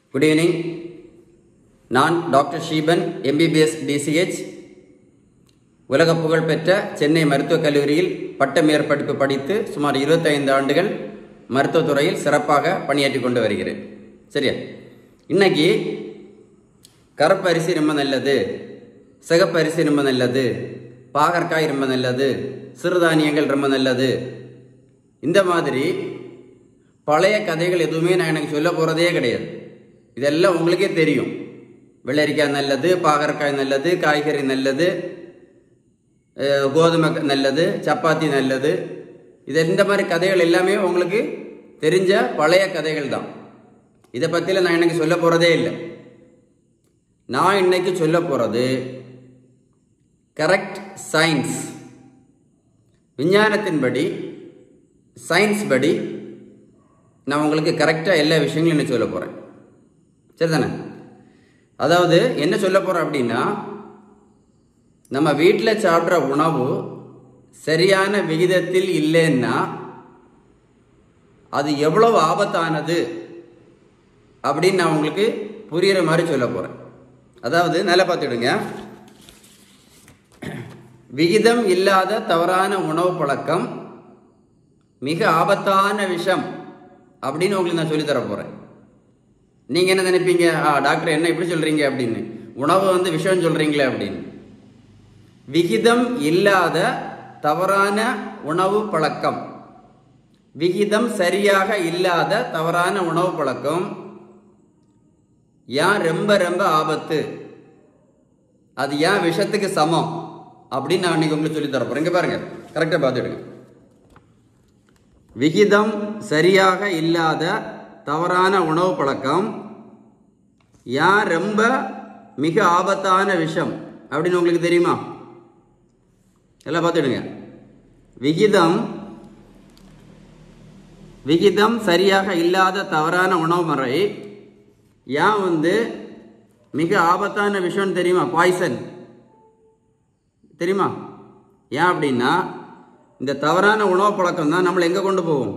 Good evening நான் doctor Sheeban MBBS DCH உலக புகழ்பெற்ற சென்னை மருத்துவக் கல்லூரியில் பட்ட மேற்படிப்பு படித்து சுமார் 25 ஆண்டுகள் மருத்துவத் துறையில் சிறப்பாக பணியாற்றி கொண்டு வருகிறேன் சரியா இன்னைக்கு கருப்பரிசி ரொம்ப நல்லது சிகப்பரிசி ரொம்ப நல்லது பாகற்காய் ரொம்ப நல்லது சிறுதானியங்கள் ரொம்ப நல்லது இந்த மாதிரி பழைய கதைகள் எதுவுமே நான் எனக்கு சொல்ல போகிறதே கிடையாது இதெல்லாம் உங்களுக்கே தெரியும் வெள்ளரிக்காய் நல்லது பாகற்காய் நல்லது காய்கறி நல்லது அஹ், கோதுமை க- நல்லது சப்பாத்தி நல்லது இது இந்த மாதிரி கதைகள் எல்லாமே உங்களுக்கு தெரிஞ்ச பழைய கதைகள் தான் இதை பற்றில நான் எனக்கு சொல்ல போகிறதே இல்லை நான் இன்னைக்கு சொல்ல போகிறது கரெக்ட் சயின்ஸ் விஞ்ஞானத்தின்படி சயின்ஸ் படி நான் உங்களுக்கு கரெக்டாக எல்லா விஷயங்களும் என்ன சொல்ல போகிறேன் சரிதானே அதாவது என்ன சொல்ல போகிறேன் அப்படின்னா நம்ம வீட்டில் சாப்பிட்ற உணவு சரியான விகிதத்தில் இல்லைன்னா அது எவ்வளவு ஆபத்தானது அப்படின்னு நான் உங்களுக்கு புரியுற மாதிரி சொல்ல போகிறேன் அதாவது நல்லா பார்த்துடுங்க விகிதம் இல்லாத தவறான உணவு பழக்கம் மிக ஆபத்தான விஷம் அப்படின்னு உங்களுக்கு நான் சொல்லித் தர போகிறேன் நீங்கள் என்ன நினைப்பீங்க ஆ டாக்டர் என்ன இப்படி சொல்கிறீங்க அப்படின்னு உணவு வந்து விஷம் சொல்கிறீங்களே அப்படின்னு விகிதம் இல்லாத தவறான உணவு பழக்கம் விகிதம் சரியாக இல்லாத தவறான உணவு பழக்கம் ஏன் ரொம்ப ரொம்ப ஆபத்து அது ஏன் விஷத்துக்கு சமம் அப்படின்னு நான் இன்னைக்கு உங்களுக்கு சொல்லித் தரப்போறேன் இங்க பாருங்க கரெக்டாக பார்த்துடுங்க விகிதம் சரியாக இல்லாத தவறான உணவு பழக்கம் ஏன் ரொம்ப மிக ஆபத்தான விஷம் அப்படின்னு உங்களுக்கு தெரியுமா எல்லாம் பார்த்துடுங்க விகிதம் விகிதம் சரியாக இல்லாத தவறான உணவு முறை ஏன் வந்து மிக ஆபத்தான விஷயம்னு தெரியுமா பாய்சன் தெரியுமா ஏன் அப்படின்னா இந்த தவறான உணவு பழக்கம் தான் நம்மளை எங்கே கொண்டு போகும்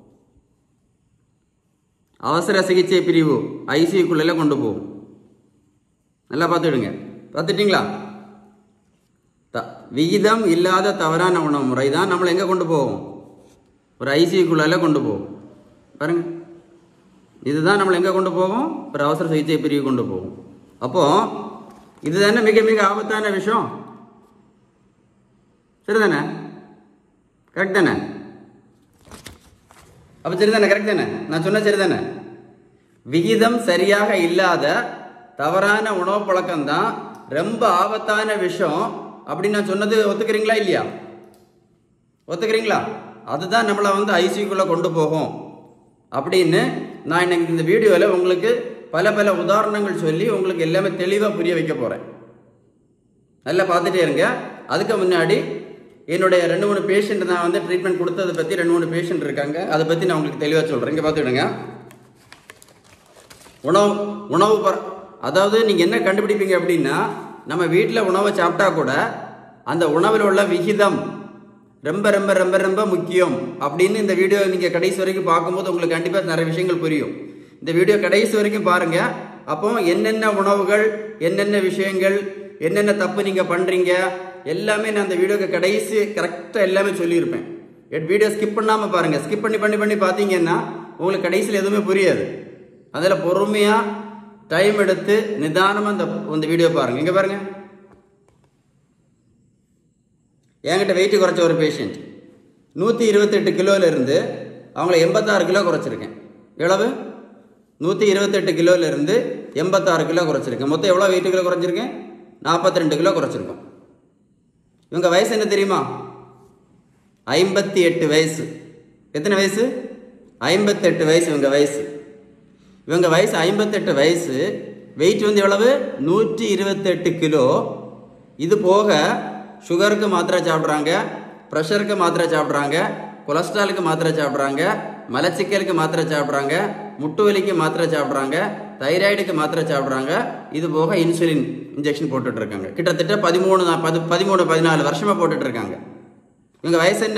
அவசர சிகிச்சை பிரிவு ஐசியூக்குள்ள கொண்டு போகும் நல்லா பார்த்துடுங்க பார்த்துட்டீங்களா த- விகிதம் இல்லாத தவறான உணவு முறை தான் நம்மளை எங்கே கொண்டு போகும் ஒரு ஐசியூக்குள்ள கொண்டு போகும் பாருங்க இதுதான் நம்மளை எங்கே கொண்டு போகும் ஒரு அவசர சிகிச்சை பிரிவு கொண்டு போகும் அப்போ இதுதானே மிக மிக ஆபத்தான விஷயம் சரிதானே கரெக்ட் தானே அப்போ சரிதானே கரெக்ட் தானே நான் சொன்ன சரிதானே விகிதம் சரியாக இல்லாத தவறான உணவு பழக்கம் தான் ரொம்ப ஆபத்தான விஷயம் அப்படின்னு நான் சொன்னது ஒத்துக்கிறீங்களா இல்லையா ஒத்துக்கிறீங்களா அதுதான் நம்மளை வந்து ஐசியூக்குள்ளே கொண்டு போகும் அப்படின்னு நான் இன்னைக்கு இந்த வீடியோவில் உங்களுக்கு பல பல உதாரணங்கள் சொல்லி உங்களுக்கு எல்லாமே தெளிவாக புரிய வைக்க போகிறேன் நல்லா பார்த்துட்டே இருங்க அதுக்கு முன்னாடி என்னுடைய ரெண்டு மூணு பேஷண்ட் நான் வந்து ட்ரீட்மெண்ட் கொடுத்ததை பற்றி ரெண்டு மூணு பேஷண்ட் இருக்காங்க அதை பற்றி நான் உங்களுக்கு தெளிவாக சொல்கிறேன் இங்கே பார்த்துக்கிடுங்க உணவு உணவு பர அதாவது நீங்கள் என்ன கண்டுபிடிப்பீங்க அப்படின்னா நம்ம வீட்டில் உணவை சாப்பிட்டா கூட அந்த உணவில் உள்ள விகிதம் ரொம்ப ரொம்ப ரொம்ப ரொம்ப முக்கியம் அப்படின்னு இந்த வீடியோ நீங்கள் கடைசி வரைக்கும் பார்க்கும்போது உங்களுக்கு கண்டிப்பாக நிறைய விஷயங்கள் புரியும் இந்த வீடியோ கடைசி வரைக்கும் பாருங்க அப்போ என்னென்ன உணவுகள் என்னென்ன விஷயங்கள் என்னென்ன தப்பு நீங்கள் பண்ணுறீங்க எல்லாமே நான் அந்த வீடியோக்கு கடைசி கரெக்டாக எல்லாமே சொல்லியிருப்பேன் வீடியோ ஸ்கிப் பண்ணாமல் பாருங்கள் ஸ்கிப் பண்ணி பண்ணி பண்ணி பார்த்தீங்கன்னா உங்களுக்கு கடைசியில் எதுவுமே புரியாது அதில் பொறுமையாக டைம் எடுத்து நிதானமாக இந்த இந்த வீடியோ பாருங்கள் இங்கே பாருங்கள் என்கிட்ட வெயிட் குறைச்ச ஒரு பேஷண்ட் நூற்றி இருபத்தெட்டு கிலோல இருந்து அவங்கள எண்பத்தாறு கிலோ குறைச்சிருக்கேன் எவ்வளவு நூற்றி இருபத்தெட்டு கிலோல இருந்து எண்பத்தாறு கிலோ குறைச்சிருக்கேன் மொத்தம் எவ்வளோ வெயிட் கிலோ குறைச்சிருக்கேன் நாற்பத்தி ரெண்டு கிலோ குறைச்சிருக்கோம் இவங்க வயசு என்ன தெரியுமா ஐம்பத்தி எட்டு வயசு எத்தனை வயசு ஐம்பத்தெட்டு வயசு இவங்க வயசு இவங்க வயசு ஐம்பத்தெட்டு வயசு வெயிட் வந்து எவ்வளவு நூற்றி இருபத்தெட்டு கிலோ இது போக சுகருக்கு மாத்திரை சாப்பிட்றாங்க ப்ரெஷருக்கு மாத்திரை சாப்பிட்றாங்க கொலஸ்ட்ராலுக்கு மாத்திரை சாப்பிட்றாங்க மலச்சிக்கலுக்கு மாத்திரை சாப்பிட்றாங்க முட்டு வலிக்கு மாத்திரை சாப்பிட்றாங்க தைராய்டுக்கு மாத்திரை சாப்பிட்றாங்க இது போக இன்சுலின் இன்ஜெக்ஷன் போட்டுட்டு இருக்காங்க கிட்டத்தட்ட பதிமூணு நா- பது பதிமூணு பதினாலு வருஷமாக போட்டுட்டு இருக்காங்க இவங்க வயசு என்ன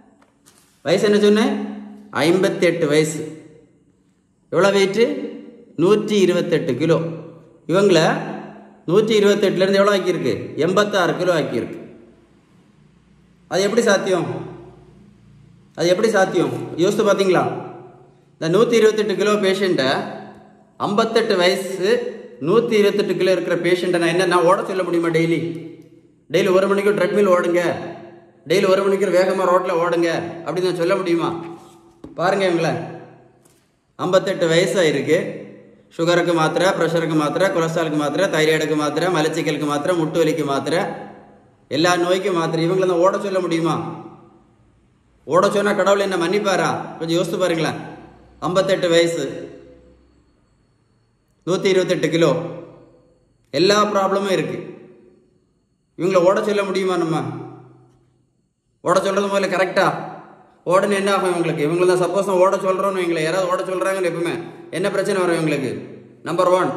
வயசு என்ன சொன்னேன் ஐம்பத்தி எட்டு வயசு எவ்வளோ வெயிட்டு நூற்றி இருபத்தெட்டு கிலோ இவங்கள நூற்றி இருபத்தெட்டுலேருந்து எவ்வளோ ஆக்கியிருக்கு எண்பத்தாறு கிலோ ஆக்கியிருக்கு அது எப்படி சாத்தியம் அது எப்படி சாத்தியம் யோசித்து பார்த்தீங்களா இந்த நூற்றி இருபத்தெட்டு கிலோ பேஷண்ட்டை ஐம்பத்தெட்டு வயசு நூற்றி இருபத்தெட்டு கிலோ இருக்கிற பேஷண்ட்டை நான் என்ன நான் ஓட சொல்ல முடியுமா டெய்லி டெய்லி ஒரு மணிக்கு ட்ரெட்மில் ஓடுங்க டெய்லி ஒரு மணிக்கு வேகமாக ரோட்டில் ஓடுங்க அப்படின்னு நான் சொல்ல முடியுமா பாருங்க இவங்கள ஐம்பத்தெட்டு வயசாக இருக்கு சுகருக்கு மாத்திரை ப்ரெஷருக்கு மாத்திரை கொலஸ்ட்ராலுக்கு மாத்திரை தைராய்டுக்கு மாத்திரை மலச்சிக்கலுக்கு மாத்திரை முட்டு வலிக்கு மாத்திரை எல்லா நோய்க்கும் மாத்திரை இவங்களை நான் ஓட சொல்ல முடியுமா ஓட சொன்னால் கடவுள் என்ன மன்னிப்பாரா கொஞ்சம் யோசித்து பாருங்களேன் ஐம்பத்தெட்டு வயசு நூற்றி இருபத்தெட்டு கிலோ எல்லா ப்ராப்ளமும் இருக்குது இவங்களை ஓட சொல்ல முடியுமா நம்ம ஓட சொல்கிறது முதல்ல கரெக்டா ஓடணும் என்ன ஆகும் இவங்களுக்கு இவங்களை தான் சப்போஸ் நான் ஓட சொல்கிறோன்னு இவங்களை யாராவது ஓட சொல்கிறாங்கன்னு எப்பவுமே என்ன பிரச்சனை வரும் இவங்களுக்கு நம்பர் ஒன்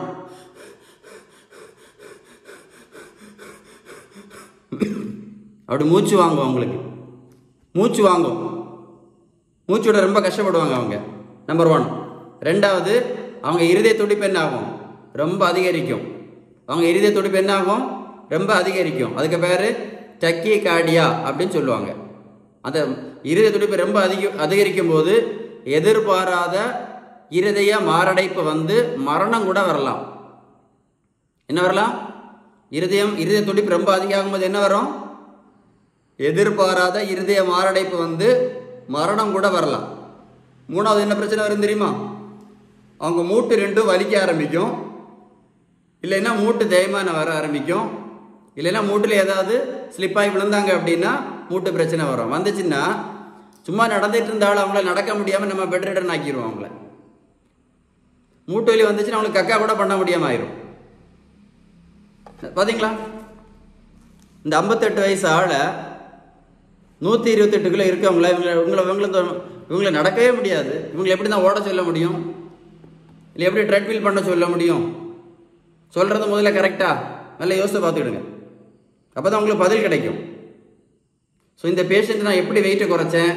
அப்படி மூச்சு வாங்கும் அவங்களுக்கு மூச்சு வாங்கும் மூச்சு விட ரொம்ப கஷ்டப்படுவாங்க அவங்க நம்பர் ஒன் ரெண்டாவது அவங்க இருதய துடிப்பு என்ன ஆகும் ரொம்ப அதிகரிக்கும் அவங்க இருதய துடிப்பு என்ன ஆகும் ரொம்ப அதிகரிக்கும் அதுக்கு பேர் டக்கி கார்டியா அப்படின்னு சொல்லுவாங்க அந்த இருதய துடிப்பு ரொம்ப அதிக அதிகரிக்கும் போது எதிர்பாராத இருதய மாரடைப்பு வந்து மரணம் கூட வரலாம் என்ன வரலாம் இருதயம் இருதய துடிப்பு ரொம்ப அதிகமாகும் போது என்ன வரும் எதிர்பாராத இருதய மாரடைப்பு வந்து மரணம் கூட வரலாம் மூணாவது என்ன பிரச்சனை வரும் தெரியுமா அவங்க மூட்டு ரெண்டும் வலிக்க ஆரம்பிக்கும் இல்லைன்னா மூட்டு தேய்மானம் வர ஆரம்பிக்கும் இல்லைன்னா மூட்டில் ஏதாவது ஸ்லிப்பாகி விழுந்தாங்க அப்படின்னா மூட்டு பிரச்சனை வரும் வந்துச்சுன்னா சும்மா நடந்துட்டு இருந்தாலும் அவங்கள நடக்க முடியாமல் நம்ம பெட் ரிடன் ஆக்கிடுவோம் அவங்கள மூட்டு வலி வந்துச்சுன்னா அவங்களுக்கு கக்கா கூட பண்ண முடியாமல் ஆயிரும் பார்த்தீங்களா இந்த ஐம்பத்தெட்டு வயசு ஆளை நூற்றி இருபத்தெட்டு கிலோ இருக்கவங்கள இவங்களை இவங்களை இவங்களை இவங்களை நடக்கவே முடியாது இவங்களை எப்படி தான் ஓட சொல்ல முடியும் இல்லை எப்படி ட்ரெட்மில் பண்ண சொல்ல முடியும் சொல்கிறது முதல்ல கரெக்டாக நல்லா யோசித்து பார்த்துக்கிடுங்க அப்போ தான் உங்களுக்கு பதில் கிடைக்கும் ஸோ இந்த பேஷண்ட் நான் எப்படி வெயிட்டை குறைச்சேன்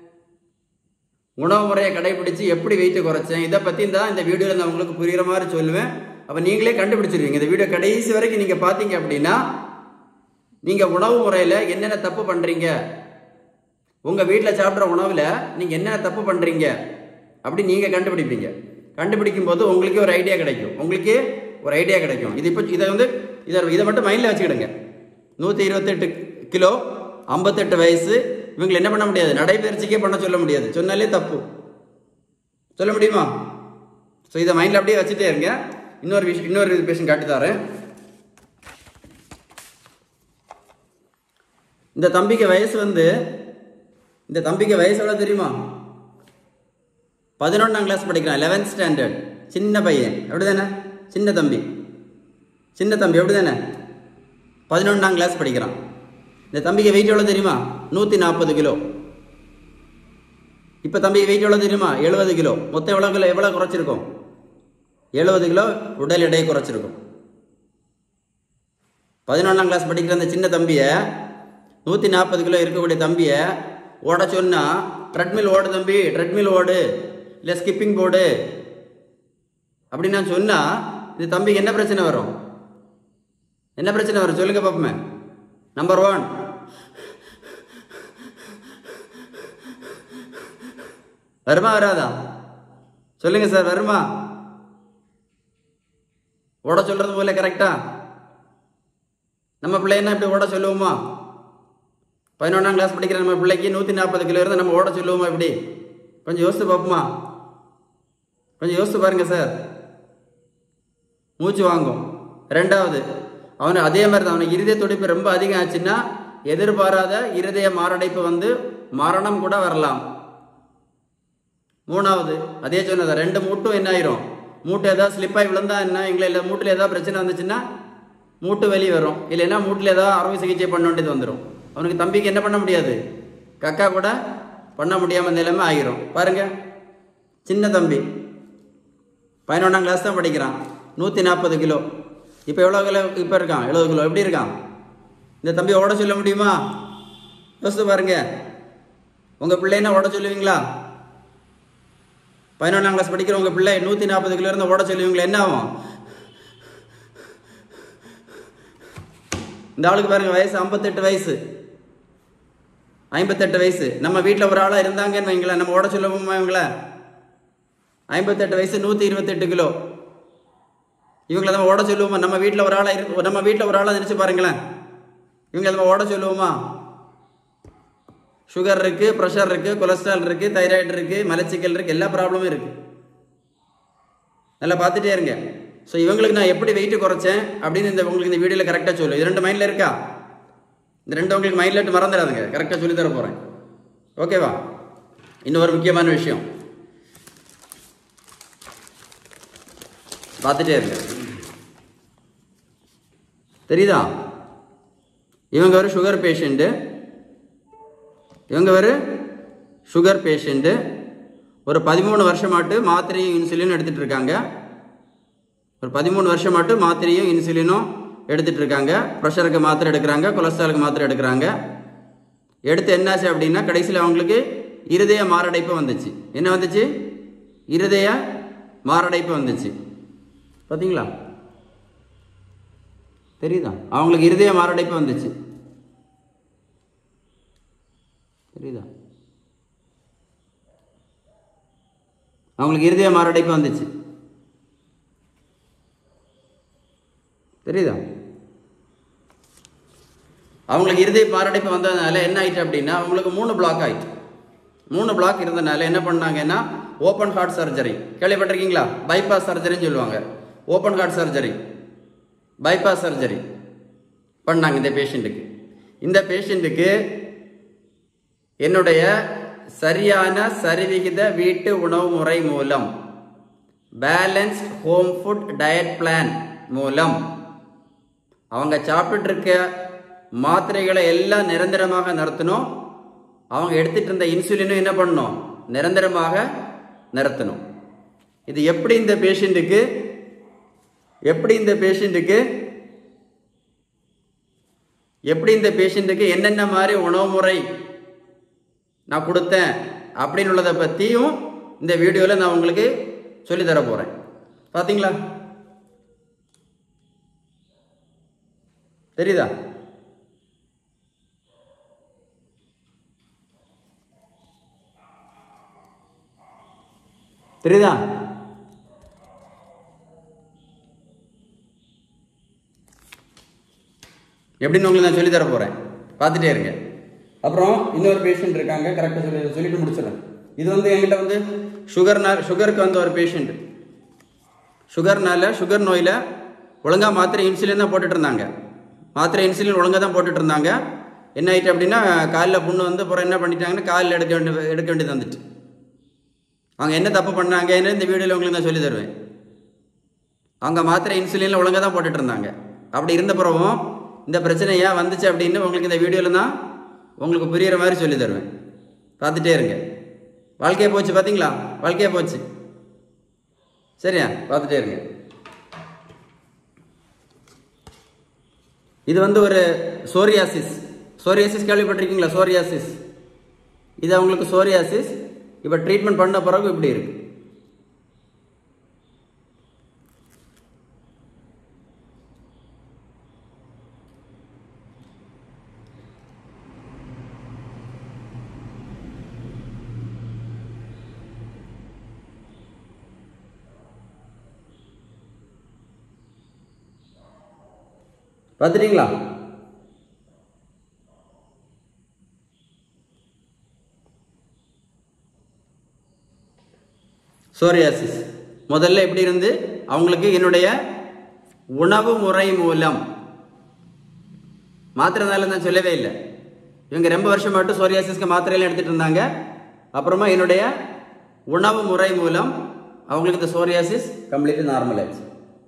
உணவு முறையை கடைபிடிச்சு எப்படி வெயிட்டை குறைச்சேன் இதை பற்றி தான் இந்த வீடியோவில் நான் உங்களுக்கு புரிகிற மாதிரி சொல்லுவேன் அப்போ நீங்களே கண்டுபிடிச்சிருவீங்க இந்த வீடியோ கடைசி வரைக்கும் நீங்கள் பார்த்தீங்க அப்படின்னா நீங்கள் உணவு முறையில் என்னென்ன தப்பு பண்ணுறீங்க உங்கள் வீட்டில் சாப்பிட்ற உணவில் நீங்கள் என்னென்ன தப்பு பண்ணுறீங்க அப்படி நீங்கள் கண்டுபிடிப்பீங்க கண்டுபிடிக்கும் போது உங்களுக்கே ஒரு ஐடியா கிடைக்கும் உங்களுக்கே ஒரு ஐடியா கிடைக்கும் இது இப்போ இதை வந்து இதை இதை மட்டும் மைண்டில் வச்சுக்கிடுங்க நூற்றி இருபத்தெட்டு கிலோ ஐம்பத்தெட்டு வயசு இவங்களை என்ன பண்ண முடியாது நடைபயிற்சிக்கே பண்ண சொல்ல முடியாது சொன்னாலே தப்பு சொல்ல முடியுமா ஸோ இதை மைண்டில் அப்படியே வச்சுட்டே இருங்க இன்னொரு விஷயம் இன்னொரு பேஷன் காட்டி தரேன் இந்த தம்பிக்கு வயசு வந்து இந்த தம்பிக்கு வயசு எவ்வளோ தெரியுமா பதினொன்றாம் கிளாஸ் படிக்கிறான் லெவன்த் ஸ்டாண்டர்ட் சின்ன பையன் எப்படி தானே சின்ன தம்பி சின்ன தம்பி எப்படி தானே பதினொன்றாம் கிளாஸ் படிக்கிறான் இந்த தம்பிக்கு வெயிட் எவ்வளோ தெரியுமா நூற்றி நாற்பது கிலோ இப்போ தம்பிக்கு வெயிட் எவ்வளோ தெரியுமா எழுபது கிலோ மொத்தம் எவ்வளோ கிலோ எவ்வளோ குறைச்சிருக்கோம் எழுபது கிலோ உடல் எடையை குறைச்சிருக்கும் பதினொன்றாம் கிளாஸ் படிக்கிற அந்த சின்ன தம்பியை நூற்றி நாற்பது கிலோ இருக்கக்கூடிய தம்பியை ஓட சொன்னால் ட்ரெட்மில் ஓடு தம்பி ட்ரெட்மில் ஓடு இல்லை ஸ்கிப்பிங் போடு அப்படின்னு நான் சொன்னால் இந்த தம்பிக்கு என்ன பிரச்சனை வரும் என்ன பிரச்சனை வரும் சொல்லுங்க பாப்போமே நம்பர் ஒன் வருமா வராதா சொல்லுங்க சார் வருமா ஓட சொல்றது போல கரெக்டா நம்ம பிள்ளைன்னா இப்படி ஓட சொல்லுவோமா பதினொன்றாம் கிளாஸ் படிக்கிற நம்ம பிள்ளைக்கு நூற்றி நாற்பது கிலோ இருந்தால் நம்ம ஓட சொல்லுவோமா இப்படி கொஞ்சம் யோசித்து பார்ப்போமா கொஞ்சம் யோசித்து பாருங்க சார் மூச்சு வாங்கும் ரெண்டாவது அவனு அதே மாதிரி தான் அவனுக்கு இருதய துடிப்பு ரொம்ப அதிகம் ஆச்சுன்னா எதிர்பாராத இருதய மாரடைப்பு வந்து மரணம் கூட வரலாம் மூணாவது அதே சொன்னதா ரெண்டு மூட்டும் என்ன ஆயிரும் மூட்டு ஏதாவது ஸ்லிப்பாகி விழுந்தா என்ன எங்களை இல்லை மூட்டில் ஏதாவது பிரச்சனை வந்துச்சுன்னா மூட்டு வலி வரும் இல்லைன்னா மூட்டில் ஏதாவது அறுவை சிகிச்சை பண்ண வேண்டியது வந்துடும் அவனுக்கு தம்பிக்கு என்ன பண்ண முடியாது கக்கா கூட பண்ண முடியாமல் நிலைமை ஆகிரும் பாருங்க சின்ன தம்பி பதினொன்றாம் கிளாஸ் தான் படிக்கிறான் நூற்றி நாற்பது கிலோ இப்போ எவ்வளோ கிலோ இப்போ இருக்கான் எழுபது கிலோ எப்படி இருக்கான் இந்த தம்பி ஓட சொல்ல முடியுமா யோசித்து பாருங்க உங்கள் பிள்ளைன்னா ஓட சொல்லுவீங்களா பதினொன்றாம் கிளாஸ் படிக்கிறவங்க பிள்ளை நூற்றி நாற்பது கிலோ இருந்து ஓட சொல்லுவீங்களா என்ன ஆகும் இந்த ஆளுக்கு பாருங்க வயசு ஐம்பத்தெட்டு வயசு ஐம்பத்தெட்டு வயசு நம்ம வீட்டில் ஒரு ஆளாக இருந்தாங்கன்னு வைங்களேன் நம்ம ஓட சொல்லுவோமா இவங்கள ஐம்பத்தெட்டு வயசு நூற்றி இருபத்தெட்டு கிலோ இவங்களை நம்ம ஓட சொல்லுவோமா நம்ம வீட்டில் ஒரு ஆளாக இரு நம்ம வீட்டில் ஒரு ஆளாக நினச்சி பாருங்களேன் இவங்களை நம்ம ஓட சொல்லுவோமா சுகர் இருக்குது ப்ரெஷர் இருக்குது கொலஸ்ட்ரால் இருக்குது தைராய்டு இருக்குது மலச்சிக்கல் இருக்குது எல்லா ப்ராப்ளமும் இருக்குது நல்லா பார்த்துட்டே இருங்க ஸோ இவங்களுக்கு நான் எப்படி வெயிட் குறைச்சேன் அப்படின்னு இந்த உங்களுக்கு இந்த வீடியோவில் கரெக்டாக சொல்லு இது ரெண்டு மைண்டில் இருக்கா இந்த ரெண்டு உங்களுக்கு மைண்டில் விட்டு மறந்துடாதுங்க கரெக்டாக சொல்லி தர போகிறேன் ஓகேவா இன்னொரு முக்கியமான விஷயம் பார்த்துட்டே இருங்க தெரியுதா இவங்க ஒரு சுகர் பேஷண்ட்டு இவங்க ஒரு சுகர் பேஷண்ட்டு ஒரு பதிமூணு வருஷமாட்டு மாத்திரையும் இன்சுலினும் எடுத்துகிட்டு இருக்காங்க ஒரு பதிமூணு வருஷமாட்டு மாத்திரையும் இன்சுலினும் எடுத்துகிட்டு இருக்காங்க ப்ரெஷருக்கு மாத்திரை எடுக்கிறாங்க கொலஸ்ட்ராலுக்கு மாத்திரை எடுக்கிறாங்க எடுத்து என்னாச்சு அப்படின்னா கடைசியில் அவங்களுக்கு இருதய மாரடைப்பு வந்துச்சு என்ன வந்துச்சு இருதய மாரடைப்பு வந்துச்சு பார்த்தீங்களா தெரியுதா அவங்களுக்கு இருதய மாரடைப்பு வந்துச்சு தெரியுதா அவங்களுக்கு இருதய மாரடைப்பு வந்துச்சு தெரியுதா அவங்களுக்கு இருதய மாரடைப்பு வந்ததுனால என்ன ஆயிட்டு அப்படின்னா அவங்களுக்கு மூணு பிளாக் ஆயிட்டு மூணு பிளாக் இருந்தனால என்ன பண்ணாங்கன்னா ஓப்பன் ஹார்ட் சர்ஜரி கேள்விப்பட்டிருக்கீங்களா பைபாஸ் சர்ஜரின்னு சொல்லுவாங்க open heart surgery bypass surgery பண்ணாங்க இந்த பேஷண்ட்டுக்கு இந்த பேஷண்ட்டுக்கு என்னுடைய சரியான சரிவிகித வீட்டு உணவு முறை மூலம் balanced home food diet plan மூலம் அவங்க சாப்பிட்டுட்டு இருக்க மாத்திரைகளை எல்லாம் நிரந்தரமாக நிறுத்தணும் அவங்க எடுத்துட்டு இருந்த இன்சுலினும் என்ன பண்ணணும் நிரந்தரமாக நிறுத்தணும் இது எப்படி இந்த பேஷண்ட்டுக்கு எப்படி இந்த பேஷண்ட்டுக்கு எப்படி இந்த பேஷண்ட்டுக்கு என்னென்ன மாதிரி உணவு முறை நான் கொடுத்தேன் அப்படின்னு உள்ளதை பற்றியும் இந்த வீடியோவில் நான் உங்களுக்கு சொல்லித் தர போகிறேன் பார்த்தீங்களா தெரியுதா தெரியுதா எப்படின்னு உங்களுக்கு நான் சொல்லித் தர போகிறேன் பார்த்துட்டே இருங்க அப்புறம் இன்னொரு பேஷண்ட் இருக்காங்க கரெக்டாக சொல்லி சொல்லிட்டு முடிச்சிடறேன் இது வந்து என்கிட்ட வந்து சுகர்னால் சுகருக்கு வந்த ஒரு பேஷண்ட் சுகர்னால சுகர் நோயில் ஒழுங்காக மாத்திரை இன்சுலின் தான் போட்டுட்டு இருந்தாங்க மாத்திரை இன்சுலின் ஒழுங்காக தான் போட்டுட்டு இருந்தாங்க என்ன ஆயிட்டு அப்படின்னா காலில் புண்ணு வந்து அப்புறம் என்ன பண்ணிட்டாங்கன்னா காலில் எடுக்க வேண்டிய எடுக்க வேண்டியது வந்துட்டு அவங்க என்ன தப்பு பண்ணாங்கன்னு இந்த வீடியோவில் உங்களுக்கு நான் சொல்லி தருவேன் அவங்க மாத்திரை இன்சுலினில் ஒழுங்காக தான் போட்டுட்டு இருந்தாங்க அப்படி இருந்த பிறகும் இந்த பிரச்சனை ஏன் வந்துச்சு அப்படின்னு உங்களுக்கு இந்த வீடியோவில் தான் உங்களுக்கு புரிகிற மாதிரி சொல்லி தருவேன் பார்த்துட்டே இருங்க வாழ்க்கையே போச்சு பார்த்தீங்களா வாழ்க்கையே போச்சு சரியா பார்த்துட்டே இருங்க இது வந்து ஒரு சோரியாசிஸ் சோரியாசிஸ் கேள்விப்பட்டிருக்கீங்களா சோரியாசிஸ் இது அவங்களுக்கு சோரியாசிஸ் இப்போ ட்ரீட்மெண்ட் பண்ண பிறகு இப்படி இருக்கு பார்த்துட்டீங்களா சோரியாசிஸ் முதல்ல எப்படி இருந்து அவங்களுக்கு என்னுடைய உணவு முறை மூலம் மாத்திரைனால நான் சொல்லவே இல்லை இவங்க ரொம்ப வருஷம் மட்டும் சோரியாசிஸ்க்கு மாத்திரையெல்லாம் எடுத்துட்டு இருந்தாங்க அப்புறமா என்னுடைய உணவு முறை மூலம் அவங்களுக்கு இந்த சோரியாசிஸ் கம்ப்ளீட்லி நார்மல் ஆயிடுச்சு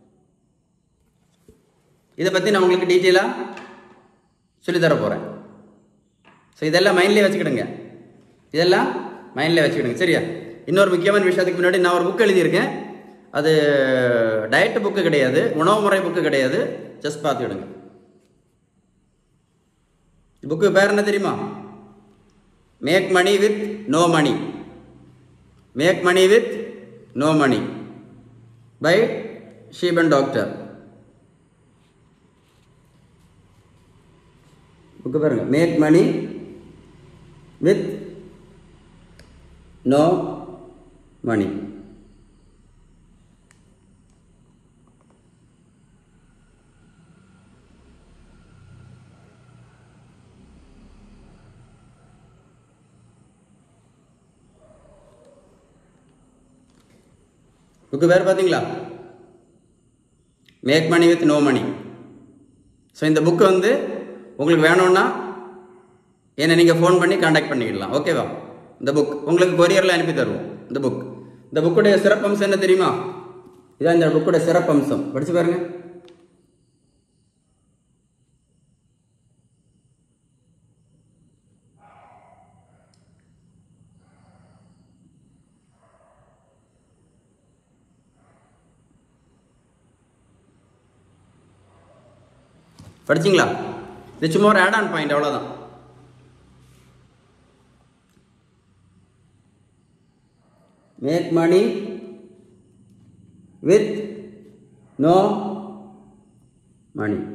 இதை பற்றி நான் உங்களுக்கு டீட்டெயிலாக சொல்லித்தர போகிறேன் ஸோ இதெல்லாம் மைண்ட்லேயே வச்சுக்கிடுங்க இதெல்லாம் மைண்ட்லேயே வச்சுக்கிடுங்க சரியா இன்னொரு முக்கியமான விஷயத்துக்கு முன்னாடி நான் ஒரு புக் எழுதியிருக்கேன் அது டயட் புக்கு கிடையாது உணவு முறை புக்கு கிடையாது ஜஸ்ட் பார்த்துக்கிடுங்க புக்கு பேர் என்ன தெரியுமா make money with no money make money with no money by Sheeban doctor book பாருங்க make money with no money book பேர் பார்த்தீங்களா make money with no money so இந்த புக்கு வந்து உங்களுக்கு வேணும்னா என்னை நீங்கள் ஃபோன் பண்ணி காண்டாக்ட் பண்ணிக்கிடலாம் ஓகேவா இந்த புக் உங்களுக்கு கொரியரில் அனுப்பி தருவோம் இந்த புக் இந்த புக்குடைய சிறப்பம்சம் என்ன தெரியுமா இதான் இந்த புக்குடைய சிறப்பம்சம் படிச்சு பாருங்க படிச்சிங்களா இது சும்மா ஒரு ஆட் ஆன் பாயிண்ட் அவ்வளோதான் make money with no money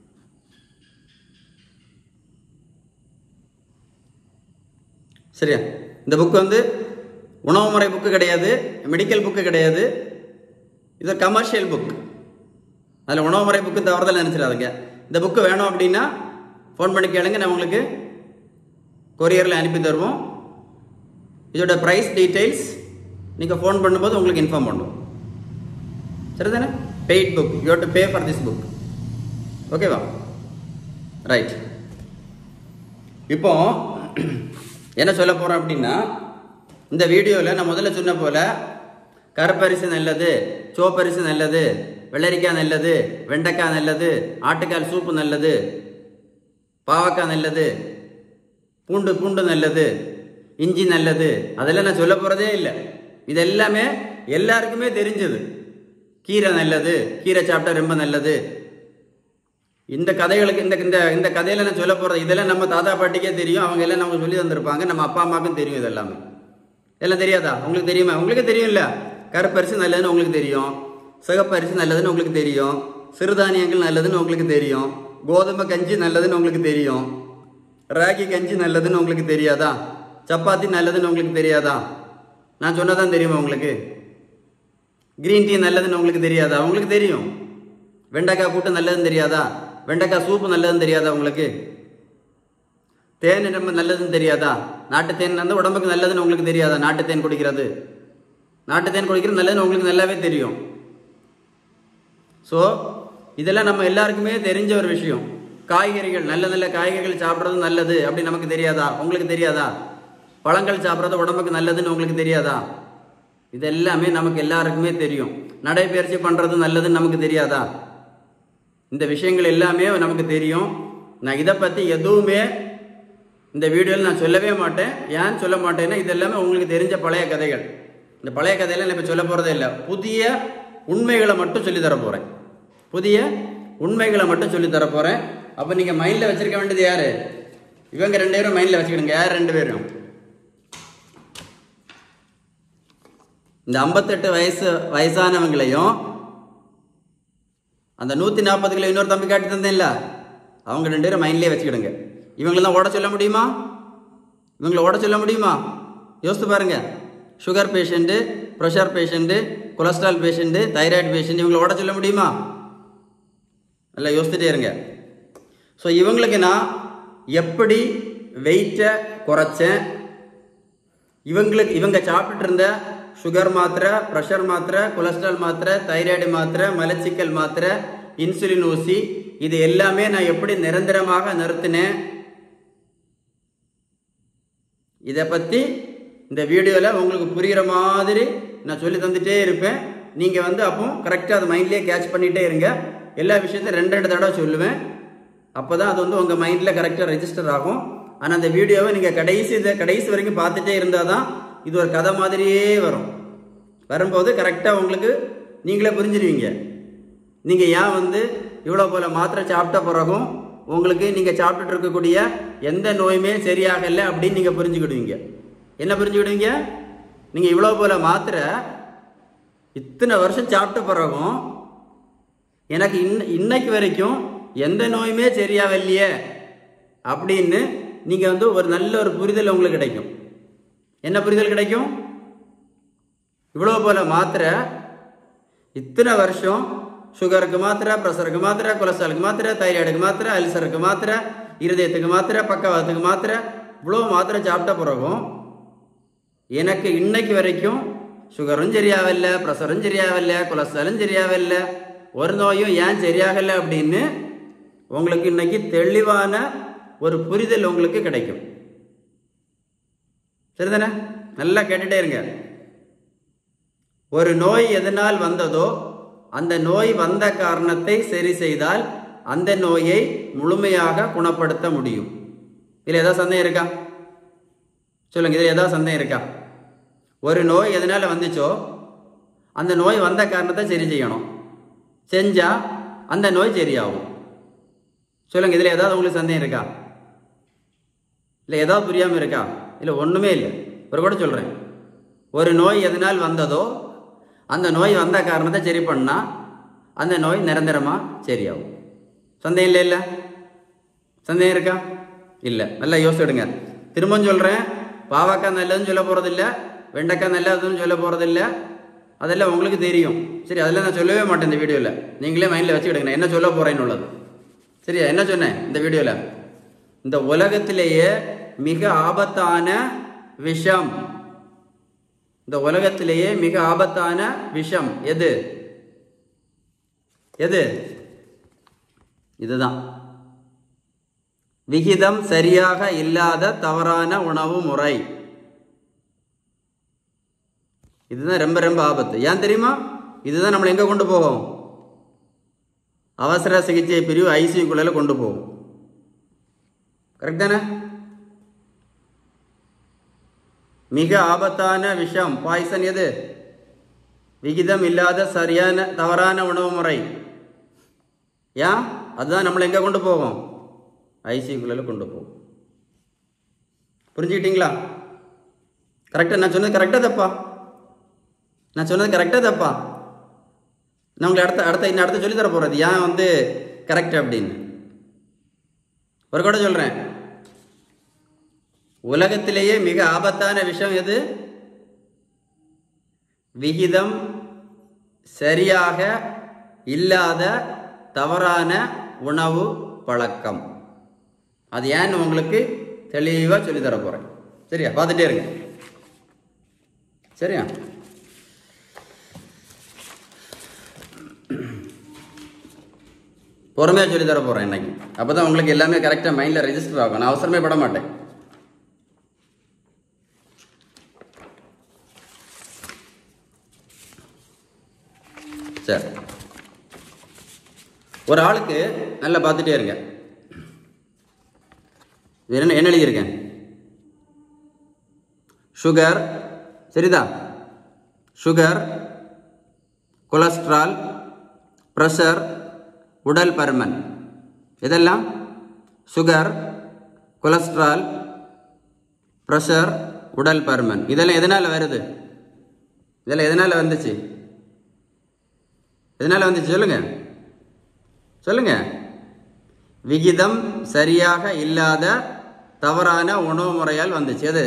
சரியா இந்த புக் வந்து உணவு முறை புக்கு கிடையாது மெடிக்கல் புக்கு கிடையாது இது கமர்ஷியல் புக் அதில் உணவு முறை புக்கு தவறுதல் நினச்சிடாதுங்க இந்த புக்கு வேணும் அப்படின்னா ஃபோன் பண்ணி கேளுங்க நான் உங்களுக்கு கொரியரில் அனுப்பி தருவோம் இதோட ப்ரைஸ் டீட்டெயில்ஸ் நீங்கள் ஃபோன் பண்ணும்போது உங்களுக்கு இன்ஃபார்ம் பண்ணுவோம் சரிதானே paid book you to pay for this book ஓகேவா ரைட் இப்போ என்ன சொல்ல போகிறோம் அப்படின்னா இந்த வீடியோவில் நான் முதல்ல சொன்ன போல கருப்பரிசி நல்லது சோப்பரிசி நல்லது வெள்ளரிக்காய் நல்லது வெண்டைக்காய் நல்லது ஆட்டுக்கால் சூப்பு நல்லது பாவக்காய் நல்லது பூண்டு பூண்டு நல்லது இஞ்சி நல்லது அதெல்லாம் நான் சொல்ல போகிறதே இல்லை இது எல்லாமே எல்லாருக்குமே தெரிஞ்சது கீரை நல்லது கீரை சாப்பிட்டா ரொம்ப நல்லது இந்த கதைகளுக்கு இந்த இந்த இந்த கதையில நான் சொல்ல போகிறது இதெல்லாம் நம்ம தாத்தா பாட்டிக்கே தெரியும் அவங்க எல்லாம் நமக்கு சொல்லி தந்திருப்பாங்க நம்ம அப்பா அம்மாவுக்கும் தெரியும் இது எல்லாமே எல்லாம் தெரியாதா உங்களுக்கு தெரியுமா உங்களுக்கு தெரியும்ல கருப்பரிசி நல்லதுன்னு உங்களுக்கு தெரியும் சிகப்பரிசி நல்லதுன்னு உங்களுக்கு தெரியும் சிறுதானியங்கள் நல்லதுன்னு உங்களுக்கு தெரியும் கோதுமை கஞ்சி நல்லதுன்னு உங்களுக்கு தெரியும் ராகி கஞ்சி நல்லதுன்னு உங்களுக்கு தெரியாதா சப்பாத்தி நல்லதுன்னு உங்களுக்கு தெரியாதா நான் சொன்னதான் தெரியுமா உங்களுக்கு கிரீன் டீ நல்லதுன்னு உங்களுக்கு தெரியாதா உங்களுக்கு தெரியும் வெண்டைக்காய் கூட்டு நல்லதுன்னு தெரியாதா வெண்டைக்காய் சூப்பு நல்லதுன்னு தெரியாதா உங்களுக்கு தேன் ரொம்ப நல்லதுன்னு தெரியாதா நாட்டு தேன் வந்து உடம்புக்கு நல்லதுன்னு உங்களுக்கு தெரியாதா நாட்டு தேன் குடிக்கிறது நாட்டு தேன் குடிக்கிறது நல்லதுன்னு உங்களுக்கு நல்லாவே தெரியும் ஸோ இதெல்லாம் நம்ம எல்லாருக்குமே தெரிஞ்ச ஒரு விஷயம் காய்கறிகள் நல்ல நல்ல காய்கறிகள் சாப்பிட்றது நல்லது அப்படி நமக்கு தெரியாதா உங்களுக்கு தெரியாதா பழங்கள் சாப்பிட்றது உடம்புக்கு நல்லதுன்னு உங்களுக்கு தெரியாதா இது எல்லாமே நமக்கு எல்லாருக்குமே தெரியும் நடைபயிற்சி பண்ணுறது நல்லதுன்னு நமக்கு தெரியாதா இந்த விஷயங்கள் எல்லாமே நமக்கு தெரியும் நான் இதை பற்றி எதுவுமே இந்த வீடியோவில் நான் சொல்லவே மாட்டேன் ஏன் சொல்ல மாட்டேன்னா இது எல்லாமே உங்களுக்கு தெரிஞ்ச பழைய கதைகள் இந்த பழைய கதையெல்லாம் நான் இப்போ சொல்ல போகிறதே இல்லை புதிய உண்மைகளை மட்டும் சொல்லி தர போகிறேன் புதிய உண்மைகளை மட்டும் சொல்லி தர போகிறேன் அப்போ நீங்கள் மைண்டில் வச்சிருக்க வேண்டியது யார் இவங்க ரெண்டு பேரும் மைண்டில் வச்சுக்கிடுங்க யார் ரெண்டு பேரும் இந்த ஐம்பத்தெட்டு வயசு வயசானவங்களையும் அந்த நூற்றி நாற்பது கிலோ இன்னொரு தம்பி காட்டி தந்தேன்ல அவங்க ரெண்டு பேரும் மைண்ட்லேயே வச்சுக்கிடுங்க இவங்களெல்லாம் ஓட சொல்ல முடியுமா இவங்களை ஓட சொல்ல முடியுமா யோசித்து பாருங்க sugar patient pressure patient cholesterol patient thyroid patient இவங்களை ஓட சொல்ல முடியுமா நல்லா யோசிச்சுட்டே இருங்க ஸோ இவங்களுக்கு நான் எப்படி வெயிட்டை குறைச்சேன் இவங்களுக்கு இவங்க சாப்பிட்டு இருந்த சுகர் மாத்திரை ப்ரெஷர் மாத்திரை கொலஸ்ட்ரால் மாத்திரை தைராய்டு மாத்திரை மலச்சிக்கல் மாத்திரை இன்சுலின் ஊசி இது எல்லாமே நான் எப்படி நிரந்தரமாக நிறுத்தினேன் இதை பற்றி இந்த வீடியோவில் உங்களுக்கு புரிகிற மாதிரி நான் சொல்லி தந்துட்டே இருப்பேன் நீங்கள் வந்து அப்போ கரெக்டாக அது மைண்ட்லேயே கேட்ச் பண்ணிகிட்டே இருங்க எல்லா விஷயத்தையும் ரெண்டு ரெண்டு தடவை சொல்லுவேன் அப்போ தான் அது வந்து உங்கள் மைண்டில் கரெக்டாக ரெஜிஸ்டர் ஆகும் ஆனால் அந்த வீடியோவை நீங்கள் கடைசி இதை கடைசி வரைக்கும் பார்த்துட்டே இருந்தால் தான் இது ஒரு கதை மாதிரியே வரும் வரும்போது கரெக்டாக உங்களுக்கு நீங்களே புரிஞ்சிருவீங்க நீங்கள் ஏன் வந்து இவ்வளோ போல் மாத்திரை சாப்பிட்ட பிறகும் உங்களுக்கு நீங்கள் சாப்பிட்டுட்டு இருக்கக்கூடிய எந்த நோயுமே சரியாகலை அப்படின்னு நீங்கள் புரிஞ்சுக்கிடுவீங்க என்ன புரிஞ்சுக்கிடுவீங்க நீங்கள் இவ்வளோ போல் மாத்திரை இத்தனை வருஷம் சாப்பிட்ட பிறகும் எனக்கு இன்ன இன்னைக்கு வரைக்கும் எந்த நோயுமே சரியாவில்லையே அப்படின்னு நீங்கள் வந்து ஒரு நல்ல ஒரு புரிதல் உங்களுக்கு கிடைக்கும் என்ன புரிதல் கிடைக்கும் இவ்வளோ போல மாத்திரை இத்தனை வருஷம் சுகருக்கு மாத்திரை ப்ரெஷருக்கு மாத்திரை கொலஸ்ட்ராலுக்கு மாத்திரை தைராய்டுக்கு மாத்திரை அல்சருக்கு மாத்திரை இருதயத்துக்கு மாத்திரை பக்கவாதத்துக்கு மாத்திரை இவ்வளோ மாத்திரை சாப்பிட்ட பிறகும் எனக்கு இன்னைக்கு வரைக்கும் சுகரும் சரியாகல ப்ரெஷரும் சரியாகல கொலஸ்ட்ராலும் சரியாகல ஒரு நோயும் ஏன் சரியாகலை அப்படின்னு உங்களுக்கு இன்னைக்கு தெளிவான ஒரு புரிதல் உங்களுக்கு கிடைக்கும் சரிதானே நல்லா கேட்டுட்டே இருங்க ஒரு நோய் எதனால் வந்ததோ அந்த நோய் வந்த காரணத்தை சரி செய்தால் அந்த நோயை முழுமையாக குணப்படுத்த முடியும் இதில் ஏதாவது சந்தேகம் இருக்கா சொல்லுங்க இதில் ஏதாவது சந்தேகம் இருக்கா ஒரு நோய் எதனால வந்துச்சோ அந்த நோய் வந்த காரணத்தை சரி செய்யணும் செஞ்சா அந்த நோய் சரியாகும் சொல்லுங்க இதில் ஏதாவது உங்களுக்கு சந்தேகம் இருக்கா இல்லை ஏதாவது புரியாமல் இருக்கா இல்லை ஒன்றுமே இல்லை ஒரு கூட சொல்கிறேன் ஒரு நோய் எதனால் வந்ததோ அந்த நோய் வந்த காரணத்தை சரி பண்ணால் அந்த நோய் நிரந்தரமாக சரியாகும் சந்தேகம் இல்லை இல்லை சந்தேகம் இருக்கா இல்லை நல்லா யோசிச்சுடுங்க திரும்பவும் சொல்கிறேன் பாவக்காய் நல்லதுன்னு சொல்ல போகிறதில்ல வெண்டைக்காய் நல்லதுன்னு சொல்ல போகிறதில்ல அதெல்லாம் உங்களுக்கு தெரியும் சரி அதெல்லாம் நான் சொல்லவே மாட்டேன் இந்த வீடியோவில் நீங்களே மைண்டில் வச்சுக்கிடுங்க நான் என்ன சொல்ல போகிறேன்னு உள்ளது சரியா என்ன சொன்னேன் இந்த வீடியோவில் இந்த உலகத்திலேயே மிக ஆபத்தான விஷம் இந்த உலகத்திலேயே மிக ஆபத்தான விஷம் எது எது இதுதான் விகிதம் சரியாக இல்லாத தவறான உணவு முறை இதுதான் ரொம்ப ரொம்ப ஆபத்து ஏன் தெரியுமா இதுதான் நம்மளை எங்க கொண்டு போகும் அவசர சிகிச்சை பிரிவு ஐசியூக்குள்ள கொண்டு போகும் கரெக்ட் தானே மிக ஆபத்தான விஷம் பாய்சன் எது விகிதம் இல்லாத சரியான தவறான உணவு முறை ஏன் அதுதான் நம்மளை எங்கே கொண்டு போகும் ஐசியூக்குள்ள கொண்டு போகும் புரிஞ்சுக்கிட்டீங்களா கரெக்டாக நான் சொன்னது கரெக்டாக தப்பா நான் சொன்னது கரெக்டாக தப்பா நான் உங்களுக்கு அடுத்த அடுத்த இன்னும் அடுத்த சொல்லித்தர போகிறது ஏன் வந்து கரெக்ட் அப்படின்னு ஒரு கூட சொல்கிறேன் உலகத்திலேயே மிக ஆபத்தான விஷயம் எது விகிதம் சரியாக இல்லாத தவறான உணவு பழக்கம் அது ஏன்னு உங்களுக்கு தெளிவாக சொல்லித்தர போகிறேன் சரியா பார்த்துட்டே இருங்க சரியா பொறுமையாக சொல்லி தர போகிறேன் இன்னைக்கு அப்போ தான் உங்களுக்கு எல்லாமே கரெக்டாக மைண்டில் ரெஜிஸ்டர் ஆகும் நான் அவசரமே பட மாட்டேன் சரி ஒரு ஆளுக்கு நல்லா பார்த்துட்டே இருங்க இது என்ன என்ன எழுதியிருக்கேன் சுகர் சரிதா சுகர் கொலஸ்ட்ரால் ப்ரெஷர் உடல் பருமன் இதெல்லாம் சுகர் கொலஸ்ட்ரால் ப்ரெஷர் உடல் பருமன் இதெல்லாம் எதனால் வருது இதெல்லாம் எதனால் வந்துச்சு எதனால் வந்துச்சு சொல்லுங்க சொல்லுங்க விகிதம் சரியாக இல்லாத தவறான உணவு முறையால் வந்துச்சு எது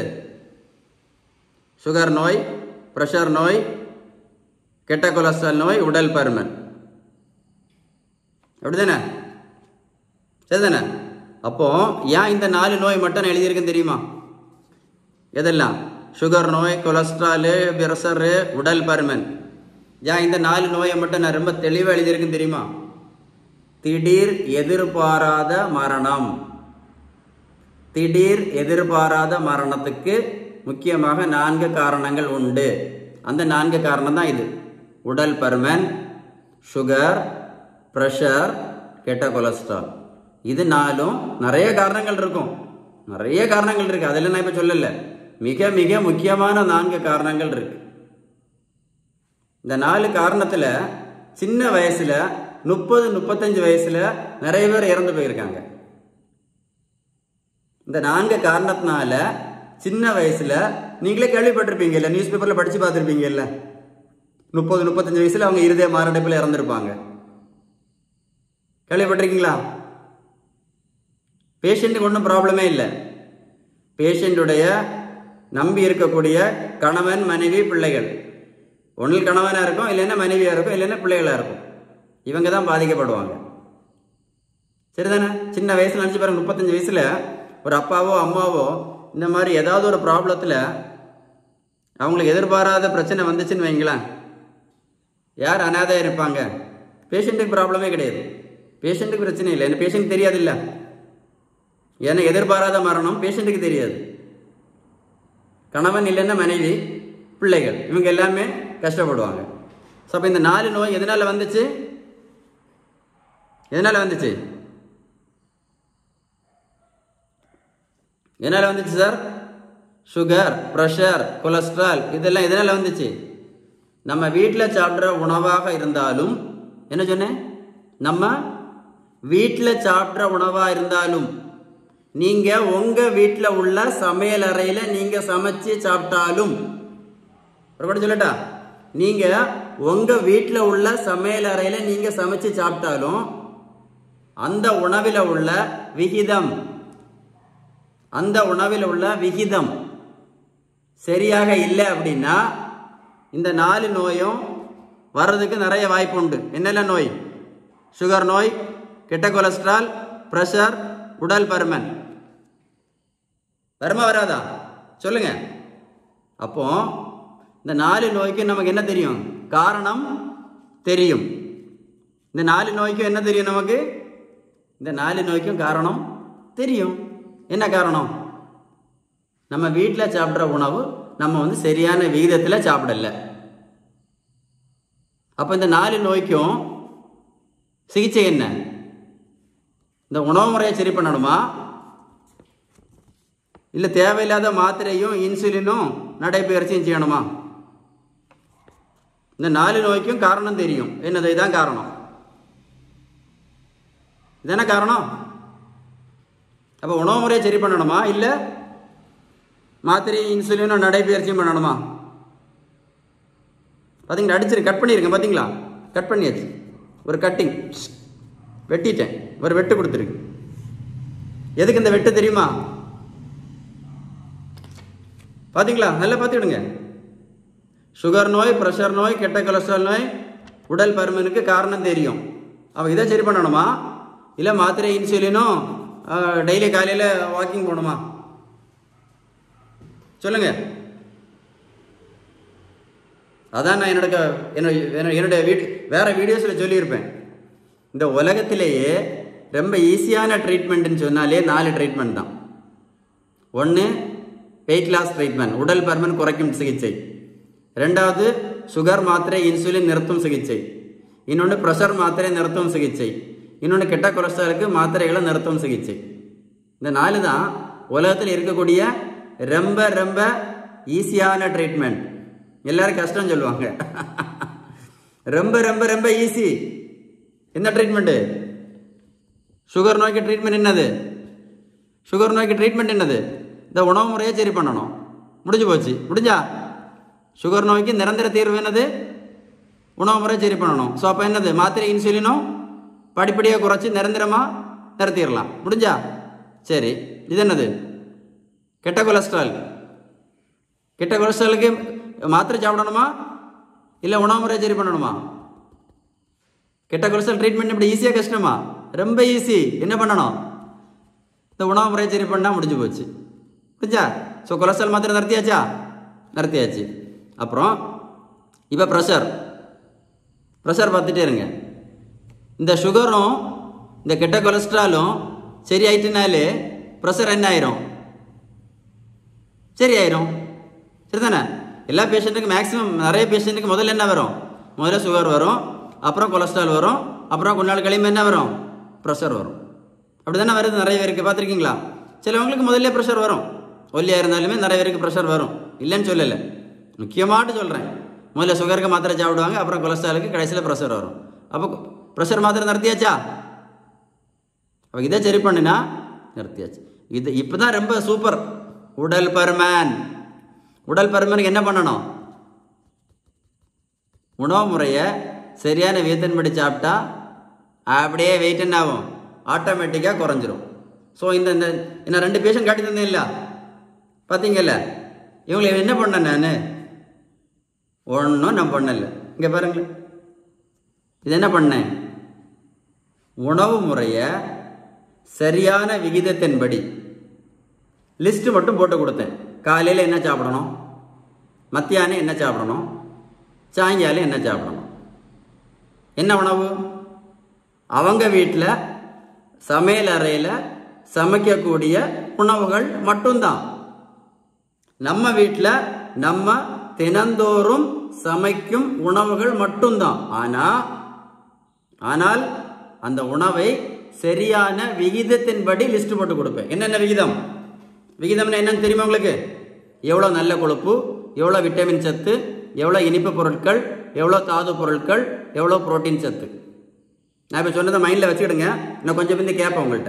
சுகர் நோய் ப்ரெஷர் நோய் கெட்ட கொலஸ்ட்ரால் நோய் உடல் பருமன் அப்படிதானே சரிதானே அப்போ ஏன் இந்த நாலு நோய் மட்டும் நான் எழுதியிருக்கேன் தெரியுமா எதெல்லாம் சுகர் நோய் கொலஸ்ட்ராலு பிரஷரு உடல் பருமன் ஏன் இந்த நாலு நோயை மட்டும் நான் ரொம்ப தெளிவாக எழுதியிருக்கேன் தெரியுமா திடீர் எதிர்பாராத மரணம் திடீர் எதிர்பாராத மரணத்துக்கு முக்கியமாக நான்கு காரணங்கள் உண்டு அந்த நான்கு காரணம் தான் இது உடல் பருமன் சுகர் ப்ரெஷர் கெட்ட கொலஸ்ட்ரால் இது நாலும் நிறைய காரணங்கள் இருக்கும் நிறைய காரணங்கள் இருக்கு அதெல்லாம் நான் இப்போ சொல்லல மிக மிக முக்கியமான நான்கு காரணங்கள் இருக்கு இந்த நாலு காரணத்தில் சின்ன வயசுல முப்பது முப்பத்தஞ்சு வயசுல நிறைய பேர் இறந்து போயிருக்காங்க இந்த நான்கு காரணத்தினால சின்ன வயசுல நீங்களே கேள்விப்பட்டிருப்பீங்கல்ல நியூஸ் பேப்பர்ல படிச்சு பார்த்துருப்பீங்கல்ல முப்பது முப்பத்தஞ்சு வயசில் அவங்க இருதய மாரடைப்பில் இறந்துருப்பாங்க கேள்விப்பட்டிருக்கீங்களா பேஷண்ட்டுக்கு ஒன்றும் ப்ராப்ளமே இல்லை பேஷண்ட்டுடைய நம்பி இருக்கக்கூடிய கணவன் மனைவி பிள்ளைகள் ஒன்றில் கணவனாக இருக்கும் இல்லைன்னா மனைவியாக இருக்கும் இல்லைன்னா பிள்ளைகளாக இருக்கும் இவங்க தான் பாதிக்கப்படுவாங்க சரிதானே சின்ன வயசில் நினச்சி பாருங்க முப்பத்தஞ்சு வயசில் ஒரு அப்பாவோ அம்மாவோ இந்த மாதிரி ஏதாவது ஒரு ப்ராப்ளத்தில் அவங்களுக்கு எதிர்பாராத பிரச்சனை வந்துச்சுன்னு வைங்களேன் யார் அனாதையாக இருப்பாங்க பேஷண்ட்டுக்கு ப்ராப்ளமே கிடையாது பேஷண்ட்டுக்கு பிரச்சனை இல்லை என்ன பேஷண்ட் தெரியாது இல்லை ஏன்னா எதிர்பாராத மரணம் பேஷண்ட்டுக்கு தெரியாது கணவன் இல்லைன்னா மனைவி பிள்ளைகள் இவங்க எல்லாமே கஷ்டப்படுவாங்க ஸோ அப்போ இந்த நாலு நோய் எதனால் வந்துச்சு எதனால் வந்துச்சு எதனால் வந்துச்சு சார் சுகர் ப்ரெஷர் கொலஸ்ட்ரால் இதெல்லாம் எதனால் வந்துச்சு நம்ம வீட்டில் சாப்பிட்ற உணவாக இருந்தாலும் என்ன சொன்னேன் நம்ம வீட்டில் சாப்பிட்ற உணவாக இருந்தாலும் நீங்கள் உங்கள் வீட்டில் உள்ள சமையல் அறையில் நீங்கள் சமைச்சு சாப்பிட்டாலும் ஒரு சொல்லட்டா நீங்கள் உங்கள் வீட்டில் உள்ள சமையல் அறையில் நீங்கள் சமைச்சு சாப்பிட்டாலும் அந்த உணவில் உள்ள விகிதம் அந்த உணவில் உள்ள விகிதம் சரியாக இல்லை அப்படின்னா இந்த நாலு நோயும் வர்றதுக்கு நிறைய வாய்ப்பு உண்டு என்னெல்லாம் நோய் சுகர் நோய் கெட்ட கொலஸ்ட்ரால் ப்ரெஷர் உடல் பருமன் வருமா வராதா சொல்லுங்க அப்போ இந்த நாலு நோய்க்கு நமக்கு என்ன தெரியும் காரணம் தெரியும் இந்த நாலு நோய்க்கும் என்ன தெரியும் நமக்கு இந்த நாலு நோய்க்கும் காரணம் தெரியும் என்ன காரணம் நம்ம வீட்டில் சாப்பிட்ற உணவு நம்ம வந்து சரியான விகிதத்தில் சாப்பிடல அப்போ இந்த நாலு நோய்க்கும் சிகிச்சை என்ன இந்த உணவு முறையை சரி பண்ணணுமா இல்லை தேவையில்லாத மாத்திரையும் இன்சுலினும் நடைபயிற்சியும் செய்யணுமா இந்த நாலு நோய்க்கும் காரணம் தெரியும் என்னது இதுதான் காரணம் இதான காரணம் அப்போ உணவு முறையை சரி பண்ணணுமா இல்லை மாத்திரை இன்சுலினும் நடைபயிற்சியும் பண்ணணுமா பார்த்தீங்களா அடிச்சிரு கட் பண்ணியிருக்கேன் பார்த்தீங்களா கட் பண்ணியாச்சு ஒரு கட்டிங் வெட்டிட்டேன் ஒரு வெட்டு கொடுத்துருக்கு எதுக்கு இந்த வெட்டு தெரியுமா பார்த்தீங்களா நல்லா பார்த்துக்கிடுங்க சுகர் நோய் ப்ரெஷர் நோய் கெட்ட கொலஸ்ட்ரால் நோய் உடல் பருமனுக்கு காரணம் தெரியும் அப்போ இதை சரி பண்ணணுமா இல்லை மாத்திரை இன்சுலினும் டெய்லி காலையில் வாக்கிங் போகணுமா சொல்லுங்க அதான் நான் என்னோட என்னுடைய வீடு வேற வீடியோஸில் சொல்லியிருப்பேன் இந்த உலகத்திலேயே ரொம்ப ஈஸியான ட்ரீட்மெண்ட்னு சொன்னாலே நாலு ட்ரீட்மெண்ட் தான் ஒன்று வெயிட் லாஸ் ட்ரீட்மெண்ட் உடல் பருமன் குறைக்கும் சிகிச்சை ரெண்டாவது சுகர் மாத்திரை இன்சுலின் நிறுத்தும் சிகிச்சை இன்னொன்று ப்ரெஷர் மாத்திரை நிறுத்தும் சிகிச்சை இன்னொன்று கெட்ட கொலஸ்ட்ராலுக்கு மாத்திரைகளை நிறுத்தும் சிகிச்சை இந்த நாலு தான் உலகத்தில் இருக்கக்கூடிய ரொம்ப ரொம்ப ஈஸியான ட்ரீட்மெண்ட் எல்லாரும் கஷ்டம் சொல்லுவாங்க ரொம்ப ரொம்ப ரொம்ப ஈஸி என்ன ட்ரீட்மெண்ட்டு சுகர் நோய்க்கு ட்ரீட்மெண்ட் என்னது சுகர் நோய்க்கு ட்ரீட்மெண்ட் என்னது இந்த உணவு முறையை சரி பண்ணணும் முடிஞ்சு போச்சு முடிஞ்சா சுகர் நோய்க்கு நிரந்தர தீர்வு என்னது உணவு முறை சரி பண்ணணும் ஸோ அப்போ என்னது மாத்திரை இன்சுலினும் படிப்படியாக குறைச்சி நிரந்தரமாக நிறுத்திடலாம் முடிஞ்சா சரி இது என்னது கெட்ட கொலஸ்ட்ரால் கெட்ட கொலஸ்ட்ராலுக்கு மாத்திரை சாப்பிடணுமா இல்லை உணவு முறை சரி பண்ணணுமா கெட்ட கொலஸ்ட்ரால் ட்ரீட்மெண்ட் இப்படி ஈஸியாக கஷ்டமா ரொம்ப ஈஸி என்ன பண்ணணும் இந்த உணவு முறை சரி பண்ணால் முடிஞ்சு போச்சு புரிஞ்சா ஸோ கொலஸ்ட்ரால் மாத்திரை நிறுத்தியாச்சா நிறுத்தியாச்சு அப்புறம் இப்போ ப்ரெஷர் ப்ரெஷர் பார்த்துட்டே இருங்க இந்த சுகரும் இந்த கெட்ட கொலஸ்ட்ராலும் சரி ஆயிட்டுனாலே ப்ரெஷர் என்ன ஆயிரும் சரி ஆயிரும் சரிதானே எல்லா பேஷண்ட்டுக்கும் மேக்ஸிமம் நிறைய பேஷண்ட்டுக்கு முதல்ல என்ன வரும் முதல்ல சுகர் வரும் அப்புறம் கொலஸ்ட்ரால் வரும் அப்புறம் கொஞ்ச நாள் கழியுமே என்ன வரும் ப்ரெஷர் வரும் அப்படி தானே வருது நிறைய பேருக்கு பார்த்துருக்கீங்களா சிலவங்களுக்கு முதல்ல ப்ரெஷர் வரும் ஒல்லியாக இருந்தாலுமே நிறைய பேருக்கு ப்ரெஷர் வரும் இல்லைன்னு சொல்லலை முக்கியமாட்டு சொல்கிறேன் முதல்ல சுகருக்கு மாத்திரை சாப்பிடுவாங்க அப்புறம் கொலஸ்ட்ராலுக்கு கடைசியில் ப்ரெஷர் வரும் அப்போ ப்ரெஷர் மாத்திரை நிறுத்தியாச்சா அப்போ இதை சரி பண்ணுனா நிறுத்தியாச்சு இது இப்போ தான் ரொம்ப சூப்பர் உடல் பருமன் உடல் பருமனுக்கு என்ன பண்ணணும் உணவு முறையை சரியான விதத்தின்படி சாப்பிட்டா அப்படியே வெயிட் என்ன ஆகும் ஆட்டோமேட்டிக்காக குறைஞ்சிரும் ஸோ இந்த இந்த நான் ரெண்டு பேஷண்ட் காட்டி தந்தேன் இல்லை பார்த்தீங்கல்ல இவங்களை என்ன பண்ணேன் நான் ஒன்றும் நான் பண்ணல இங்கே பாருங்களேன் இது என்ன பண்ணேன் உணவு முறையை சரியான விகிதத்தின்படி லிஸ்ட் மட்டும் போட்டு கொடுத்தேன் காலையில் என்ன சாப்பிடணும் மத்தியானம் என்ன சாப்பிடணும் சாயங்காலம் என்ன சாப்பிடணும் என்ன உணவு அவங்க வீட்டில் சமையல் அறையில் சமைக்கக்கூடிய உணவுகள் மட்டும்தான் நம்ம வீட்டில் நம்ம தினந்தோறும் சமைக்கும் உணவுகள் மட்டும்தான் ஆனால் ஆனால் அந்த உணவை சரியான விகிதத்தின்படி லிஸ்ட் போட்டு கொடுப்பேன் என்னென்ன விகிதம் விகிதம்னா என்னன்னு தெரியுமா உங்களுக்கு எவ்வளோ நல்ல கொழுப்பு எவ்வளோ விட்டமின் சத்து எவ்வளோ இனிப்பு பொருட்கள் எவ்வளோ தாது பொருட்கள் எவ்வளோ புரோட்டீன் சத்து நான் இப்போ சொன்னதை மைண்டில் வச்சுக்கிடுங்க நான் கொஞ்சம் பிந்தி கேட்பேன் உங்கள்கிட்ட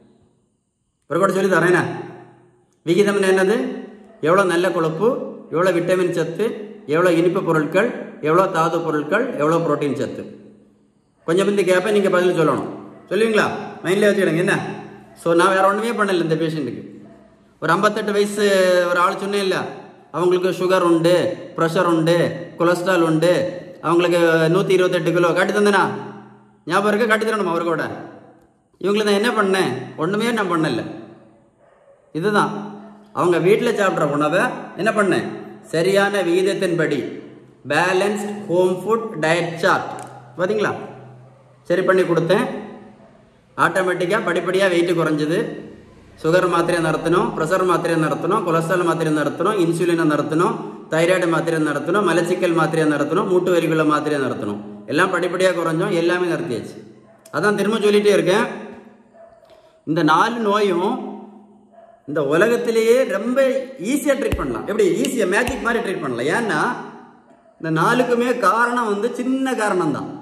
ஒரு கூட சொல்லி தரேண்ணா விகிதம்னு என்னது எவ்வளோ நல்ல கொழுப்பு எவ்வளோ விட்டமின் சத்து எவ்வளோ இனிப்பு பொருட்கள் எவ்வளோ தாது பொருட்கள் எவ்வளோ புரோட்டீன் சத்து கொஞ்சம் பிந்தி கேட்பேன் நீங்கள் பதில் சொல்லணும் சொல்லுவீங்களா மைண்டில் வச்சுக்கிடுங்க என்ன ஸோ நான் வேறு ஒன்றுமே பண்ணல இந்த பேஷண்ட்டுக்கு ஒரு ஐம்பத்தெட்டு வயசு ஒரு ஆள் சொன்னேன் இல்லை அவங்களுக்கு சுகர் உண்டு ப்ரெஷர் உண்டு கொலஸ்ட்ரால் உண்டு அவங்களுக்கு நூற்றி இருபத்தெட்டு கிலோ காட்டி தந்தேனா ஞாபகம் இருக்க காட்டி தரணும் அவர் கூட இவங்களை நான் என்ன பண்ணேன் ஒன்றுமே நான் பண்ணல இதுதான் அவங்க வீட்டில் சாப்பிட்ற உணவை என்ன பண்ணேன் சரியான விகிதத்தின்படி balanced home food diet chart பார்த்தீங்களா சரி பண்ணி கொடுத்தேன் ஆட்டோமேட்டிக்காக படிப்படியாக வெயிட் குறைஞ்சது சுகர் மாத்திரையை நடத்தணும் ப்ரெஷர் மாத்திரையை நடத்தணும் கொலஸ்ட்ரால் மாத்திரையை நடத்தணும் இன்சுலினை நடத்தணும் தைராய்டு மாத்திரையை நடத்தணும் மலச்சிக்கல் மாத்திரையை நடத்தணும் மூட்டு வரிக்குள்ள மாத்திரையை நடத்தணும் எல்லாம் படிப்படியாக குறைஞ்சோம் எல்லாமே நடத்தியாச்சு அதான் திரும்ப சொல்லிகிட்டே இருக்கேன் இந்த நாலு நோயும் இந்த உலகத்திலேயே ரொம்ப ஈஸியாக ட்ரீட் பண்ணலாம் எப்படி ஈஸியாக மேஜிக் மாதிரி ட்ரீட் பண்ணலாம் ஏன்னா இந்த நாலுக்குமே காரணம் வந்து சின்ன காரணம் தான்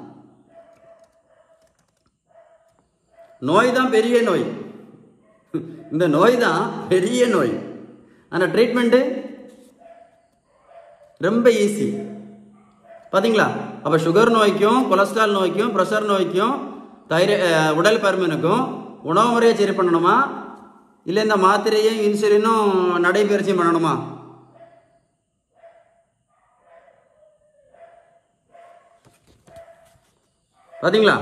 நோய் தான் பெரிய நோய் இந்த நோய் தான் பெரிய நோய் ஆனால் ட்ரீட்மெண்ட்டு ரொம்ப ஈஸி பார்த்தீங்களா அப்போ சுகர் நோய்க்கும் கொலஸ்ட்ரால் நோய்க்கும் ப்ரெஷர் நோய்க்கும் தைர உடல் பருமனுக்கும் உணவு முறையை சரி பண்ணணுமா இல்லை இந்த மாத்திரையும் இன்சுலினும் நடைபயிற்சியும் பண்ணணுமா பார்த்தீங்களா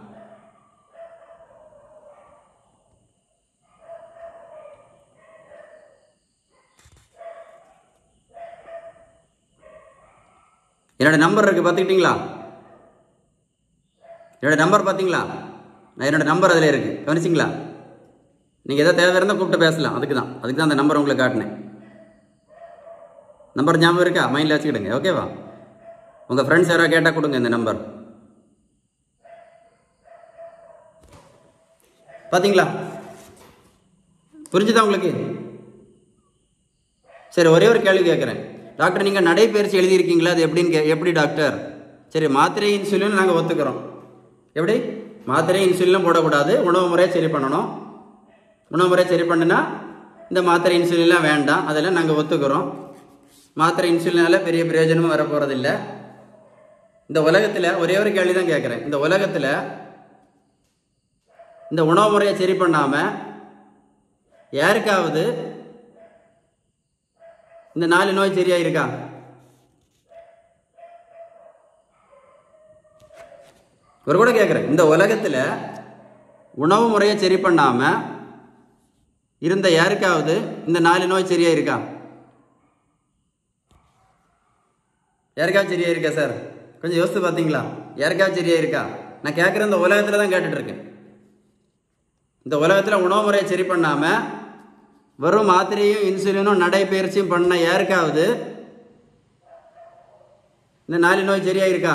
என்னோட நம்பர் இருக்குது பார்த்துக்கிட்டீங்களா என்னோட நம்பர் பார்த்தீங்களா நான் என்னோட நம்பர் அதில் இருக்குது கவனிச்சிங்களா நீங்கள் எதாவது தேவை இருந்தால் கூப்பிட்டு பேசலாம் அதுக்கு தான் அதுக்கு தான் அந்த நம்பர் உங்களுக்கு காட்டினேன் நம்பர் ஞாபகம் இருக்கா மைண்டில் வச்சுக்கிடுங்க ஓகேவா உங்கள் ஃப்ரெண்ட்ஸ் யாராவது கேட்டால் கொடுங்க இந்த நம்பர் பார்த்தீங்களா புரிஞ்சுதா உங்களுக்கு சரி ஒரே ஒரு கேள்வி கேட்குறேன் டாக்டர் நீங்கள் நடைபயிற்சி எழுதியிருக்கீங்களா அது எப்படின்னு கே எப்படி டாக்டர் சரி மாத்திரை இன்சுலின் நாங்கள் ஒத்துக்கிறோம் எப்படி மாத்திரை இன்சுலினும் போடக்கூடாது உணவு முறையை சரி பண்ணணும் உணவு முறையை சரி பண்ணுனா இந்த மாத்திரை இன்சுலின்லாம் வேண்டாம் அதெல்லாம் நாங்கள் ஒத்துக்கிறோம் மாத்திரை இன்சுலினால் பெரிய பிரயோஜனமும் வர போகிறதில்ல இந்த உலகத்தில் ஒரே ஒரு கேள்வி தான் கேட்குறேன் இந்த உலகத்தில் இந்த உணவு முறையை சரி பண்ணாமல் யாருக்காவது இந்த நாலு நோய் சரியா இருக்கா ஒரு கூட கேட்குறேன் இந்த உலகத்தில் உணவு முறையை சரி பண்ணாமல் இருந்த யாருக்காவது இந்த நாலு நோய் சரியா இருக்கா யாருக்காவது சரியா இருக்கா சார் கொஞ்சம் யோசித்து பார்த்தீங்களா யாருக்காவது சரியா இருக்கா நான் கேட்குற இந்த உலகத்தில் தான் கேட்டுட்டு இருக்கேன் இந்த உலகத்தில் உணவு முறையை சரி பண்ணாமல் வெறும் மாத்திரையும் இன்சுலினும் நடைபயிற்சியும் பண்ண யாருக்காவது இந்த நாலு நோய் சரியா இருக்கா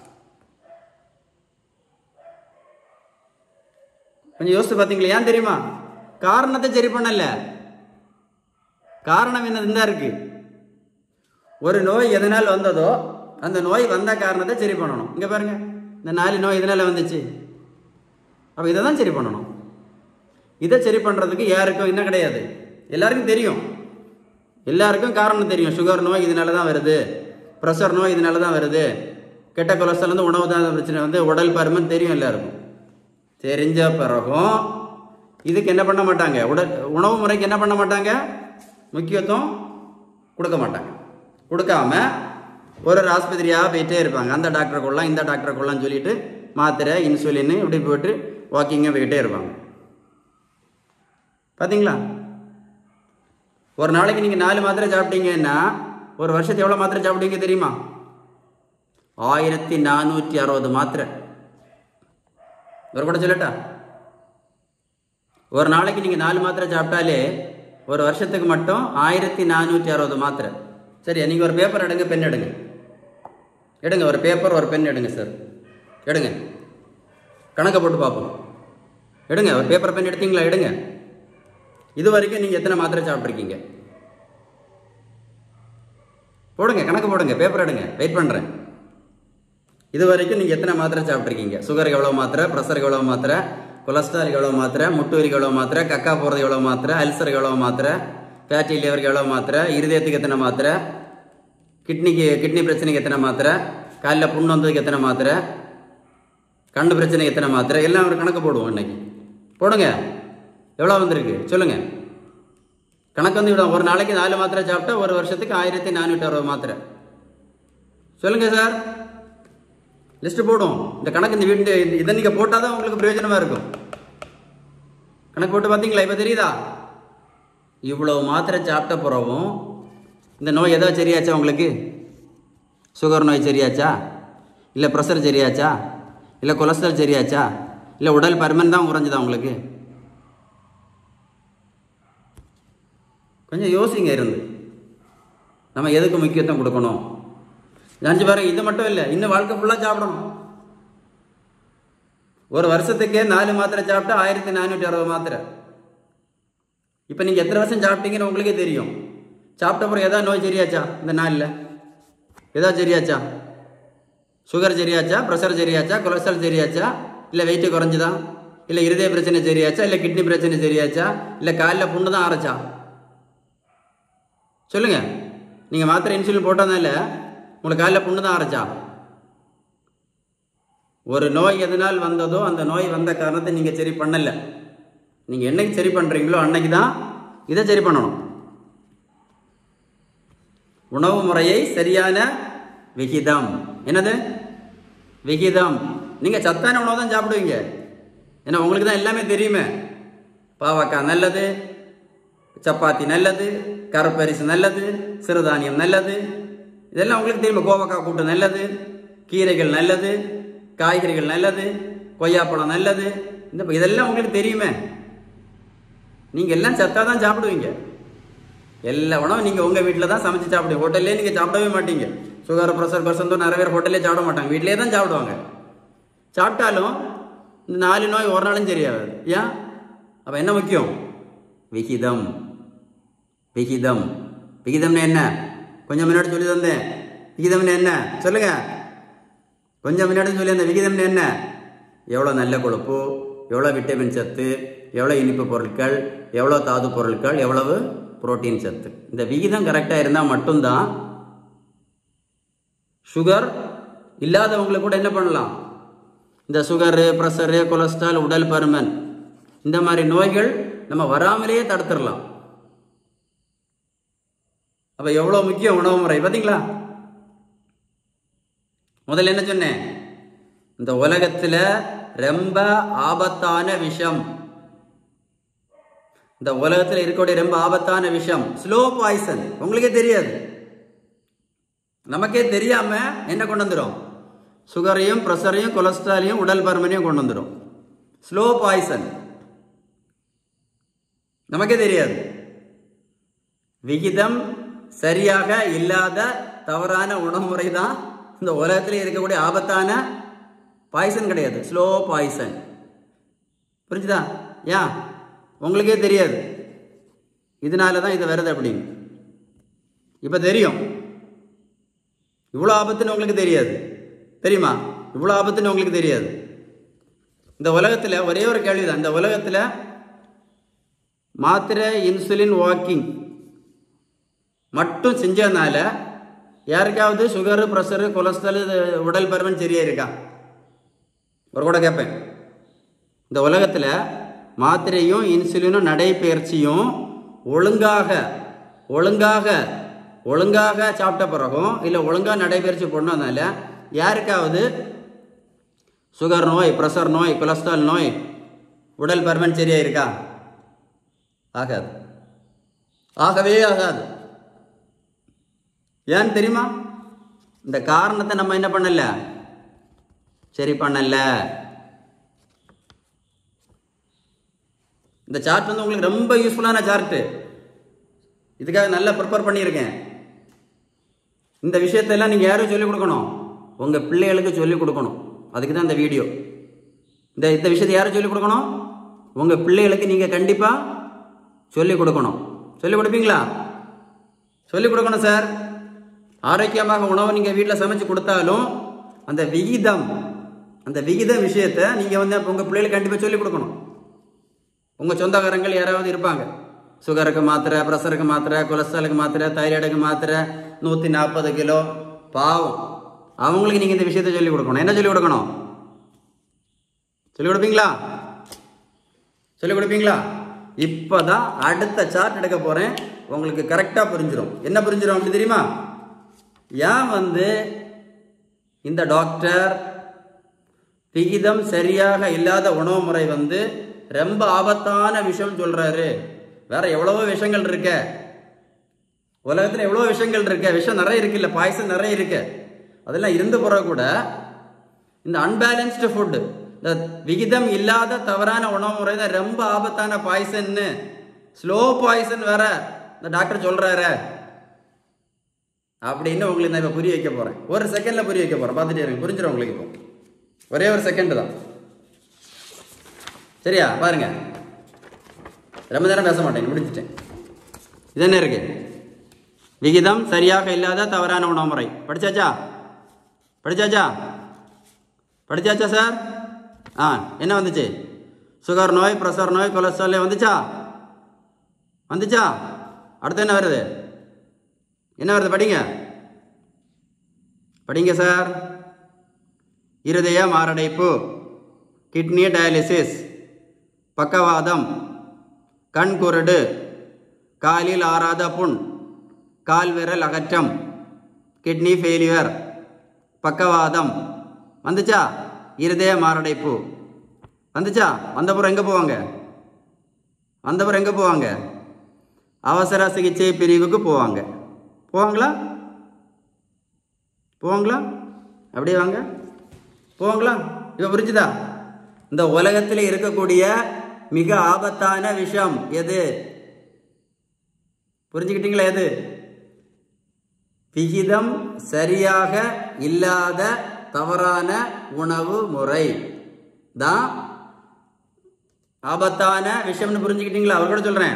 கொஞ்சம் யோசித்து பார்த்தீங்களா ஏன் தெரியுமா காரணத்தை சரி பண்ணல காரணம் என்ன இருந்தா இருக்கு ஒரு நோய் எதனால் வந்ததோ அந்த நோய் வந்த காரணத்தை சரி பண்ணணும் இங்க பாருங்க இந்த நாலு நோய் எதனால வந்துச்சு அப்ப இதை தான் சரி பண்ணணும் இதை சரி பண்றதுக்கு யாருக்கும் என்ன கிடையாது எல்லாருக்கும் தெரியும் எல்லாருக்கும் காரணம் தெரியும் சுகர் நோய் இதனால தான் வருது ப்ரெஷர் நோய் இதனால தான் வருது கெட்ட கொலஸ்ட்ரால் வந்து உணவு தான் பிரச்சனை வந்து உடல் பருமன் தெரியும் எல்லாருக்கும் தெரிஞ்ச பிறகும் இதுக்கு என்ன பண்ண மாட்டாங்க உடல் உணவு முறைக்கு என்ன பண்ண மாட்டாங்க முக்கியத்துவம் கொடுக்க மாட்டாங்க கொடுக்காம ஒரு ஒரு ஆஸ்பத்திரியாக போயிட்டே இருப்பாங்க அந்த டாக்டரை கொள்ளலாம் இந்த டாக்டரை கொள்ளலாம்னு சொல்லிட்டு மாத்திரை இன்சுலின் இப்படி போட்டு வாக்கிங்காக போயிட்டே இருப்பாங்க பார்த்தீங்களா ஒரு நாளைக்கு நீங்கள் நாலு மாத்திரை சாப்பிட்டீங்கன்னா ஒரு வருஷத்துக்கு எவ்வளோ மாத்திரை சாப்பிடுவீங்க தெரியுமா ஆயிரத்தி நானூற்றி அறுபது மாத்திரை ஒரு கூட சொல்லட்டா ஒரு நாளைக்கு நீங்கள் நாலு மாத்திரை சாப்பிட்டாலே ஒரு வருஷத்துக்கு மட்டும் ஆயிரத்தி நானூற்றி அறுபது மாத்திரை சரி நீங்கள் ஒரு பேப்பர் எடுங்க பென் எடுங்க எடுங்க ஒரு பேப்பர் ஒரு பென் எடுங்க சார் எடுங்க கணக்கை போட்டு பார்ப்போம் எடுங்க ஒரு பேப்பர் பென் எடுத்தீங்களா எடுங்க இது வரைக்கும் நீங்கள் எத்தனை மாத்திரை சாப்பிட்ருக்கீங்க போடுங்க கணக்கு போடுங்க பேப்பர் எடுங்க வெயிட் பண்ணுறேன் இது வரைக்கும் நீங்கள் எத்தனை மாத்திரை சாப்பிட்ருக்கீங்க சுகருக்கு எவ்வளோ மாத்திரை ப்ரெஷருக்கு எவ்வளோ மாத்திரை கொலஸ்ட்ராலுக்கு எவ்வளோ மாத்திரை முட்டு வலிக்கு எவ்வளோ மாத்திரை கக்கா போகிறது எவ்வளோ மாத்திரை அல்சருக்கு எவ்வளோ மாத்திரை ஃபேட்டி லிவருக்கு எவ்வளோ மாத்திரை இருதயத்துக்கு எத்தனை மாத்திரை கிட்னிக்கு கிட்னி பிரச்சனைக்கு எத்தனை மாத்திரை காலில் புண்ணு வந்ததுக்கு எத்தனை மாத்திரை கண்ணு பிரச்சனைக்கு எத்தனை மாத்திரை எல்லாம் ஒரு கணக்கு போடுவோம் இன்னைக்கு போடுங்க எவ்வளோ வந்திருக்கு சொல்லுங்க கணக்கு வந்து விடும் ஒரு நாளைக்கு நாலு மாத்திரை சாப்பிட்டா ஒரு வருஷத்துக்கு ஆயிரத்தி நானூற்றி அறுபது மாத்திரை சொல்லுங்க சார் லிஸ்ட் போடும் இந்த கணக்கு இந்த வீட்டு இதை நீங்கள் போட்டால் தான் உங்களுக்கு பிரயோஜனமாக இருக்கும் கணக்கு போட்டு பார்த்தீங்களா இப்போ தெரியுதா இவ்வளவு மாத்திரை சாப்பிட்ட பிறகும் இந்த நோய் ஏதாவது சரியாச்சா உங்களுக்கு சுகர் நோய் சரியாச்சா இல்லை ப்ரெஷர் சரியாச்சா இல்லை கொலஸ்ட்ரால் சரியாச்சா இல்லை உடல் பருமன் தான் குறைஞ்சதா உங்களுக்கு கொஞ்சம் யோசிங்க இருந்து நம்ம எதுக்கு முக்கியத்துவம் கொடுக்கணும் நினச்சி பாருங்க இது மட்டும் இல்லை இன்னும் வாழ்க்கை ஃபுல்லாக சாப்பிடணும் ஒரு வருஷத்துக்கே நாலு மாத்திரை சாப்பிட்டா ஆயிரத்தி நானூற்றி அறுபது மாத்திரை இப்போ நீங்கள் எத்தனை வருஷம் சாப்பிட்டீங்கன்னு உங்களுக்கே தெரியும் சாப்பிட்ட அப்புறம் ஏதாவது நோய் சரியாச்சா இந்த நாளில் ஏதாவது சரியாச்சா சுகர் சரியாச்சா ப்ரெஷர் சரியாச்சா கொலஸ்ட்ரால் சரியாச்சா இல்லை வெயிட்டு குறைஞ்சுதா இல்லை இருதய பிரச்சனை சரியாச்சா இல்லை கிட்னி பிரச்சனை சரியாச்சா இல்லை காலில் புண்ணு தான் ஆரச்சா சொல்லுங்க நீங்கள் மாத்திரை இன்சுலின் போட்டதுனால உங்களுக்கு காலில் புண்ணு தான் ஆரச்சா ஒரு நோய் எதனால் வந்ததோ அந்த நோய் வந்த காரணத்தை நீங்கள் சரி பண்ணல நீங்கள் என்னைக்கு சரி பண்ணுறீங்களோ அன்னைக்கு தான் இதை சரி பண்ணணும் உணவு முறையை சரியான விகிதம் என்னது விகிதம் நீங்கள் சத்தான உணவு தான் சாப்பிடுவீங்க ஏன்னா உங்களுக்கு தான் எல்லாமே தெரியுமே பாவக்காய் நல்லது சப்பாத்தி நல்லது கரப்பரிசு நல்லது சிறுதானியம் நல்லது இதெல்லாம் உங்களுக்கு தெரியுமா கோவக்காய் கூட்டு நல்லது கீரைகள் நல்லது காய்கறிகள் நல்லது கொய்யாப்பழம் நல்லது இந்த இதெல்லாம் உங்களுக்கு தெரியுமே நீங்கள் எல்லாம் சத்தாக தான் சாப்பிடுவீங்க எல்லா உணவும் நீங்கள் உங்கள் வீட்டில் தான் சமைச்சு சாப்பிடுவீங்க ஹோட்டல்லே நீங்கள் சாப்பிடவே மாட்டீங்க சுகர் ப்ரெஷர் பர்சன்ட் நிறைய பேர் ஹோட்டல்லே சாப்பிட மாட்டாங்க வீட்டிலே தான் சாப்பிடுவாங்க சாப்பிட்டாலும் இந்த நாலு நோய் ஒரு நாளும் சரியாகாது ஏன் அப்போ என்ன முக்கியம் விகிதம் விகிதம் விகிதம்னு என்ன கொஞ்சம் முன்னாடி சொல்லி தந்தேன் விகிதம்னு என்ன சொல்லுங்க கொஞ்சம் முன்னாடி சொல்லி அந்த விகிதம்னு என்ன எவ்வளோ நல்ல கொழுப்பு எவ்வளோ விட்டமின் சத்து எவ்வளோ இனிப்பு பொருட்கள் எவ்வளோ தாது பொருட்கள் எவ்வளவு புரோட்டீன் சத்து இந்த விகிதம் கரெக்டாக இருந்தால் மட்டும்தான் சுகர் இல்லாதவங்களுக்கு கூட என்ன பண்ணலாம் இந்த சுகரு ப்ரெஷரு கொலஸ்ட்ரால் உடல் பருமன் இந்த மாதிரி நோய்கள் நம்ம வராமலேயே தடுத்துடலாம் அப்போ எவ்வளோ முக்கியம் உணவு முறை பார்த்தீங்களா முதல்ல என்ன சொன்னேன் இந்த உலகத்தில் ரொம்ப ஆபத்தான விஷம் இந்த உலகத்தில் இருக்கக்கூடிய ரொம்ப ஆபத்தான விஷம் ஸ்லோ பாய்சன் உங்களுக்கே தெரியாது நமக்கே தெரியாம என்ன கொண்டு வந்துடும் சுகரையும் ப்ரெஷரையும் கொலஸ்ட்ராலையும் உடல் பருமனையும் கொண்டு வந்துடும் ஸ்லோ பாய்சன் நமக்கே தெரியாது விகிதம் சரியாக இல்லாத தவறான உணவு முறை தான் இந்த உலகத்தில் இருக்கக்கூடிய ஆபத்தான பாய்சன் கிடையாது ஸ்லோ பாய்சன் புரிஞ்சுதா ஏன் உங்களுக்கே தெரியாது இதனால தான் இது வருது அப்படின்னு இப்போ தெரியும் இவ்வளோ ஆபத்துன்னு உங்களுக்கு தெரியாது தெரியுமா இவ்வளோ ஆபத்துன்னு உங்களுக்கு தெரியாது இந்த உலகத்தில் ஒரே ஒரு கேள்வி தான் இந்த உலகத்தில் மாத்திரை இன்சுலின் வாக்கிங் மட்டும் செஞ்சதுனால யாருக்காவது சுகரு ப்ரெஷரு கொலஸ்ட்ரால் உடல் பருமன் சரியா இருக்கா ஒரு கூட கேட்பேன் இந்த உலகத்தில் மாத்திரையும் இன்சுலினும் நடைபயிற்சியும் ஒழுங்காக ஒழுங்காக ஒழுங்காக சாப்பிட்ட பிறகும் இல்லை ஒழுங்காக நடைபயிற்சி பண்ணதுனால யாருக்காவது சுகர் நோய் ப்ரெஷர் நோய் கொலஸ்ட்ரால் நோய் உடல் பருமன் சரியா இருக்கா ஆகாது ஆகவே ஆகாது ஏன்னு தெரியுமா இந்த காரணத்தை நம்ம என்ன பண்ணல சரி பண்ணல இந்த சார்ட் வந்து உங்களுக்கு ரொம்ப யூஸ்ஃபுல்லான சார்ட்டு இதுக்காக நல்லா ப்ரிப்பேர் பண்ணியிருக்கேன் இந்த விஷயத்தெல்லாம் நீங்கள் யாரும் சொல்லிக் கொடுக்கணும் உங்கள் பிள்ளைகளுக்கு சொல்லிக் கொடுக்கணும் அதுக்கு தான் இந்த வீடியோ இந்த இந்த விஷயத்தை யாரும் சொல்லிக் கொடுக்கணும் உங்கள் பிள்ளைகளுக்கு நீங்கள் கண்டிப்பாக சொல்லிக் கொடுக்கணும் சொல்லிக் கொடுப்பீங்களா சொல்லிக் கொடுக்கணும் சார் ஆரோக்கியமாக உணவு நீங்கள் வீட்டில் சமைச்சு கொடுத்தாலும் அந்த விகிதம் அந்த விகித விஷயத்தை நீங்கள் வந்து உங்கள் பிள்ளைகளுக்கு கண்டிப்பாக சொல்லிக் கொடுக்கணும் உங்கள் சொந்தக்காரங்கள் யாராவது இருப்பாங்க சுகருக்கு மாத்திரை ப்ரெஷருக்கு மாத்திரை கொலஸ்ட்ராலுக்கு மாத்திரை தைராய்டுக்கு மாத்திரை நூற்றி நாற்பது கிலோ பாவம் அவங்களுக்கு நீங்கள் இந்த விஷயத்தை சொல்லிக் கொடுக்கணும் என்ன சொல்லிக் கொடுக்கணும் சொல்லிக் கொடுப்பீங்களா சொல்லிக் கொடுப்பீங்களா இப்போதான் அடுத்த சார்ட் எடுக்க போகிறேன் உங்களுக்கு கரெக்டாக புரிஞ்சிடும் என்ன புரிஞ்சிடும் அப்படி தெரியுமா ஏன் வந்து இந்த டாக்டர் விகிதம் சரியாக இல்லாத உணவு முறை வந்து ரொம்ப ஆபத்தான விஷயம் சொல்றாரு வேற எவ்வளவோ விஷயங்கள் இருக்க உலகத்துல எவ்வளவோ விஷயங்கள் இருக்க விஷம் நிறைய இருக்கு இல்ல பாய்சன் நிறைய இருக்கு அதெல்லாம் இருந்த பிறகு கூட இந்த அன்பேலன்ஸ்டு ஃபுட் இந்த விகிதம் இல்லாத தவறான உணவு முறை தான் ரொம்ப ஆபத்தான பாய்சன்னு ஸ்லோ பாய்சன் வேற இந்த டாக்டர் சொல்றாரு அப்படின்னு உங்களுக்கு நான் இப்போ புரிய வைக்க போறேன் ஒரு செகண்ட்ல புரிய வைக்க போறேன் பார்த்துட்டே இருங்க புரிஞ்சிடும் உங்களுக்கு இப்போ ஒரே ஒரு செகண்ட் தான் சரியா பாருங்க ரொம்ப நேரம் பேச மாட்டேன் முடிச்சிட்டேன் இது என்ன இருக்கு விகிதம் சரியாக இல்லாத தவறான உணவு முறை படிச்சாச்சா படிச்சாச்சா படிச்சாச்சா சார் ஆ என்ன வந்துச்சு சுகர் நோய் ப்ரெஷர் நோய் கொலஸ்ட்ரால் வந்துச்சா வந்துச்சா அடுத்து என்ன வருது என்ன வருது படிங்க படிங்க சார் இருதய மாரடைப்பு கிட்னி டயாலிசிஸ் பக்கவாதம் கண் குருடு காலில் ஆறாத புண் கால் விரல் அகற்றம் கிட்னி ஃபெயிலியர் பக்கவாதம் வந்துச்சா இருதய மாரடைப்பு வந்துச்சா வந்தப்புறம் எங்கே போவாங்க வந்தப்புறம் எங்கே போவாங்க அவசர சிகிச்சை பிரிவுக்கு போவாங்க போவாங்களா போவாங்களா அப்படியே வாங்க போவாங்களா இப்போ புரிஞ்சுதா இந்த உலகத்தில் இருக்கக்கூடிய மிக ஆபத்தான விஷயம் எது புரிஞ்சுக்கிட்டீங்களா எது விகிதம் சரியாக இல்லாத தவறான உணவு முறை தான் ஆபத்தான விஷயம்னு புரிஞ்சுக்கிட்டீங்களா அவர் கூட சொல்றேன்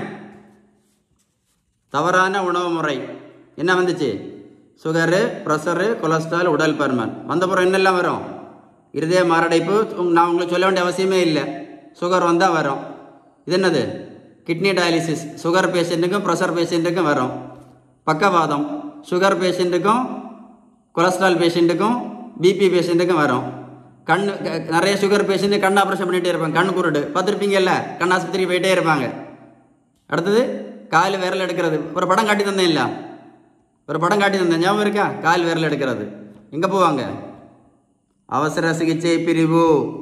தவறான உணவு முறை என்ன வந்துச்சு சுகரு ப்ரெஷரு கொலஸ்ட்ரால் உடல் பருமன் வந்தப்புறம் என்னெல்லாம் வரும் இருதய மாரடைப்பு உங்க- நான் உங்களுக்கு சொல்ல வேண்டிய அவசியமே இல்லை சுகர் வந்தால் வரும் இது என்னது கிட்னி டயாலிசிஸ் சுகர் பேஷண்ட்டுக்கும் ப்ரெஷர் பேஷண்ட்டுக்கும் வரும் பக்கவாதம் சுகர் பேஷண்ட்டுக்கும் கொலஸ்ட்ரால் பேஷண்ட்டுக்கும் பிபி பேஷண்ட்டுக்கும் வரும் கண் க- நிறைய சுகர் பேஷண்ட்டு கண் ஆப்ரேஷன் பண்ணிகிட்டே இருப்பாங்க கண் குருடு பார்த்துருப்பீங்கல்ல கண் ஆஸ்பத்திரிக்கு போயிட்டே இருப்பாங்க அடுத்தது கால் விரல் எடுக்கிறது ஒரு படம் காட்டி தந்தேன் இல்ல ஒரு படம் காட்டி தந்தேன் ஞாபகம் இருக்கா கால் விரல் எடுக்கிறது எங்கே போவாங்க அவசர சிகிச்சை பிரிவு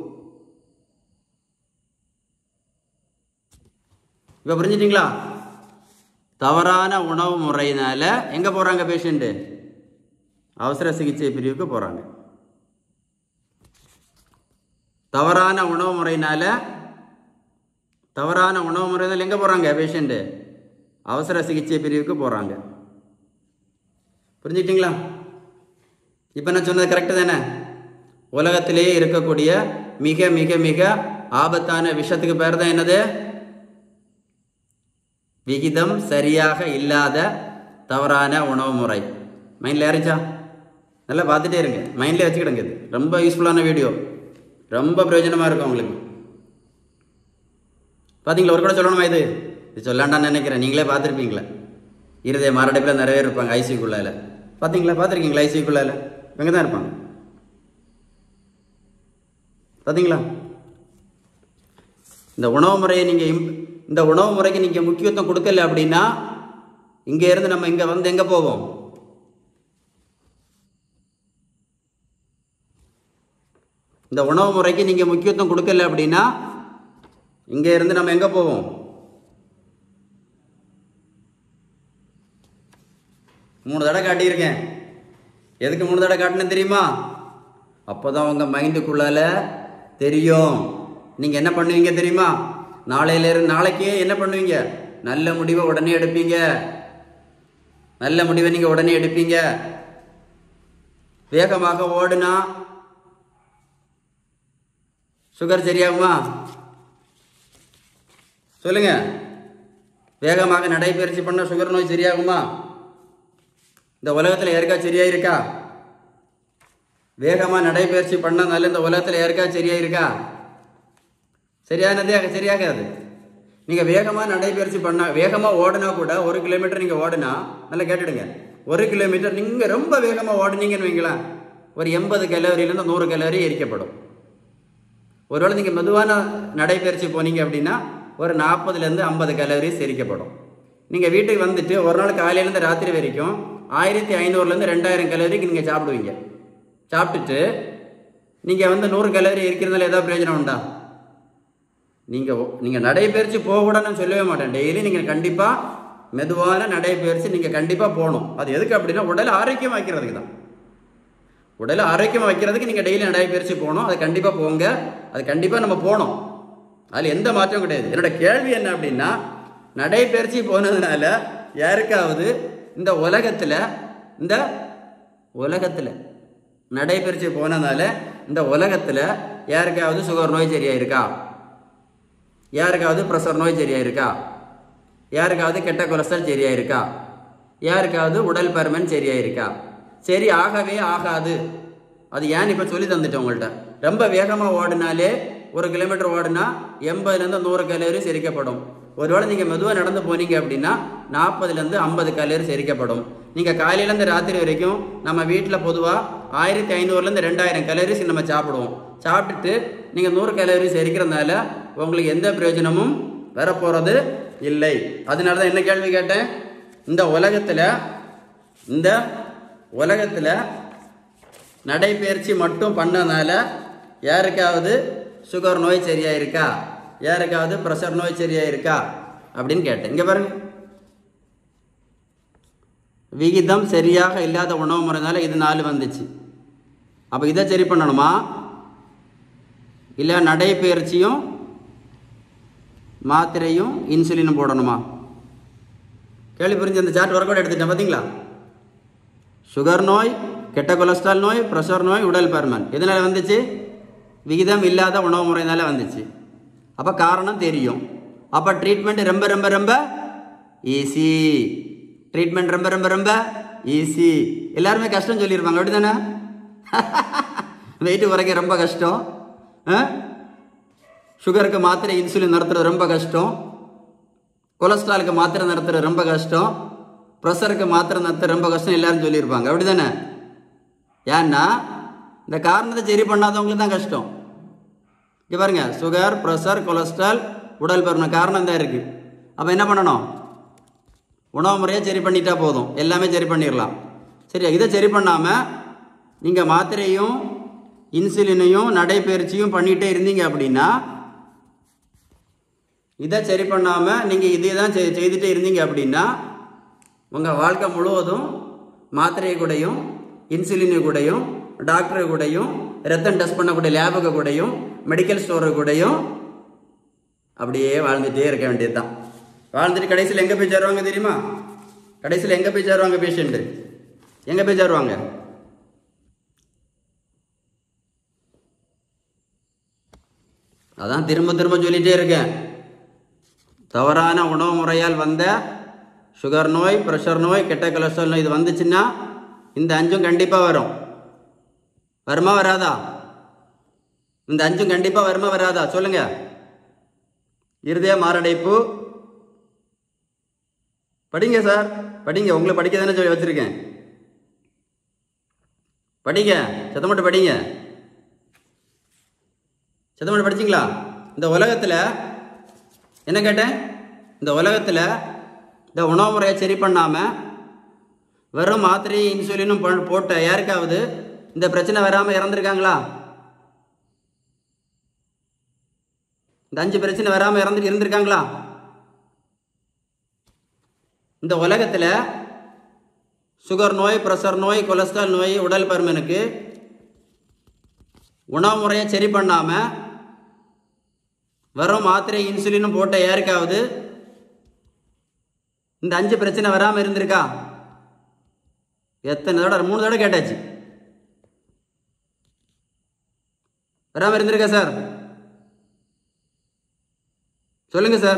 இப்போ புரிஞ்சிட்டிங்களா தவறான உணவு முறையினால எங்கே போகிறாங்க பேஷண்ட்டு அவசர சிகிச்சை பிரிவுக்கு போகிறாங்க தவறான உணவு முறையினால தவறான உணவு முறையில் எங்கே போகிறாங்க பேஷண்ட்டு அவசர சிகிச்சை பிரிவுக்கு போகிறாங்க புரிஞ்சுக்கிட்டீங்களா இப்போ நான் சொன்னது கரெக்டு தானே உலகத்திலேயே இருக்கக்கூடிய மிக மிக மிக ஆபத்தான விஷயத்துக்கு பேர் தான் என்னது விகிதம் சரியாக இல்லாத தவறான உணவு முறை மைண்டில் ஏறிச்சா நல்லா பார்த்துட்டே இருங்க மைண்ட்லேயே வச்சுக்கிடுங்க இது ரொம்ப யூஸ்ஃபுல்லான வீடியோ ரொம்ப பிரயோஜனமாக இருக்கும் உங்களுக்கு பார்த்தீங்களா ஒரு கூட சொல்லணுமா இது இது சொல்லாண்டான்னு நினைக்கிறேன் நீங்களே பார்த்துருப்பீங்களே இருதய மாரடைப்பில் நிறைய பேர் இருப்பாங்க ஐசிக்குள்ளால பார்த்தீங்களா பார்த்துருக்கீங்களா ஐசிக்குள்ளால இவங்க தான் இருப்பாங்க பார்த்தீங்களா இந்த உணவு முறையை நீங்கள் இந்த உணவு முறைக்கு நீங்கள் முக்கியத்துவம் கொடுக்கல அப்படின்னா இங்கே இருந்து நம்ம இங்கே வந்து எங்கே போவோம் இந்த உணவு முறைக்கு நீங்கள் முக்கியத்துவம் கொடுக்கல அப்படின்னா இங்கே இருந்து நம்ம எங்கே போவோம் மூணு தடவை காட்டியிருக்கேன் எதுக்கு மூணு தடவை காட்டினேன் தெரியுமா அப்போ தான் உங்கள் மைண்டுக்குள்ளால தெரியும் நீங்கள் என்ன பண்ணுவீங்க தெரியுமா நாளையிலேருந்து நாளைக்கே என்ன பண்ணுவீங்க நல்ல முடிவை உடனே எடுப்பீங்க நல்ல முடிவை நீங்கள் உடனே எடுப்பீங்க வேகமாக ஓடுனா சுகர் சரியாகுமா சொல்லுங்க வேகமாக நடைபயிற்சி பண்ண சுகர் நோய் சரியாகுமா இந்த உலகத்தில் யாருக்கா சரியா இருக்கா வேகமாக நடைபயிற்சி பண்ணனால இந்த உலகத்தில் யாருக்கா சரியா இருக்கா சரியானதே சரியாகாது நீங்கள் வேகமாக நடைபயிற்சி பண்ண வேகமாக ஓடினா கூட ஒரு கிலோமீட்டர் நீங்கள் ஓடினா நல்லா கேட்டுடுங்க ஒரு கிலோமீட்டர் நீங்கள் ரொம்ப வேகமாக ஓடுனீங்கன்னு வைங்களேன் ஒரு எண்பது கலோரியிலேருந்து நூறு கலோரி எரிக்கப்படும் ஒருவேளை நீங்கள் மெதுவான நடைபயிற்சி போனீங்க அப்படின்னா ஒரு நாற்பதுலேருந்து ஐம்பது கலோரிஸ் எரிக்கப்படும் நீங்கள் வீட்டுக்கு வந்துட்டு ஒரு நாள் காலையிலேருந்து ராத்திரி வரைக்கும் ஆயிரத்தி ஐநூறுலேருந்து ரெண்டாயிரம் கலோரிக்கு நீங்கள் சாப்பிடுவீங்க சாப்பிட்டுட்டு நீங்கள் வந்து நூறு கலோரி எரிக்கிறதுல ஏதாவது பிரயோஜனம் உண்டா நீங்கள் நீங்கள் நடைபயிற்சி போகக்கூடாதுன்னு சொல்லவே மாட்டேன் டெய்லி நீங்கள் கண்டிப்பாக மெதுவான நடைபயிற்சி நீங்கள் கண்டிப்பாக போகணும் அது எதுக்கு அப்படின்னா உடலை ஆரோக்கியம் வைக்கிறதுக்கு தான் உடலை ஆரோக்கியமாக வைக்கிறதுக்கு நீங்கள் டெய்லி நடைபயிற்சி போகணும் அது கண்டிப்பாக போங்க அது கண்டிப்பாக நம்ம போகணும் அதில் எந்த மாற்றம் கிடையாது என்னோட கேள்வி என்ன அப்படின்னா நடைபயிற்சி போனதுனால யாருக்காவது இந்த உலகத்தில் இந்த உலகத்தில் நடைபயிற்சி போனதுனால இந்த உலகத்தில் யாருக்காவது சுகர் நோய் சரியா இருக்கா யாருக்காவது ப்ரெஷர் நோய் சரியா இருக்கா யாருக்காவது கெட்ட கொலஸ்ட்ரால் சரியா இருக்கா யாருக்காவது உடல் பருமன் சரியா இருக்கா சரி ஆகவே ஆகாது அது ஏன் இப்போ சொல்லி தந்துட்டேன் உங்கள்கிட்ட ரொம்ப வேகமாக ஓடினாலே ஒரு கிலோமீட்டர் ஓடினா எண்பதுலேருந்து நூறு கலோரி செரிக்கப்படும் ஒருவேளை நீங்கள் மெதுவாக நடந்து போனீங்க அப்படின்னா நாற்பதுலேருந்து ஐம்பது கலோரி செரிக்கப்படும் நீங்கள் காலையிலேருந்து ராத்திரி வரைக்கும் நம்ம வீட்டில் பொதுவாக ஆயிரத்தி ஐநூறுலேருந்து ரெண்டாயிரம் கலோரிஸ் நம்ம சாப்பிடுவோம் சாப்பிட்டுட்டு நீங்கள் நூறு கலோரிஸ் எரிக்கிறதுனால உங்களுக்கு எந்த பிரயோஜனமும் வரப்போகிறது இல்லை அதனால தான் என்ன கேள்வி கேட்டேன் இந்த உலகத்தில் இந்த உலகத்தில் நடைபயிற்சி மட்டும் பண்ணனால யாருக்காவது சுகர் நோய் சரியா இருக்கா யாருக்காவது ப்ரெஷர் நோய் சரியா இருக்கா அப்படின்னு கேட்டேன் இங்கே பாருங்க விகிதம் சரியாக இல்லாத உணவு முறைனால இது நாலு வந்துச்சு அப்போ இதை சரி பண்ணணுமா இல்லை நடைபயிற்சியும் மாத்திரையும் இன்சுலினும் போடணுமா கேள்வி புரிஞ்சு அந்த சார்ட் ஒர்க் அவுட் எடுத்துட்டேன் பார்த்தீங்களா சுகர் நோய் கெட்ட கொலஸ்ட்ரால் நோய் ப்ரெஷர் நோய் உடல் பருமன் எதனால் வந்துச்சு விகிதம் இல்லாத உணவு முறையினால வந்துச்சு அப்போ காரணம் தெரியும் அப்போ ட்ரீட்மெண்ட் ரொம்ப ரொம்ப ரொம்ப ஈஸி ட்ரீட்மெண்ட் ரொம்ப ரொம்ப ரொம்ப ஈஸி எல்லாருமே கஷ்டம் சொல்லியிருப்பாங்க அப்படி தானே வெயிட் குறைக்க ரொம்ப கஷ்டம் ஆ? சுகருக்கு மாத்திரை இன்சுலின் நிறுத்துறது ரொம்ப கஷ்டம் கொலஸ்ட்ராலுக்கு மாத்திரை நிறுத்துறது ரொம்ப கஷ்டம் ப்ரெஷருக்கு மாத்திரை நிறுத்துறது ரொம்ப கஷ்டம் எல்லாரும் சொல்லியிருப்பாங்க அப்படி தானே ஏன்னா இந்த காரணத்தை சரி பண்ணாதவங்களுக்கு தான் கஷ்டம் இங்கே பாருங்க சுகர் ப்ரெஷர் கொலஸ்ட்ரால் உடல் பருமன் காரணம் தான் இருக்குது அப்போ என்ன பண்ணணும் உணவு முறையை சரி பண்ணிட்டா போதும் எல்லாமே சரி பண்ணிடலாம் சரி இதை சரி பண்ணாமல் நீங்கள் மாத்திரையும் இன்சுலினையும் நடைபயிற்சியும் பண்ணிகிட்டே இருந்தீங்க அப்படின்னா இதை சரி பண்ணாமல் நீங்கள் இதே தான் செய்- செய்துட்டே இருந்தீங்க அப்படின்னா உங்கள் வாழ்க்கை முழுவதும் மாத்திரை கூடயும் இன்சுலினு கூடயும் டாக்டர் கூடயும் ரத்தம் டெஸ்ட் பண்ணக்கூடிய லேபுக்கு கூடயும் மெடிக்கல் ஸ்டோரு கூடயும் அப்படியே வாழ்ந்துட்டே இருக்க வேண்டியது தான் வாழ்ந்துட்டு கடைசியில் எங்கே போய் சேருவாங்க தெரியுமா கடைசியில் எங்கே போய் சேருவாங்க பேஷண்ட்டு எங்கே போய் சேருவாங்க அதான் திரும்ப திரும்ப சொல்லிட்டே இருக்கேன் தவறான உணவு முறையால் வந்த சுகர் நோய் ப்ரெஷர் நோய் கெட்ட கொலஸ்ட்ரால் நோய் இது வந்துச்சுன்னா இந்த அஞ்சும் கண்டிப்பாக வரும் வருமா வராதா இந்த அஞ்சும் கண்டிப்பாக வருமா வராதா சொல்லுங்க இருதய மாரடைப்பு படிங்க சார் படிங்க உங்களை படிக்க தானே சொல்லி வச்சுருக்கேன் படிங்க சத்தமட்டு படிங்க சத்தமட்டு படிச்சிங்களா இந்த உலகத்தில் என்ன கேட்டேன் இந்த உலகத்தில் இந்த உணவு முறையை சரி பண்ணாமல் வெறும் மாத்திரையும் இன்சுலினும் பண் போட்ட யாருக்காவது இந்த பிரச்சனை வராமல் இறந்துருக்காங்களா இந்த அஞ்சு பிரச்சனை வராமல் இறந்து இருந்திருக்காங்களா இந்த உலகத்தில் சுகர் நோய் ப்ரெஷர் நோய் கொலஸ்ட்ரால் நோய் உடல் பருமனுக்கு உணவு முறையை சரி பண்ணாமல் வெறும் மாத்திரை இன்சுலினும் போட்ட யாருக்காவது இந்த அஞ்சு பிரச்சனை வராமல் இருந்திருக்கா எத்தனை தடவை மூணு தடவை கேட்டாச்சு வராமல் இருந்திருக்கா சார் சொல்லுங்க சார்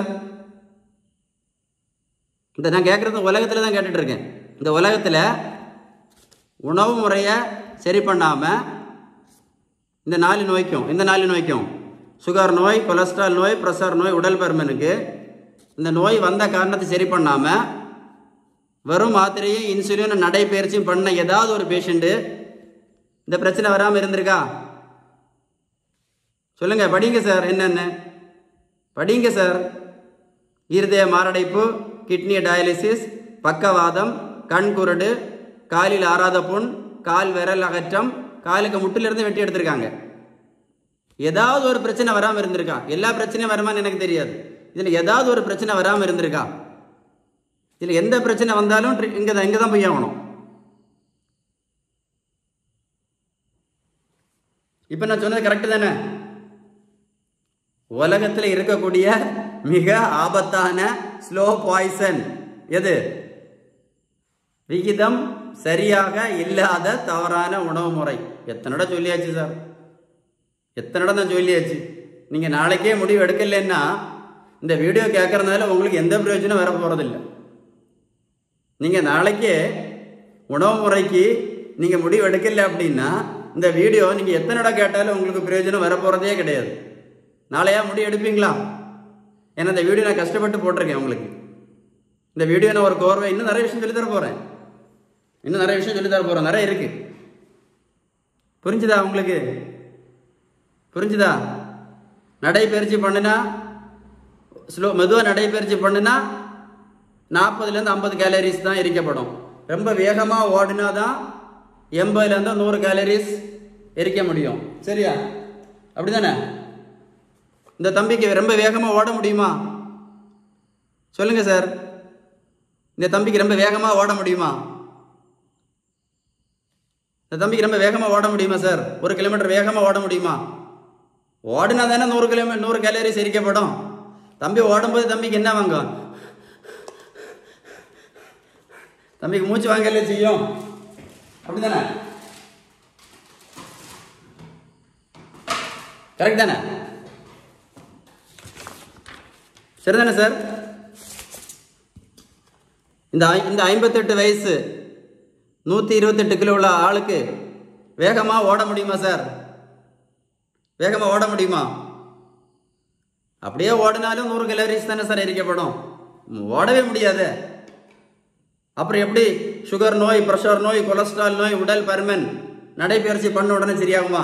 இந்த நான் கேட்குறது உலகத்தில் தான் கேட்டுட்டு இருக்கேன் இந்த உலகத்தில் உணவு முறையை சரி பண்ணாமல் இந்த நாலு நோய்க்கும் இந்த நாலு நோய்க்கும் சுகர் நோய் கொலஸ்ட்ரால் நோய் ப்ரெஷர் நோய் உடல் பருமனுக்கு இந்த நோய் வந்த காரணத்தை சரி பண்ணாமல் வெறும் மாத்திரையும் இன்சுலின் நடைபயிற்சியும் பண்ண ஏதாவது ஒரு பேஷண்ட்டு இந்த பிரச்சனை வராமல் இருந்திருக்கா சொல்லுங்க படிங்க சார் என்னென்ன படிங்க சார் இருதய மாரடைப்பு கிட்னி டயாலிசிஸ் பக்கவாதம் கண் குருடு காலில் ஆறாத புண் கால் விரல் அகற்றம் காலுக்கு முட்டிலிருந்து வெட்டி எடுத்திருக்காங்க ஏதாவது ஒரு பிரச்சனை வராமல் இருந்திருக்கா எல்லா பிரச்சனையும் வருமான்னு எனக்கு தெரியாது இதில் ஏதாவது ஒரு பிரச்சனை வராமல் இருந்திருக்கா இதில் எந்த பிரச்சனை வந்தாலும் இங்கே தான் இங்கே தான் போய் ஆகணும் இப்போ நான் சொன்னது கரெக்டு தானே உலகத்தில் இருக்கக்கூடிய மிக ஆபத்தான ஸ்லோ பாய்சன் எது விகிதம் சரியாக இல்லாத தவறான உணவு முறை எத்தனோட சொல்லியாச்சு சார் எத்தனோட தான் சொல்லியாச்சு நீங்கள் நாளைக்கே முடிவு எடுக்கலைன்னா இந்த வீடியோ கேட்கறதுனால உங்களுக்கு எந்த பிரயோஜனம் வர போகிறதில்ல நீங்கள் நாளைக்கே உணவு முறைக்கு நீங்கள் முடிவு எடுக்கல அப்படின்னா இந்த வீடியோ நீங்கள் எத்தனை இடம் கேட்டாலும் உங்களுக்கு பிரயோஜனம் வர போகிறதே கிடையாது நாளையா முடிவு எடுப்பீங்களா ஏன்னா இந்த வீடியோ நான் கஷ்டப்பட்டு போட்டிருக்கேன் உங்களுக்கு இந்த வீடியோ நான் ஒரு கோர்வை இன்னும் நிறைய விஷயம் சொல்லி தர போகிறேன் இன்னும் நிறைய விஷயம் சொல்லி தர போகிறேன் நிறைய இருக்கு புரிஞ்சுதா உங்களுக்கு புரிஞ்சுதா நடைபயிற்சி பண்ணுனா ஸ்லோ மெதுவாக நடைபயிற்சி பண்ணுனா நாற்பதுலேருந்து ஐம்பது கேலரிஸ் தான் எரிக்கப்படும் ரொம்ப வேகமாக ஓடினா தான் எண்பதுலேருந்து நூறு கேலரிஸ் எரிக்க முடியும் சரியா அப்படிதானே இந்த தம்பிக்கு ரொம்ப வேகமாக ஓட முடியுமா சொல்லுங்க சார் இந்த தம்பிக்கு ரொம்ப வேகமாக ஓட முடியுமா இந்த தம்பிக்கு ரொம்ப வேகமாக ஓட முடியுமா சார் ஒரு கிலோமீட்டர் வேகமாக ஓட முடியுமா ஓடினா தானே நூறு கிலோமீட்டர் நூறு கேலரிஸ் எரிக்கப்படும் தம்பி ஓடும்போது தம்பிக்கு என்ன வாங்கும் தம்பிக்கு மூச்சு வாங்கல செய்யும் அப்படிதானே கரெக்ட் தானே சரிதானே சார் இந்த ஐ- இந்த ஐம்பத்தெட்டு வயசு நூற்றி இருபத்தெட்டு கிலோ உள்ள ஆளுக்கு வேகமாக ஓட முடியுமா சார் வேகமாக ஓட முடியுமா அப்படியே ஓடினாலும் நூறு கலோரிஸ் தானே சார் எரிக்கப்படும் ம், ஓடவே முடியாது அப்புறம் எப்படி சுகர் நோய் ப்ரெஷர் நோய் கொலஸ்ட்ரால் நோய் உடல் பருமன் நடைபயிற்சி பண்ண உடனே சரியாகுமா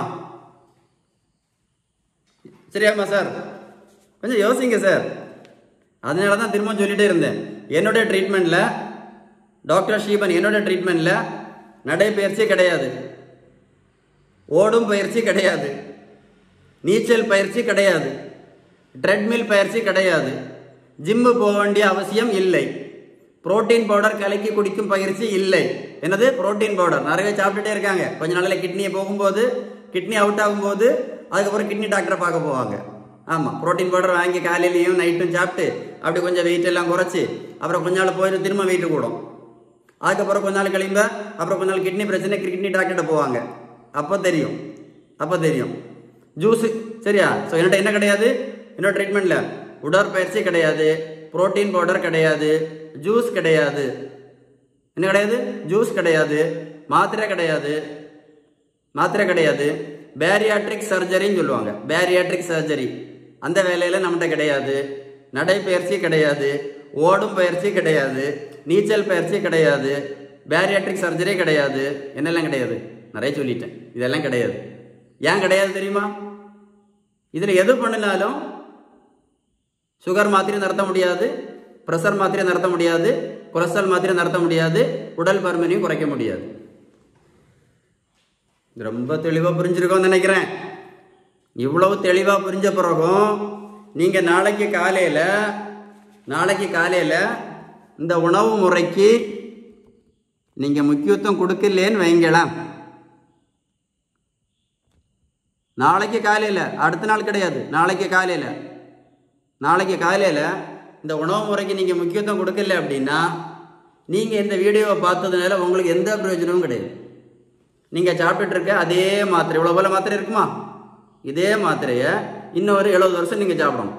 சரியாகுமா சார் கொஞ்சம் யோசிங்க சார் அதனால தான் திரும்ப சொல்லிட்டே இருந்தேன் என்னுடைய ட்ரீட்மெண்ட்டில் டாக்டர் ஷீபன் என்னோட ட்ரீட்மெண்ட்டில் நடைப்பயிற்சி கிடையாது ஓடும் பயிற்சி கிடையாது நீச்சல் பயிற்சி கிடையாது ட்ரெட்மில் பயிற்சி கிடையாது ஜிம்மு போக வேண்டிய அவசியம் இல்லை புரோட்டீன் பவுடர் கலக்கி குடிக்கும் பயிற்சி இல்லை என்னது புரோட்டீன் பவுடர் நிறைய பேர் சாப்பிட்டுட்டே இருக்காங்க கொஞ்ச நாளில் கிட்னியை போகும்போது கிட்னி அவுட் ஆகும்போது அதுக்கப்புறம் கிட்னி டாக்டரை பார்க்க போவாங்க ஆமாம் புரோட்டீன் பவுடர் வாங்கி காலையிலையும் நைட்டும் சாப்பிட்டு அப்படி கொஞ்சம் வெயிட் எல்லாம் குறைச்சி அப்புறம் கொஞ்ச நாள் போயிட்டு திரும்ப வெயிட் கூடும் அதுக்கப்புறம் கொஞ்ச நாள் கழிம்ப அப்புறம் கொஞ்ச நாள் கிட்னி பிரச்சனை கிட்னி டாக்டர்கிட்ட போவாங்க அப்போ தெரியும் அப்போ தெரியும் ஜூஸு சரியா ஸோ என்கிட்ட என்ன கிடையாது என்னோட ட்ரீட்மெண்ட்டில் உடற்பயிற்சி கிடையாது புரோட்டீன் பவுடர் கிடையாது ஜூஸ் கிடையாது என்ன கிடையாது ஜூஸ் கிடையாது மாத்திரை கிடையாது மாத்திரை கிடையாது பேரியாட்ரிக் சர்ஜரின்னு சொல்லுவாங்க பேரியாட்ரிக் சர்ஜரி அந்த வேலையில் நம்மகிட்ட கிடையாது நடைப்பயிற்சி கிடையாது ஓடும் பயிற்சி கிடையாது நீச்சல் பயிற்சி கிடையாது பேரியாட்ரிக் சர்ஜரி கிடையாது என்னெல்லாம் கிடையாது நிறைய சொல்லிட்டேன் இதெல்லாம் கிடையாது ஏன் கிடையாது தெரியுமா இதில் எது பண்ணினாலும் சுகர் மாத்திரை நடத்த முடியாது ப்ரெஷர் மாத்திரை நடத்த முடியாது கொலஸ்ட்ரால் மாத்திரை நடத்த முடியாது உடல் பருமனையும் குறைக்க முடியாது இது ரொம்ப தெளிவாக புரிஞ்சிருக்கோம்னு நினைக்கிறேன் இவ்வளவு தெளிவாக புரிஞ்ச பிறகும் நீங்கள் நாளைக்கு காலையில் நாளைக்கு காலையில் இந்த உணவு முறைக்கு நீங்கள் முக்கியத்துவம் கொடுக்கலேன்னு வைங்களாம் நாளைக்கு காலையில் அடுத்த நாள் கிடையாது நாளைக்கு காலையில் நாளைக்கு காலையில் இந்த உணவு முறைக்கு நீங்கள் முக்கியத்துவம் கொடுக்கல அப்படின்னா நீங்கள் இந்த வீடியோவை பார்த்ததுனால உங்களுக்கு எந்த பிரயோஜனமும் கிடையாது நீங்கள் சாப்பிட்டுட்டு இருக்க அதே மாத்திரை இவ்வளோ போல மாத்திரை இருக்குமா இதே மாத்திரையை இன்னொரு எழுபது வருஷம் நீங்கள் சாப்பிடணும்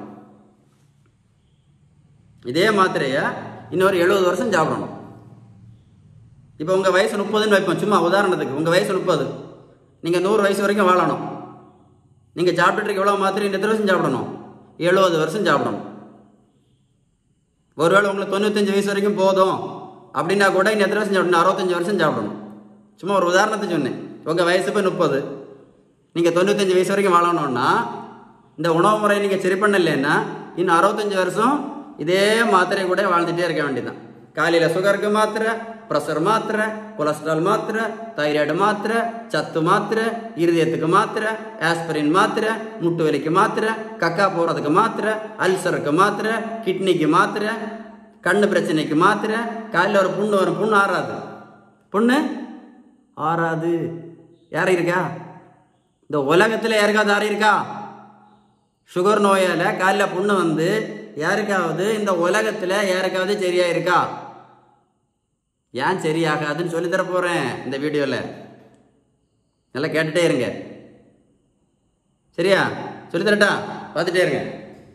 இதே மாத்திரையை இன்னொரு எழுபது வருஷம் சாப்பிடணும் இப்போ உங்கள் வயசு முப்பதுன்னு வைப்போம் சும்மா உதாரணத்துக்கு உங்கள் வயசு முப்பது நீங்கள் நூறு வயசு வரைக்கும் வாழணும் நீங்கள் சாப்பிட்டுட்டு இருக்க எவ்வளோ மாத்திரை எத்தனை வருஷம் சாப்பிடணும் எழுபது வருஷம் சாப்பிடணும் ஒருவேளை உங்களுக்கு தொண்ணூத்தஞ்சு வயசு வரைக்கும் போதும் அப்படின்னா கூட இன்னும் எத்தனை வருஷம் சாப்பிடணும் அறுபத்தஞ்சு வருஷம் சாப்பிடணும் சும்மா ஒரு உதாரணத்துக்கு சொன்னேன் உங்கள் வயசு இப்போ முப்பது நீங்கள் தொண்ணூத்தஞ்சு வயசு வரைக்கும் வாழணும்னா இந்த உணவு முறையை நீங்கள் சரி பண்ணலைன்னா இன்னும் அறுபத்தஞ்சு வருஷம் இதே மாத்திரை கூட வாழ்ந்துட்டே இருக்க வேண்டியதுதான் காலையில் சுகருக்கு மாத்திரை ப்ரெஷர் மாத்திரை கொலஸ்ட்ரால் மாத்திரை தைராய்டு மாத்திரை சத்து மாத்திரை இருதயத்துக்கு மாத்திரை ஆஸ்பிரின் மாத்திரை முட்டு வலிக்கு மாத்திரை கக்கா போகிறதுக்கு மாத்திரை அல்சருக்கு மாத்திரை கிட்னிக்கு மாத்திரை கண்ணு பிரச்சனைக்கு மாத்திரை காலையில் ஒரு புண்ணு வரும் புண்ணு ஆறாது புண்ணு ஆறாது யார் இருக்கா இந்த உலகத்தில் யாருக்காவது ஆறி இருக்கா சுகர் நோயால் காலில் புண்ணு வந்து யாருக்காவது இந்த உலகத்தில் யாருக்காவது சரியா இருக்கா ஏன் சரியாகாதுன்னு சொல்லி தர போகிறேன் இந்த வீடியோவில் நல்லா கேட்டுட்டே இருங்க சரியா சொல்லி தரட்டா பார்த்துட்டே இருங்க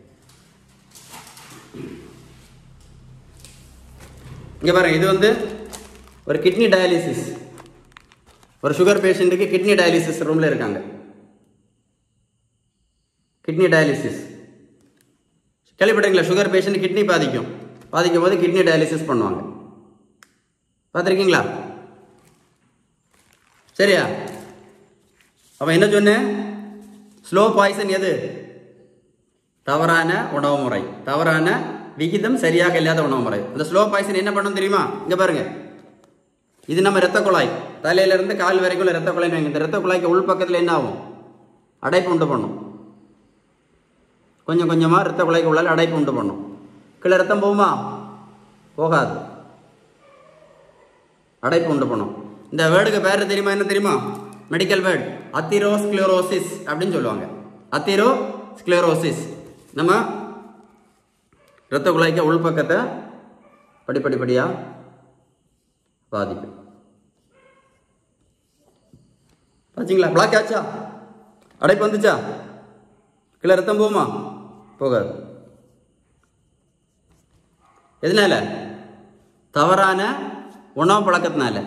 இங்கே பாருங்க இது வந்து ஒரு கிட்னி டயாலிசிஸ் ஒரு சுகர் பேஷண்ட்டுக்கு கிட்னி டயாலிசிஸ் ரூமில் இருக்காங்க கிட்னி டயாலிசிஸ் கேள்விப்பட்டீங்களா சுகர் பேஷண்ட் கிட்னி பாதிக்கும் பாதிக்கும் போது கிட்னி டயாலிசிஸ் பண்ணுவாங்க பார்த்துருக்கீங்களா சரியா அவன் என்ன சொன்னேன் ஸ்லோ பாய்சன் எது தவறான உணவு முறை தவறான விகிதம் சரியாக இல்லாத உணவு முறை அந்த ஸ்லோ பாய்சன் என்ன பண்ணும் தெரியுமா இங்க பாருங்க இது நம்ம இரத்த குழாய் தலையில இருந்து கால் வரைக்கும் உள்ள இரத்த குழாய் இந்த இரத்த குழாய்க்கு உள் பக்கத்தில் என்ன ஆகும் அடைப்பு உண்டு பண்ணும் கொஞ்சம் கொஞ்சமாக இரத்த குழாய்க்கு உள்ளால் அடைப்பு உண்டு பண்ணும் கீழே ரத்தம் போகுமா போகாது அடைப்பு உண்டு பண்ணும் இந்த வேர்டுக்கு பேர் தெரியுமா என்ன தெரியுமா மெடிக்கல் வேர்டு அத்திரோஸ்க்ளோரோசிஸ் அப்படின்னு சொல்லுவாங்க அத்திரோ ஸ்க்ளோரோசிஸ் நம்ம இரத்த குழாய்க்கு உள்பக்கத்தை படிப்படிப்படியாக பாதிக்கும் பார்த்தீங்களா பிளாக் ஆச்சா அடைப்பு வந்துச்சா கீழே ரத்தம் போகுமா போகாது எதனால தவறான உணவு பழக்கத்தினால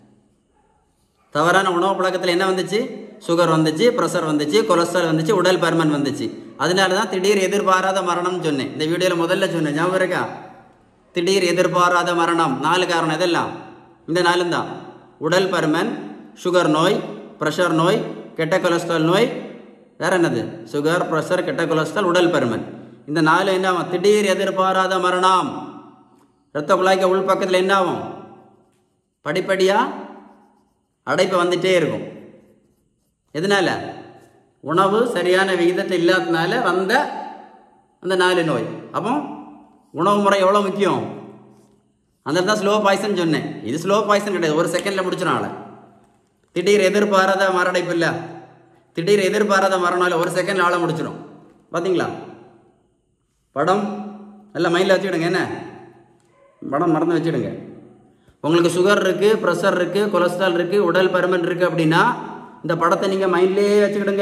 தவறான உணவு பழக்கத்தில் என்ன வந்துச்சு சுகர் வந்துச்சு ப்ரெஷர் வந்துச்சு கொலஸ்ட்ரால் வந்துச்சு உடல் பருமன் வந்துச்சு அதனால தான் திடீர் எதிர்பாராத மரணம்னு சொன்னேன் இந்த வீடியோவில் முதல்ல சொன்னேன் ஞாபகம் இருக்கா திடீர் எதிர்பாராத மரணம் நாலு காரணம் இதெல்லாம் இந்த நாலும் தான் உடல் பருமன் சுகர் நோய் ப்ரெஷர் நோய் கெட்ட கொலஸ்ட்ரால் நோய் வேற என்னது சுகர் ப்ரெஷர் கெட்ட கொலஸ்ட்ரால் உடல் பருமன் இந்த நாலு என்ன ஆகும் திடீர் எதிர்பாராத மரணம் இரத்த குழாய்க்கு உள் பக்கத்தில் என்ன ஆகும் படிப்படியாக அடைப்பு வந்துட்டே இருக்கும் எதனால உணவு சரியான விகிதத்தில் இல்லாததுனால வந்த அந்த நாலு நோய் அப்போ உணவு முறை எவ்வளோ முக்கியம் அந்த தான் ஸ்லோ பாய்சன் சொன்னேன் இது ஸ்லோ பாய்சன் கிடையாது ஒரு செகண்டில் முடிச்சிடும் ஆளை திடீர் எதிர்பாராத மரடைப்பு இல்லை திடீர் எதிர்பாராத மரணம் இல்லை ஒரு செகண்டில் ஆளை முடிச்சிடும் பார்த்தீங்களா படம் நல்லா மைண்டில் வச்சுக்கிடுங்க என்ன படம் மறந்து வச்சுடுங்க உங்களுக்கு சுகர் இருக்குது ப்ரெஷர் இருக்குது கொலஸ்ட்ரால் இருக்குது உடல் பருமன் இருக்குது அப்படின்னா இந்த படத்தை நீங்கள் மைண்ட்லேயே வச்சுக்கிடுங்க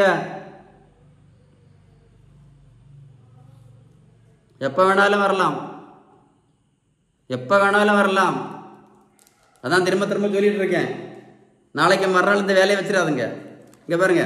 எப்போ வேணாலும் வரலாம் எப்போ வேணாலும் வரலாம் அதான் திரும்ப திரும்ப சொல்லிட்டு இருக்கேன் நாளைக்கு மறுநாள் இந்த வேலையை வச்சிடாதுங்க இங்கே பாருங்க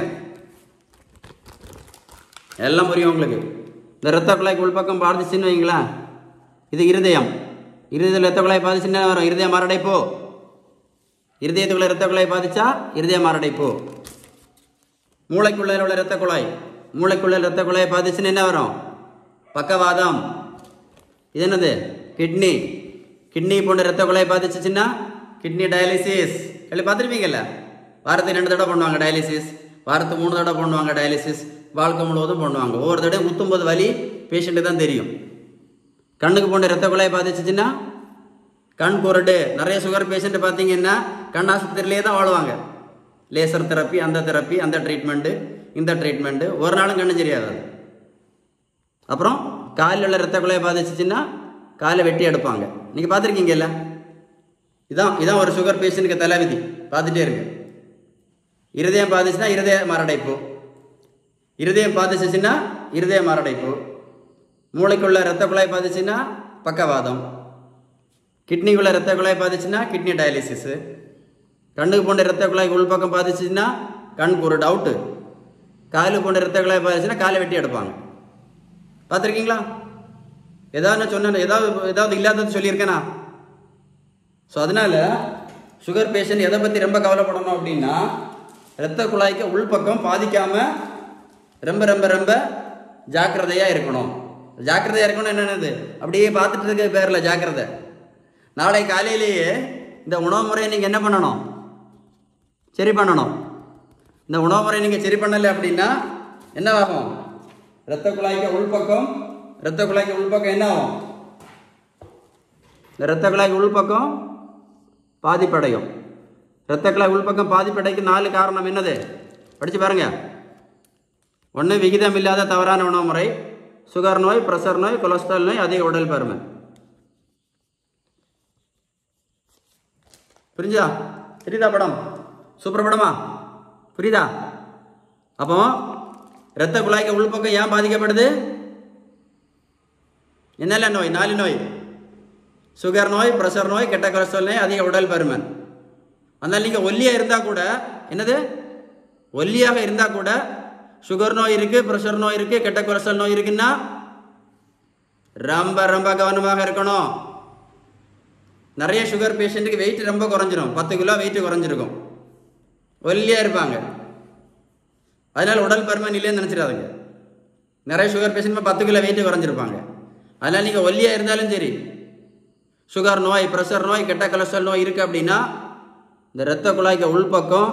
எல்லாம் புரியும் உங்களுக்கு இந்த இரத்த குழாய்க்கு உள்பக்கம் பாதிச்சுன்னு வைங்களேன் இது இருதயம் இருதயத்தில் இரத்த குழாய் பாதிச்சுன்னா வரும் இருதயம் மரடைப்போ இருதயத்துக்குள்ள இரத்த குழாய் பாதிச்சா இருதய மாரடைப்பு மூளைக்குள்ள உள்ள இரத்த குழாய் மூளைக்குள்ள இரத்த குழாய் பாதிச்சுன்னு என்ன வரும் பக்கவாதம் இது என்னது கிட்னி கிட்னி போன்ற இரத்த குழாய் பாதிச்சுச்சுன்னா கிட்னி டயாலிசிஸ் கேள்வி பார்த்துருப்பீங்கல்ல வாரத்துக்கு ரெண்டு தடவை பண்ணுவாங்க டயாலிசிஸ் வாரத்துக்கு மூணு தடவை பண்ணுவாங்க டயாலிசிஸ் வாழ்க்கை முழுவதும் பண்ணுவாங்க ஒவ்வொரு தடவை குத்தும்போது வலி பேஷண்ட்டு தான் தெரியும் கண்ணுக்கு போன்ற இரத்த குழாய் பாதிச்சுச்சுன்னா கண் குருடு நிறைய சுகர் பேஷண்ட் பார்த்தீங்கன்னா கண் ஆஸ்பத்திரியிலே தான் வாழ்வாங்க லேசர் தெரப்பி அந்த தெரப்பி அந்த ட்ரீட்மெண்ட்டு இந்த ட்ரீட்மெண்ட்டு ஒரு நாளும் கண்ணு தெரியாது அது. அப்புறம் காலில் உள்ள இரத்த குழாய் பாதிச்சுச்சுன்னா காலை வெட்டி எடுப்பாங்க நீங்கள் பார்த்துருக்கீங்கல்ல இதான் இதான் ஒரு சுகர் பேஷண்ட்டுக்கு தலைவிதி பார்த்துட்டே இருக்கு இருதயம் பாதிச்சுன்னா இருதய மாரடைப்பு இருதயம் பாதிச்சுச்சுன்னா இருதய மாரடைப்பு மூளைக்குள்ள இரத்த குழாய் பாதிச்சுன்னா பக்கவாதம் கிட்னிக்குள்ள இரத்த குழாய் பாதிச்சுன்னா கிட்னி டயாலிசிஸு கண்ணுக்கு போன்ற இரத்த குழாய் உள்பக்கம் பாதிச்சுன்னா கண் ஒரு டவுட்டு காலுக்கு போன்ற இரத்த குழாய் பாதிச்சுன்னா காலை வெட்டி எடுப்பாங்க பார்த்துருக்கீங்களா ஏதாவது நான் சொன்னேன் ஏதாவது ஏதாவது இல்லாதது சொல்லியிருக்கேனா ஸோ அதனால சுகர் பேஷண்ட் எதை பற்றி ரொம்ப கவலைப்படணும் அப்படின்னா இரத்த குழாய்க்கு உள்பக்கம் பாதிக்காம ரொம்ப ரொம்ப ரொம்ப ஜாக்கிரதையாக இருக்கணும் ஜாக்கிரதையாக இருக்கணும் என்னென்னது அப்படியே பார்த்துட்டு இருக்க பேரில் ஜாக்கிரதை நாளை காலையிலேயே இந்த உணவு முறையை நீங்கள் என்ன பண்ணணும் சரி பண்ணணும் இந்த உணவு முறையை நீங்கள் சரி பண்ணலை அப்படின்னா என்ன ஆகும் இரத்த குழாய்க்கு உள்பக்கம் இரத்த குழாய்க்கு உள்பக்கம் என்ன ஆகும் இந்த இரத்த குழாய்க்கு உள்பக்கம் பாதிப்படையும் இரத்த குழாய் உள்பக்கம் பாதிப்படைக்கு நாலு காரணம் என்னது படிச்சு பாருங்க ஒன்று விகிதம் இல்லாத தவறான உணவு முறை சுகர் நோய் பிரஷர் நோய் கொலஸ்ட்ரால் நோய் அதிக உடல் பருமன் புரிஞ்சா தெரியுதா படம் சூப்பர் படமா புரியுதா அப்போ இரத்த குழாய்க்கு உள்பக்கம் ஏன் பாதிக்கப்படுது என்னெல்லாம் நோய் நாலு நோய் சுகர் நோய் ப்ரெஷர் நோய் கெட்ட கொலஸ்ட்ரால் நோய் அதிக உடல் பருமன் அதனால் நீங்கள் ஒல்லியாக இருந்தால் கூட என்னது ஒல்லியாக இருந்தால் கூட சுகர் நோய் இருக்குது ப்ரெஷர் நோய் இருக்குது கெட்ட கொலஸ்ட்ரால் நோய் இருக்குன்னா ரொம்ப ரொம்ப கவனமாக இருக்கணும் நிறைய சுகர் பேஷண்ட்டுக்கு வெயிட் ரொம்ப குறைஞ்சிரும் பத்து கிலோ வெயிட் குறைஞ்சிருக்கும் ஒல்லியாக இருப்பாங்க அதனால் உடல் பருமன் இல்லைன்னு நினச்சிடாதுங்க நிறைய சுகர் பேஷண்ட் பத்து கிலோ வெயிட் குறைஞ்சிருப்பாங்க அதனால் நீங்கள் ஒல்லியாக இருந்தாலும் சரி சுகர் நோய் ப்ரெஷர் நோய் கெட்ட கொலஸ்ட்ரால் நோய் இருக்குது அப்படின்னா இந்த இரத்த குழாய்க்கு உள்பக்கம்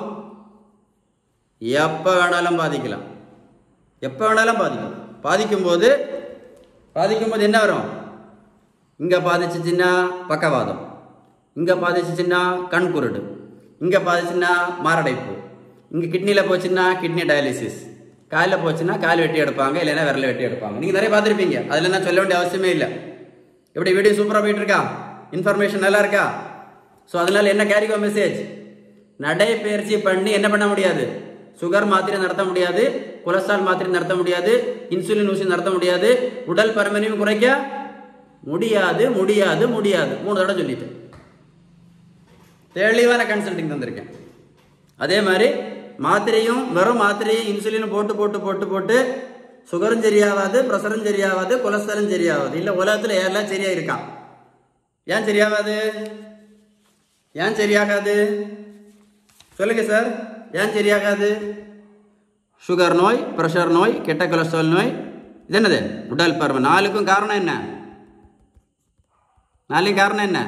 எப்போ வேணாலும் பாதிக்கலாம் எப்போ வேணாலும் பாதிக்கும் பாதிக்கும்போது பாதிக்கும்போது என்ன வரும் இங்கே பாதிச்சுச்சுன்னா பக்கவாதம் இங்கே பாதிச்சுச்சுன்னா கண் குருடு இங்கே பாதிச்சுன்னா மாரடைப்பு இங்கே கிட்னியில் போச்சுன்னா கிட்னி டயாலிசிஸ் காலில் போச்சுன்னா கால் வெட்டி எடுப்பாங்க இல்லைன்னா விரல வெட்டி எடுப்பாங்க நீங்கள் நிறைய பார்த்துருப்பீங்க அதில் நான் சொல்ல வேண்டிய அவசியமே இல்லை எப்படி வீடியோ சூப்பராக போயிட்டு இருக்கா இன்ஃபர்மேஷன் நல்லா இருக்கா ஸோ அதனால என்ன கேரிகோ மெசேஜ் நடைப்பயிற்சி பண்ணி என்ன பண்ண முடியாது சுகர் மாத்திரை நடத்த முடியாது கொலஸ்ட்ரால் மாத்திரை நடத்த முடியாது இன்சுலின் ஊசி நடத்த முடியாது உடல் பருமனையும் குறைக்க முடியாது முடியாது முடியாது மூணு தடவை சொல்லிட்டேன் தெளிவான கன்சல்டிங் தந்திருக்கேன் அதே மாதிரி மாத்திரையும் வெறும் மாத்திரையும் இன்சுலினும் போட்டு போட்டு போட்டு போட்டு சுகரும் சரியாகாது ப்ரெஷரும் சரியாகாது கொலஸ்ட்ராலும் சரியாகாது இல்லை உலகத்தில் எல்லாம் சரியா இருக்கான் ஏன் சரியாகாது ஏன் சரியாகாது சொல்லுங்க சார் ஏன் சரியாகாது சுகர் நோய் ப்ரெஷர் நோய் கெட்ட கொலஸ்ட்ரால் நோய் இது என்னது உடல் பருமன் நாலுக்கும் காரணம் என்ன நாளைக்கு காரணம் என்ன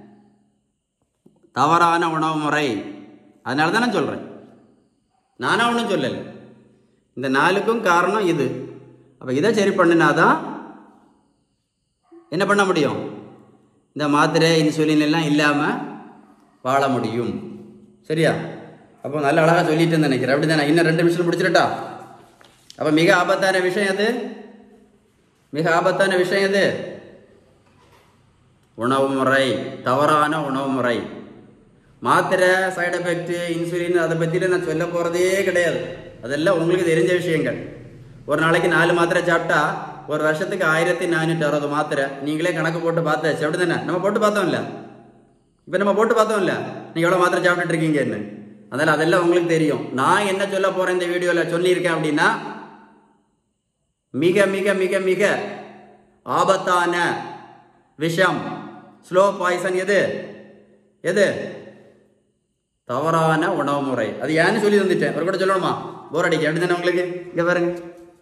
தவறான உணவு முறை அதனால தான் நான் சொல்கிறேன் நானா ஒன்றும் சொல்லலை இந்த நாலுக்கும் காரணம் இது அப்போ இதை சரி பண்ணினாதான் என்ன பண்ண முடியும் இந்த மாத்திரை இன்சுலின் எல்லாம் இல்லாமல் வாழ முடியும் சரியா அப்போ நல்ல அழகாக சொல்லிட்டு நினைக்கிறேன் அப்படி தானே இன்னும் ரெண்டு நிமிஷம் முடிச்சிடட்டா அப்போ மிக ஆபத்தான விஷயம் எது மிக ஆபத்தான விஷயம் எது உணவு முறை தவறான உணவு முறை மாத்திரை சைடு எஃபெக்ட் இன்சுலின் அதை பற்றிலாம் நான் சொல்ல போகிறதே கிடையாது அதெல்லாம் உங்களுக்கு தெரிஞ்ச விஷயங்கள் ஒரு நாளைக்கு நாலு மாத்திரை சாப்பிட்டா ஒரு வருஷத்துக்கு ஆயிரத்தி நானூற்றி அறுபது மாத்திரை நீங்களே கணக்கு போட்டு பார்த்தாச்சு அப்படி தானே நம்ம போட்டு பார்த்தோம்ல இப்போ நம்ம போட்டு பார்த்தோம்ல நீங்கள் எவ்வளோ மாத்திரை சாப்பிட்டுட்டு இருக்கீங்கன்னு அதனால் அதெல்லாம் உங்களுக்கு தெரியும் நான் என்ன சொல்ல போகிறேன் இந்த வீடியோவில் சொல்லியிருக்கேன் அப்படின்னா மிக மிக மிக மிக ஆபத்தான விஷம் ஸ்லோ பாய்சன் எது எது தவறான உணவு முறை அது ஏன்னு சொல்லி தந்துட்டேன் ஒரு கூட சொல்லணுமா போர் அடிக்க அப்படி தானே உங்களுக்கு இங்கே பாருங்க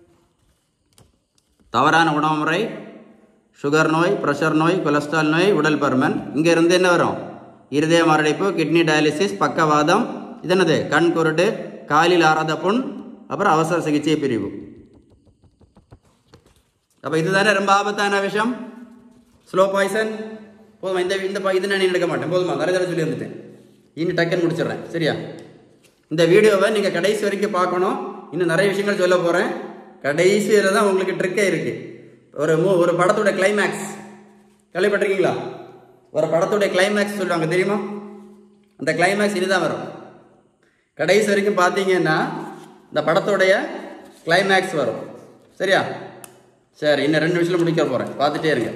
தவறான உணவு முறை சுகர் நோய் ப்ரெஷர் நோய் கொலஸ்ட்ரால் நோய் உடல் பருமன் இங்கே இருந்து என்ன வரும் இருதய மாரடைப்பு கிட்னி டயாலிசிஸ் பக்கவாதம் இது என்னது கண் குருடு காலில் ஆறாத புண் அப்புறம் அவசர சிகிச்சை பிரிவு அப்போ இதுதானே ரொம்ப ஆபத்தான விஷயம் ஸ்லோ பாய்சன் போதுமா இந்த இந்த பா- இது நான் எடுக்க மாட்டேன் போதுமா நிறைய தடவை சொல்லி வந்துட்டேன் இனி டக்குன்னு முடிச்சிடுறேன் சரியா இந்த வீடியோவை நீங்கள் கடைசி வரைக்கும் பார்க்கணும் இன்னும் நிறைய விஷயங்கள் சொல்ல போகிறேன் கடைசி வரை தான் உங்களுக்கு ட்ரிக்கே இருக்குது ஒரு மூ ஒரு படத்தோட கிளைமேக்ஸ் கேள்விப்பட்டிருக்கீங்களா ஒரு படத்தோட கிளைமேக்ஸ் சொல்லுவாங்க தெரியுமா அந்த கிளைமேக்ஸ் இதுதான் வரும் கடைசி வரைக்கும் பார்த்தீங்கன்னா இந்த படத்தோடைய கிளைமேக்ஸ் வரும் சரியா சரி இன்னும் ரெண்டு நிமிஷத்தில் முடிக்க போகிறேன் பார்த்துட்டே இருங்க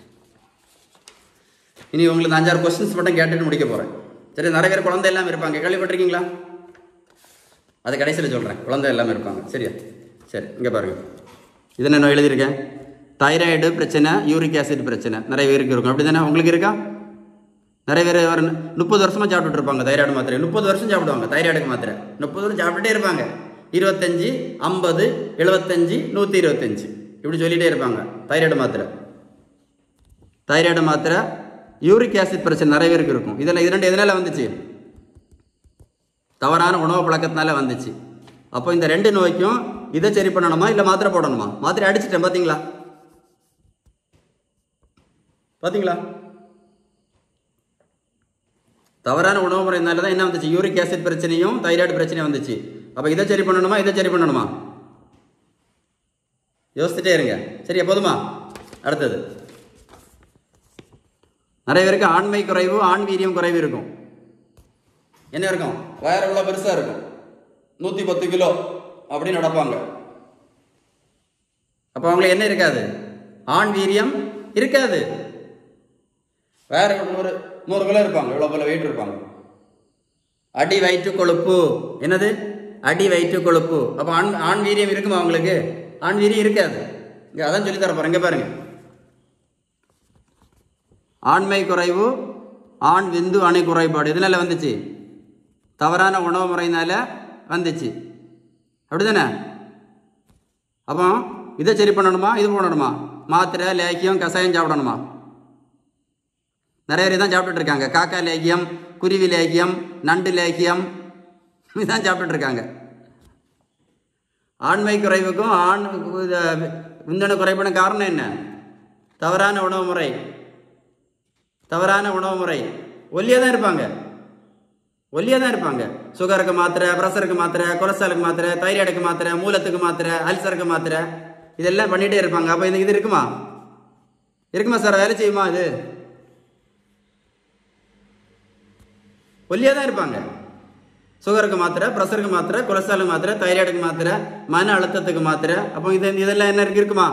இனி உங்களுக்கு இந்த அஞ்சாறு கொஸ்டின்ஸ் மட்டும் கேட்டுட்டு முடிக்க போகிறேன் சரி நிறைய பேர் குழந்தை எல்லாம் இருப்பாங்க கேள்விப்பட்டிருக்கீங்களா அது கடைசியில் சொல்கிறேன் குழந்தை எல்லாமே இருப்பாங்க சரியா சரி இங்கே பாருங்கள் இது நான் எழுதியிருக்கேன் தைராய்டு பிரச்சனை யூரிக் ஆசிட் பிரச்சனை நிறைய பேருக்கு இருக்கும் அப்படி தானே உங்களுக்கு இருக்கா நிறைய பேர் ஒரு முப்பது வருஷமாக சாப்பிட்டுட்டு இருப்பாங்க தைராய்டு மாத்திரை முப்பது வருஷம் சாப்பிடுவாங்க தைராய்டுக்கு மாத்திரை முப்பது வருஷம் சாப்பிட்டுட்டே இருப்பாங்க இருபத்தஞ்சி ஐம்பது எழுபத்தஞ்சி நூற்றி இருபத்தஞ்சி இப்படி சொல்லிகிட்டே இருப்பாங்க தைராய்டு மாத்திரை தைராய்டு மாத்திரை யூரிக் ஆசிட் பிரச்சனை நிறைய பேருக்கு இருக்கும் இதில் இது ரெண்டு எதனால் வந்துச்சு தவறான உணவு பழக்கத்தினால வந்துச்சு அப்போ இந்த ரெண்டு நோய்க்கும் இதை சரி பண்ணணுமா இல்லை மாத்திரை போடணுமா மாத்திரை அடிச்சிட்டேன் பார்த்தீங்களா பார்த்தீங்களா தவறான உணவு முறையினால தான் என்ன வந்துச்சு யூரிக் ஆசிட் பிரச்சனையும் தைராய்டு பிரச்சனையும் வந்துச்சு அப்போ இதை சரி பண்ணணுமா இதை சரி பண்ணணுமா யோசிச்சுட்டே இருங்க சரியா போதுமா அடுத்தது நிறைய பேருக்கு ஆண்மை குறைவு ஆண் வீரியம் குறைவு இருக்கும் என்ன இருக்கும் வயர் எவ்வளோ பெருசாக இருக்கும் நூற்றி பத்து கிலோ அப்படின்னு நடப்பாங்க அப்போ அவங்களுக்கு என்ன இருக்காது ஆண் வீரியம் இருக்காது வேற நூறு நூறு கிலோ இருப்பாங்க இவ்வளோ போல வெயிட் இருப்பாங்க அடி வயிற்று கொழுப்பு என்னது அடி வயிற்று கொழுப்பு அப்போ ஆண் ஆண் வீரியம் இருக்குமா அவங்களுக்கு ஆண் வீரியம் இருக்காது இங்கே அதான் சொல்லி தர போகிறேன் இங்கே பாருங்க ஆண்மை குறைவு ஆண் விந்து அணை குறைபாடு இதனால வந்துச்சு தவறான உணவு முறையினால வந்துச்சு அப்படிதானே அப்போ இதை சரி பண்ணணுமா இது பண்ணணுமா மாத்திரை லேக்கியம் கஷாயம் சாப்பிடணுமா நிறைய பேர் தான் சாப்பிட்டுட்டு இருக்காங்க காக்கா லேக்கியம் குருவி லேக்கியம் நண்டு லேக்கியம் இதான் சாப்பிட்டுட்டு இருக்காங்க ஆண்மை குறைவுக்கும் ஆண் விந்தணு குறைபாடு காரணம் என்ன தவறான உணவு முறை தவறான உணவு முறை ஒல்லியாக தான் இருப்பாங்க ஒல்லியாக தான் இருப்பாங்க சுகருக்கு மாத்திரை ப்ரெஷருக்கு மாத்திரை கொலஸ்ட்ராலுக்கு மாத்திரை தைராய்டுக்கு மாத்திரை மூலத்துக்கு மாத்திரை அல்சருக்கு மாத்திரை இதெல்லாம் பண்ணிகிட்டே இருப்பாங்க அப்போ இது இது இருக்குமா இருக்குமா சார் வேலை செய்யுமா இது ஒல்லியாக தான் இருப்பாங்க சுகருக்கு மாத்திரை ப்ரெஷருக்கு மாத்திரை கொலஸ்ட்ராலுக்கு மாத்திரை தைராய்டுக்கு மாத்திரை மன அழுத்தத்துக்கு மாத்திரை அப்போ இது இதெல்லாம் என்ன இருக்கு இருக்குமா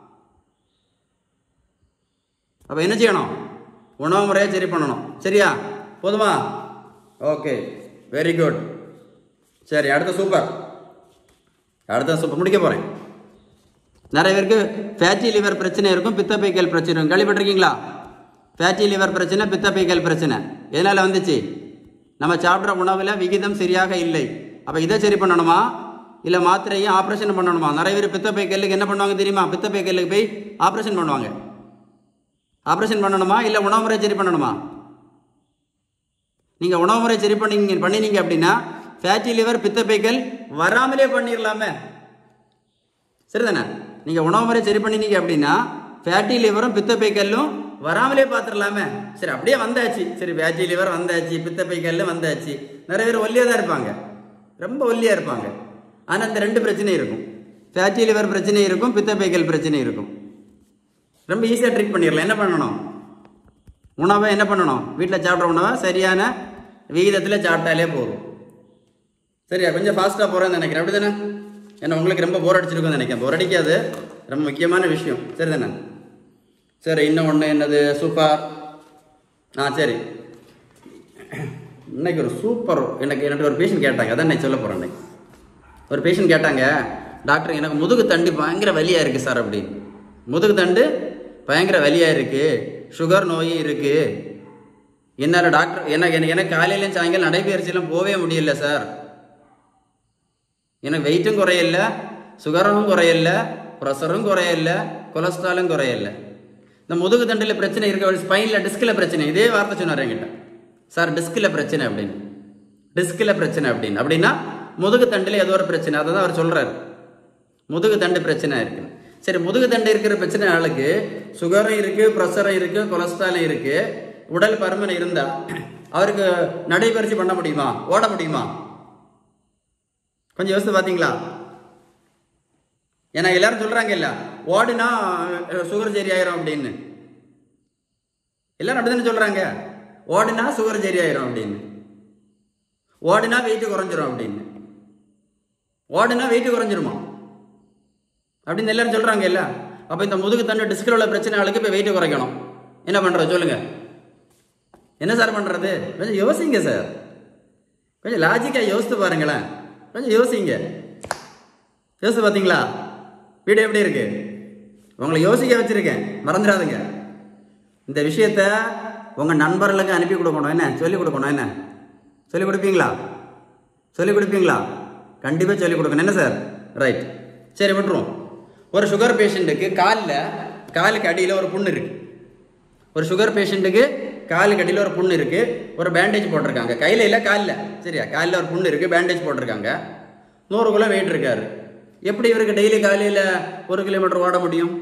அப்போ என்ன செய்யணும் உணவு முறையை சரி பண்ணணும் சரியா போதுமா ஓகே வெரி குட் சரி அடுத்த சூப்பர் அடுத்த சூப்பர் முடிக்க போகிறேன் நிறைய பேருக்கு ஃபேட்டி லிவர் பிரச்சனை இருக்கும் பித்தப்பைக்கல் பிரச்சனை இருக்கும் கேள்விப்பட்டிருக்கீங்களா ஃபேட்டி லிவர் பிரச்சனை பித்தப்பைக்கல் பிரச்சனை எதனால் வந்துச்சு நம்ம சாப்பிட்ற உணவில் விகிதம் சரியாக இல்லை அப்போ இதை சரி பண்ணணுமா இல்லை மாத்திரையும் ஆப்ரேஷன் பண்ணணுமா நிறைய பேர் பித்தப்பைக்கல்லுக்கு என்ன பண்ணுவாங்க தெரியுமா பித்தப்பைக்கல்லுக்கு போய் ஆப்ரேஷன் பண்ணுவாங்க ஆப்ரேஷன் பண்ணணுமா இல்லை உணவு முறை சரி பண்ணணுமா நீங்கள் உணவு முறை சரி பண்ணீங்க பண்ணினீங்க அப்படின்னா ஃபேட்டி லிவர் பித்தப்பைக்கல் வராமலே பண்ணிடலாமே சரிதானே நீங்கள் உணவு முறை சரி பண்ணினீங்க அப்படின்னா ஃபேட்டி லிவரும் பித்தப்பைக்கல்லும் வராமலே பார்த்துடலாமே சரி அப்படியே வந்தாச்சு சரி ஃபேட்டி லிவர் வந்தாச்சு பித்தப்பைக்கல்லும் வந்தாச்சு நிறைய பேர் ஒல்லியாக தான் இருப்பாங்க ரொம்ப ஒல்லியாக இருப்பாங்க ஆனால் அந்த ரெண்டு பிரச்சனை இருக்கும் ஃபேட்டி லிவர் பிரச்சனை இருக்கும் பித்தப்பைக்கல் பிரச்சனை இருக்கும் ரொம்ப ஈஸியாக ட்ரீட் பண்ணிடலாம் என்ன பண்ணணும் உணவை என்ன பண்ணணும் வீட்டில் சாப்பிட்ற உணவை சரியான விகிதத்தில் சாப்பிட்டாலே போதும் சரியா கொஞ்சம் ஃபாஸ்ட்டாக போகிறேன்னு நினைக்கிறேன் அப்படி தானே ஏன்னா உங்களுக்கு ரொம்ப போர் அடிச்சிருக்கும்னு நினைக்கிறேன் போர் அடிக்காது ரொம்ப முக்கியமான விஷயம் சரி தானே சரி இன்னும் ஒன்று என்னது சூப்பர் ஆ சரி இன்னைக்கு ஒரு சூப்பர் எனக்கு எனக்கு ஒரு பேஷண்ட் கேட்டாங்க அதான் நான் சொல்ல போகிறேன் இன்னைக்கு ஒரு பேஷண்ட் கேட்டாங்க டாக்டர் எனக்கு முதுகு தண்டு பயங்கர வலியாக இருக்குது சார் அப்படி முதுகு தண்டு பயங்கர வலியாக இருக்குது சுகர் நோயும் இருக்குது என்னால் டாக்டர் எனக்கு எனக்கு எனக்கு காலையிலையும் சாயங்காலம் நடைபயிற்சியெல்லாம் போகவே முடியல சார் எனக்கு வெயிட்டும் குறையல சுகரும் குறையல ப்ரெஷரும் குறையல கொலஸ்ட்ராலும் குறையல இந்த முதுகு தண்டில் பிரச்சனை இருக்க ஸ்பைனில் டிஸ்கில் பிரச்சனை இதே வார்த்தை சொன்னார் என்கிட்ட சார் டிஸ்கில் பிரச்சனை அப்படின்னு டிஸ்கில் பிரச்சனை அப்படின்னு அப்படின்னா முதுகு தண்டில் ஏதோ ஒரு பிரச்சனை அதை தான் அவர் சொல்கிறார் முதுகு தண்டு பிரச்சனை இருக்கு சரி முதுகு தண்டு இருக்கிற பிரச்சனை ஆளுக்கு சுகரும் இருக்கு ப்ரெஷரும் இருக்கு கொலஸ்ட்ராலும் இருக்கு உடல் பருமன் இருந்தா அவருக்கு நடைபயிற்சி பண்ண முடியுமா ஓட முடியுமா கொஞ்சம் யோசித்து பார்த்தீங்களா ஏன்னா எல்லாரும் சொல்றாங்க இல்ல ஓடினா சுகர் சரி ஆயிரும் அப்படின்னு எல்லாரும் அப்படிதானே சொல்றாங்க ஓடினா சுகர் சரி ஆயிரும் அப்படின்னு ஓடினா வெயிட் குறைஞ்சிரும் அப்படின்னு ஓடினா வெயிட் குறைஞ்சிருமா அப்படின்னு எல்லாரும் சொல்றாங்க இல்ல அப்ப இந்த முதுகு தண்டு டிஸ்கில் உள்ள பிரச்சனை ஆளுக்கு இப்ப வெயிட் குறைக்கணும் என்ன பண்றது சொல்லுங்க என்ன சார் பண்றது கொஞ்சம் யோசிங்க சார் கொஞ்சம் லாஜிக்கா யோசித்து பாருங்களேன் கொஞ்சம் யோசிங்க யோசித்து பார்த்தீங்களா வீடியோ எப்படி இருக்கு உங்களை யோசிக்க வச்சிருக்கேன் மறந்துடாதுங்க இந்த விஷயத்த உங்க நண்பர்களுக்கு அனுப்பி கொடுக்கணும் என்ன சொல்லி கொடுக்கணும் என்ன சொல்லி கொடுப்பீங்களா சொல்லி கொடுப்பீங்களா கண்டிப்பாக சொல்லி கொடுக்கணும் என்ன சார் ரைட் சரி விட்டுருவோம் ஒரு சுகர் பேஷண்ட்டுக்கு காலில் காலுக்கு அடியில் ஒரு புண்ணு இருக்கு ஒரு சுகர் பேஷண்ட்டுக்கு காலுக்கு அடியில் ஒரு புண்ணு இருக்கு ஒரு பேண்டேஜ் போட்டிருக்காங்க கையில் இல்லை காலில் சரியா காலில் ஒரு புண்ணு இருக்கு பேண்டேஜ் போட்டிருக்காங்க நூறு கிலோ வெயிட் இருக்காரு எப்படி இவருக்கு டெய்லி காலையில் ஒரு கிலோமீட்டர் ஓட முடியும்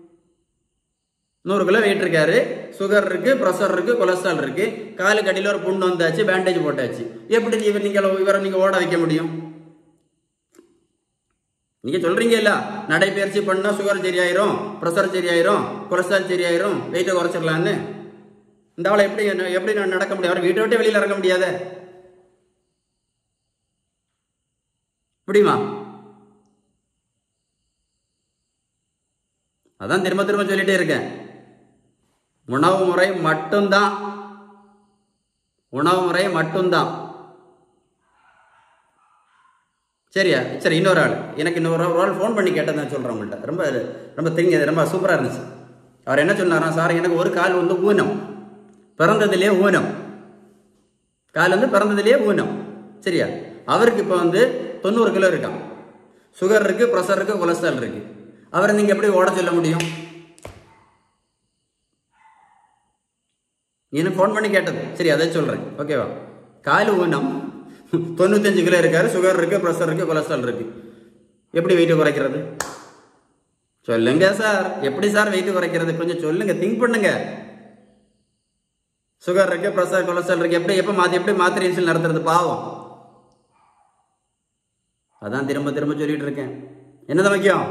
நூறு கிலோ வெயிட் இருக்காரு சுகர் இருக்கு ப்ரெஷர் இருக்கு கொலஸ்ட்ரால் இருக்கு காலுக்கு அடியில் ஒரு புண்ணு வந்தாச்சு பேண்டேஜ் போட்டாச்சு எப்படி இவர் நீங்கள் இவரை நீங்கள் ஓட வைக்க முடியும் நீங்க சொல்றீங்க இல்ல நடைபயிற்சி பண்ணா சுகர் சரியாயிரும் ப்ரெஷர் சரியாயிரும் கொலஸ்ட்ரால் சரியாயிரும் வெயிட்டை குறைச்சிடலான்னு இந்த ஆளை எப்படி எப்படி நான் நடக்க முடியும் அவர் வீட்டை விட்டு வெளியில இறங்க முடியாத முடியுமா அதான் திரும்ப திரும்ப சொல்லிட்டே இருக்கேன் உணவு முறை மட்டும்தான் உணவு முறை மட்டும்தான் சரியா சரி இன்னொரு ஆள் எனக்கு இன்னொரு ஒரு ஆள் ஃபோன் பண்ணி கேட்டதை நான் சொல்கிறேன் உங்கள்கிட்ட ரொம்ப ரொம்ப தெரிஞ்சது ரொம்ப சூப்பராக இருந்துச்சு அவர் என்ன சொன்னாரா சார் எனக்கு ஒரு கால் வந்து ஊனம் பிறந்ததுலேயே ஊனம் கால் வந்து பிறந்ததுலேயே ஊனம் சரியா அவருக்கு இப்போ வந்து தொண்ணூறு கிலோ இருக்கான் சுகர் இருக்கு ப்ரெஷர் இருக்கு கொலஸ்ட்ரால் இருக்கு அவரை நீங்கள் எப்படி ஓட சொல்ல முடியும் எனக்கு ஃபோன் பண்ணி கேட்டது சரி அதை சொல்கிறேன் ஓகேவா கால் ஊனம் தொண்ணூத்தஞ்சு கிலோ இருக்காரு சுகர் இருக்கு ப்ரெஷர் இருக்கு கொலஸ்ட்ரால் இருக்கு எப்படி வெயிட் குறைக்கிறது சொல்லுங்க சார் எப்படி சார் வெயிட் குறைக்கிறது கொஞ்சம் சொல்லுங்க திங்க் பண்ணுங்க சுகர் இருக்கு ப்ரெஷர் கொலஸ்ட்ரால் இருக்கு எப்படி எப்ப மாத்தி எப்படி மாத்திரை இன்சுலின் நடத்துறது பாவம் அதான் திரும்ப திரும்ப சொல்லிட்டு இருக்கேன் என்னதான் முக்கியம்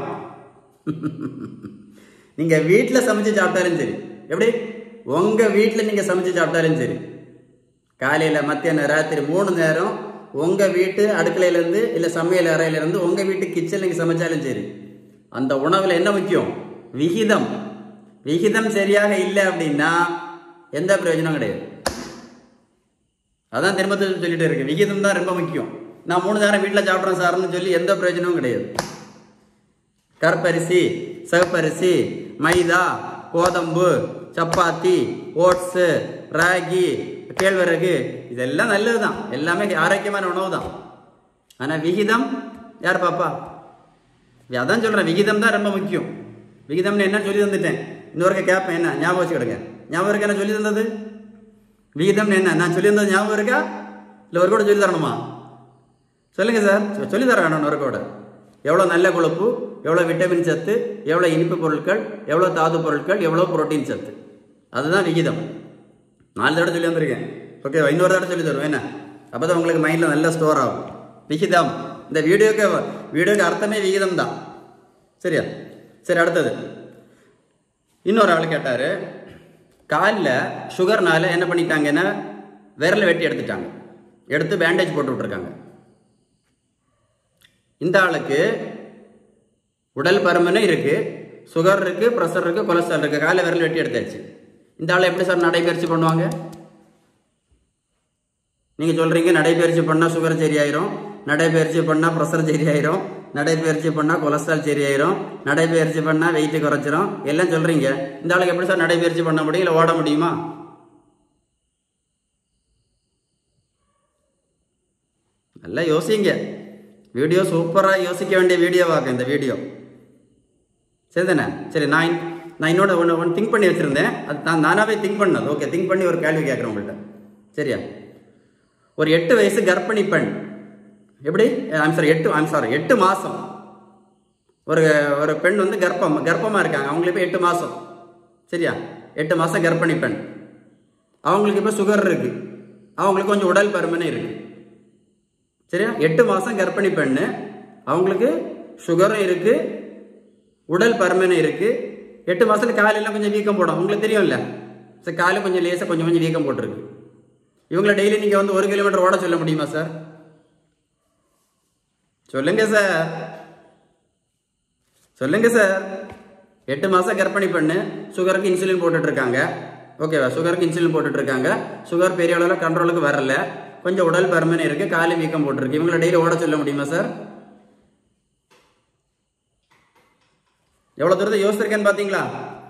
நீங்க வீட்டில் சமைச்சு சாப்பிட்டாலும் சரி எப்படி உங்க வீட்டில் நீங்க சமைச்சு சாப்பிட்டாலும் சரி காலையில் மத்தியானம் ராத்திரி மூணு நேரம் உங்கள் வீட்டு அடுக்கலையிலேருந்து இல்லை சமையல் அறையிலேருந்து உங்கள் வீட்டு கிச்சன் நீங்கள் சமைச்சாலும் சரி அந்த உணவில் என்ன முக்கியம் விகிதம் விகிதம் சரியாக இல்லை அப்படின்னா எந்த பிரயோஜனம் கிடையாது அதான் திரும்ப திரும்ப சொல்லிட்டு இருக்கு விகிதம் தான் ரொம்ப முக்கியம் நான் மூணு நேரம் வீட்டில் சாப்பிட்றேன் சார்னு சொல்லி எந்த பிரயோஜனமும் கிடையாது கருப்பரிசி சிவப்பரிசி மைதா கோதம்பு சப்பாத்தி ஓட்ஸு ராகி கேழ்வரகு இதெல்லாம் நல்லது தான் எல்லாமே ஆரோக்கியமான உணவு தான் ஆனால் விகிதம் யார் பாப்பா அதான் சொல்கிறேன் விகிதம் தான் ரொம்ப முக்கியம் விகிதம்னு என்ன சொல்லி தந்துட்டேன் இன்னொருக்க கேட்பேன் என்ன ஞாபகம் வச்சுக்கிடுங்க ஞாபகம் இருக்கா என்ன சொல்லி தந்தது விகிதம்னு என்ன நான் சொல்லி தந்தது ஞாபகம் இருக்கா இல்லை ஒரு கூட சொல்லி தரணுமா சொல்லுங்கள் சார் சொல்லி தர வேணும் ஒரு கூட எவ்வளோ நல்ல கொழுப்பு எவ்வளோ விட்டமின் சத்து எவ்வளோ இனிப்பு பொருட்கள் எவ்வளோ தாது பொருட்கள் எவ்வளோ புரோட்டீன் சத்து அதுதான் விகிதம் நாலு தடவை சொல்லி வந்திருக்கேன் ஓகே இன்னொரு தடவை சொல்லி தருவேன் என்ன அப்போ தான் உங்களுக்கு மைண்டில் நல்லா ஸ்டோர் ஆகும் விகிதம் இந்த வீடியோக்கு வீடியோக்கு அர்த்தமே விகிதம் தான் சரியா சரி அடுத்தது இன்னொரு ஆள் கேட்டார் காலில் சுகர்னால என்ன பண்ணிட்டாங்கன்னா விரலை வெட்டி எடுத்துட்டாங்க எடுத்து பேண்டேஜ் போட்டு விட்ருக்காங்க இந்த ஆளுக்கு உடல் பருமனும் இருக்கு சுகர் இருக்கு ப்ரெஷர் இருக்கு கொலஸ்ட்ரால் இருக்கு காலை விரல் வெட்டி எடுத்தாச்சு இந்த ஆளை எப்படி சார் நடைபயிற்சி பண்ணுவாங்க நீங்க சொல்றீங்க நடைபயிற்சி பண்ணா சுகர் சரியாயிரும் நடைபயிற்சி பண்ணா ப்ரெஷர் சரியாயிரும் நடைபயிற்சி பண்ணா கொலஸ்ட்ரால் சரியாயிரும் நடைபயிற்சி பண்ணா வெயிட் குறைச்சிரும் எல்லாம் சொல்றீங்க இந்த ஆளுக்கு எப்படி சார் நடைபயிற்சி பண்ண முடியும் இல்லை ஓட முடியுமா நல்லா யோசிங்க வீடியோ சூப்பராக யோசிக்க வேண்டிய வீடியோவாக்க இந்த வீடியோ சரி தானே சரி நான் இன்- நான் இன்னொன்று ஒன்று ஒன்று திங்க் பண்ணி வச்சுருந்தேன் அது நான் நானாகவே திங்க் பண்ணது ஓகே திங்க் பண்ணி ஒரு கேள்வி கேட்குறேன் உங்கள்கிட்ட சரியா ஒரு எட்டு வயசு கர்ப்பிணி பெண் எப்படி ஐம் சாரி எட்டு ஐம் சாரி எட்டு மாதம் ஒரு ஒரு பெண் வந்து கர்ப்பம் கர்ப்பமாக இருக்காங்க அவங்களுக்கு இப்போ எட்டு மாதம் சரியா எட்டு மாதம் கர்ப்பிணி பெண் அவங்களுக்கு இப்போ சுகர் இருக்கு அவங்களுக்கு கொஞ்சம் உடல் பருமனே இருக்கு சரியா எட்டு மாதம் கர்ப்பிணி பெண்ணு அவங்களுக்கு சுகரும் இருக்கு உடல் பருமனும் இருக்கு எட்டு மாசத்துல காலையில கொஞ்சம் வீக்கம் போடும் உங்களுக்கு தெரியும்ல சரி காலையில் கொஞ்சம் லேசாக கொஞ்சம் கொஞ்சம் வீக்கம் போட்டிருக்கு இவங்கள டெய்லி நீங்கள் வந்து ஒரு கிலோமீட்டர் ஓட சொல்ல முடியுமா சார் சொல்லுங்க சார் சொல்லுங்க சார் எட்டு மாசம் கர்ப்பிணி பெண்ணு சுகருக்கு இன்சுலின் போட்டுட்டு இருக்காங்க ஓகேவா சுகருக்கு இன்சுலின் போட்டுட்டு இருக்காங்க சுகர் பெரிய அளவில் கண்ட்ரோலுக்கு வரல கொஞ்சம் உடல் பருமன் இருக்கு காலு வீக்கம் போட்டிருக்கு இவங்களை டெய்லி ஓட சொல்ல முடியுமா சார் எவ்வளவு தூரத்தை யோசிச்சிருக்கேன்னு பாத்தீங்களா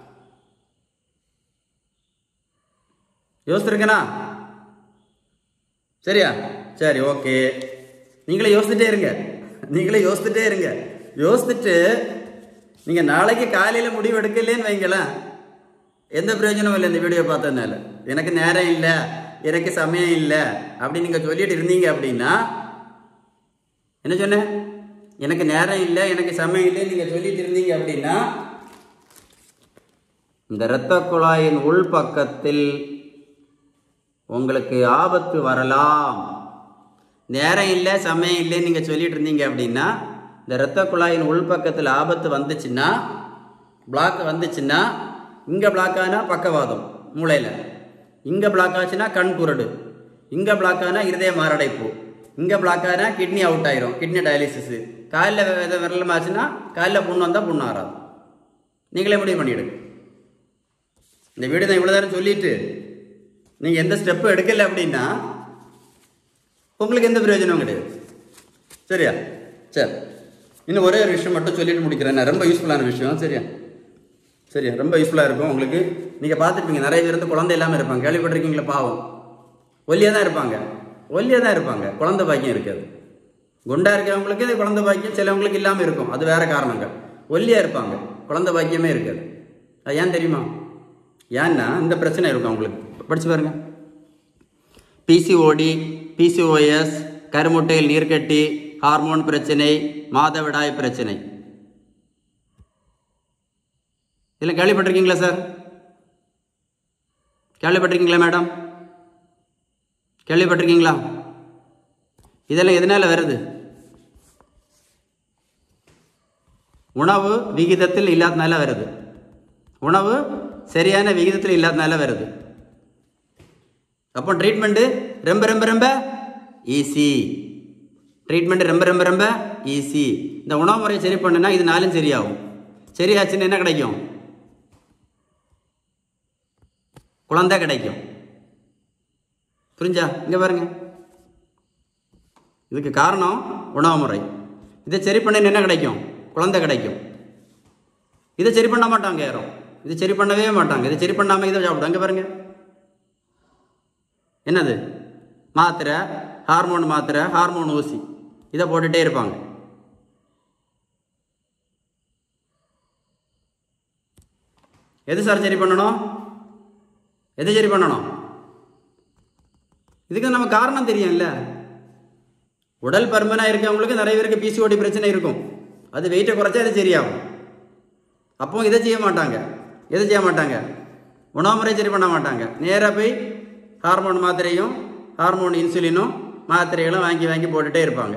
யோசிச்சிருக்கேனா சரியா சரி ஓகே நீங்களே யோசிச்சுட்டே இருங்க நீங்களே யோசிச்சுட்டே இருங்க யோசிச்சுட்டு நீங்க நாளைக்கு காலையில முடிவு எடுக்கலேன்னு வைங்களேன் எந்த பிரயோஜனமும் இல்லை இந்த வீடியோ பார்த்ததுனால எனக்கு நேரம் இல்லை எனக்கு சமயம் இல்லை அப்படி நீங்க சொல்லிட்டு இருந்தீங்க அப்படின்னா என்ன சொன்னேன் எனக்கு நேரம் இல்லை எனக்கு சமயம் இல்லை நீங்க சொல்லிட்டு இருந்தீங்க அப்படின்னா இந்த இரத்த குழாயின் உள் பக்கத்தில் உங்களுக்கு ஆபத்து வரலாம் நேரம் இல்லை சமயம் இல்லை நீங்கள் சொல்லிட்டு இருந்தீங்க அப்படின்னா இந்த இரத்த குழாயின் உள்பக்கத்தில் ஆபத்து வந்துச்சுன்னா பிளாக் வந்துச்சுன்னா இங்கே பிளாக் ஆனா பக்கவாதம் மூளையில் இங்கே பிளாக் ஆச்சுன்னா கண் குருடு இங்கே பிளாக் ஆனா இருதய மாரடைப்பு இங்கே பிளாக் ஆனா கிட்னி அவுட் ஆயிரும் கிட்னி டயாலிசிஸ் காலில் விரலம் ஆச்சுன்னா காலில் புண்ணு வந்தால் புண்ணு ஆறாது நீங்களே முடிவு பண்ணிவிடுங்க இந்த வீடு நான் இவ்வளோ நேரம் சொல்லிட்டு நீங்கள் எந்த ஸ்டெப்பும் எடுக்கலை அப்படின்னா உங்களுக்கு எந்த பிரயோஜனமும் கிடையாது சரியா சரி இன்னும் ஒரே ஒரு விஷயம் மட்டும் சொல்லிட்டு முடிக்கிறேன் நான் ரொம்ப யூஸ்ஃபுல்லான விஷயம் சரியா சரியா ரொம்ப யூஸ்ஃபுல்லாக இருக்கும் உங்களுக்கு நீங்கள் பார்த்துருப்பீங்க நிறைய பேர் வந்து குழந்தை இல்லாமல் இருப்பாங்க கேள்விப்பட்டிருக்கீங்களா பாவம் ஒல்லியாக தான் இருப்பாங்க ஒல்லியாக தான் இருப்பாங்க குழந்தை பாக்கியம் இருக்காது குண்டா இருக்கிறவங்களுக்கு இது குழந்தை பாக்கியம் சிலவங்களுக்கு இல்லாமல் இருக்கும் அது வேற காரணங்கள் ஒல்லியாக இருப்பாங்க குழந்தை பாக்கியமே இருக்காது அது ஏன் தெரியுமா ஏன்னா இந்த பிரச்சனை இருக்கும் அவங்களுக்கு படிச்சு பாருங்க பிசிஓடி பிசிஓஎஸ் கருமுட்டையில் நீர்க்கட்டி ஹார்மோன் பிரச்சனை மாதவிடாய் பிரச்சனை இதில் கேள்விப்பட்டிருக்கீங்களா சார் கேள்விப்பட்டிருக்கீங்களா மேடம் கேள்விப்பட்டிருக்கீங்களா இதெல்லாம் எதனால வருது உணவு விகிதத்தில் இல்லாதனால வருது உணவு சரியான விகிதத்தில் இல்லாதனால வருது அப்போ ட்ரீட்மெண்ட்டு ரொம்ப ரொம்ப ரொம்ப ஈஸி ட்ரீட்மெண்ட் ரொம்ப ரொம்ப ரொம்ப ஈஸி இந்த உணவு முறையை சரி பண்ணுனா இது நாலும் சரியாகும் சரியாச்சுன்னு என்ன கிடைக்கும் குழந்தை கிடைக்கும் புரிஞ்சா இங்க பாருங்க இதுக்கு காரணம் உணவு முறை இதை சரி பண்ண என்ன கிடைக்கும் குழந்தை கிடைக்கும் இதை சரி பண்ண மாட்டாங்க யாரும் இதை சரி பண்ணவே மாட்டாங்க இதை சரி பண்ணாம இதை சாப்பிடும் அங்க பாருங்க என்னது மாத்திரை ஹார்மோன் மாத்திரை ஹார்மோன் ஊசி இதை போட்டுட்டே இருப்பாங்க எது சார் சரி பண்ணணும் எது சரி பண்ணணும் இதுக்கு நம்ம காரணம் தெரியும்ல உடல் பருமனா இருக்கவங்களுக்கு நிறைய பேருக்கு பிசிஓடி பிரச்சனை இருக்கும் அது வெயிட்டை குறைச்சா அது சரியாகும் அப்போ இதை செய்ய மாட்டாங்க எதை செய்ய மாட்டாங்க உணவு முறை சரி பண்ண மாட்டாங்க நேராக போய் ஹார்மோன் மாத்திரையும் ஹார்மோன் இன்சுலினும் மாத்திரைகளும் வாங்கி வாங்கி போட்டுட்டே இருப்பாங்க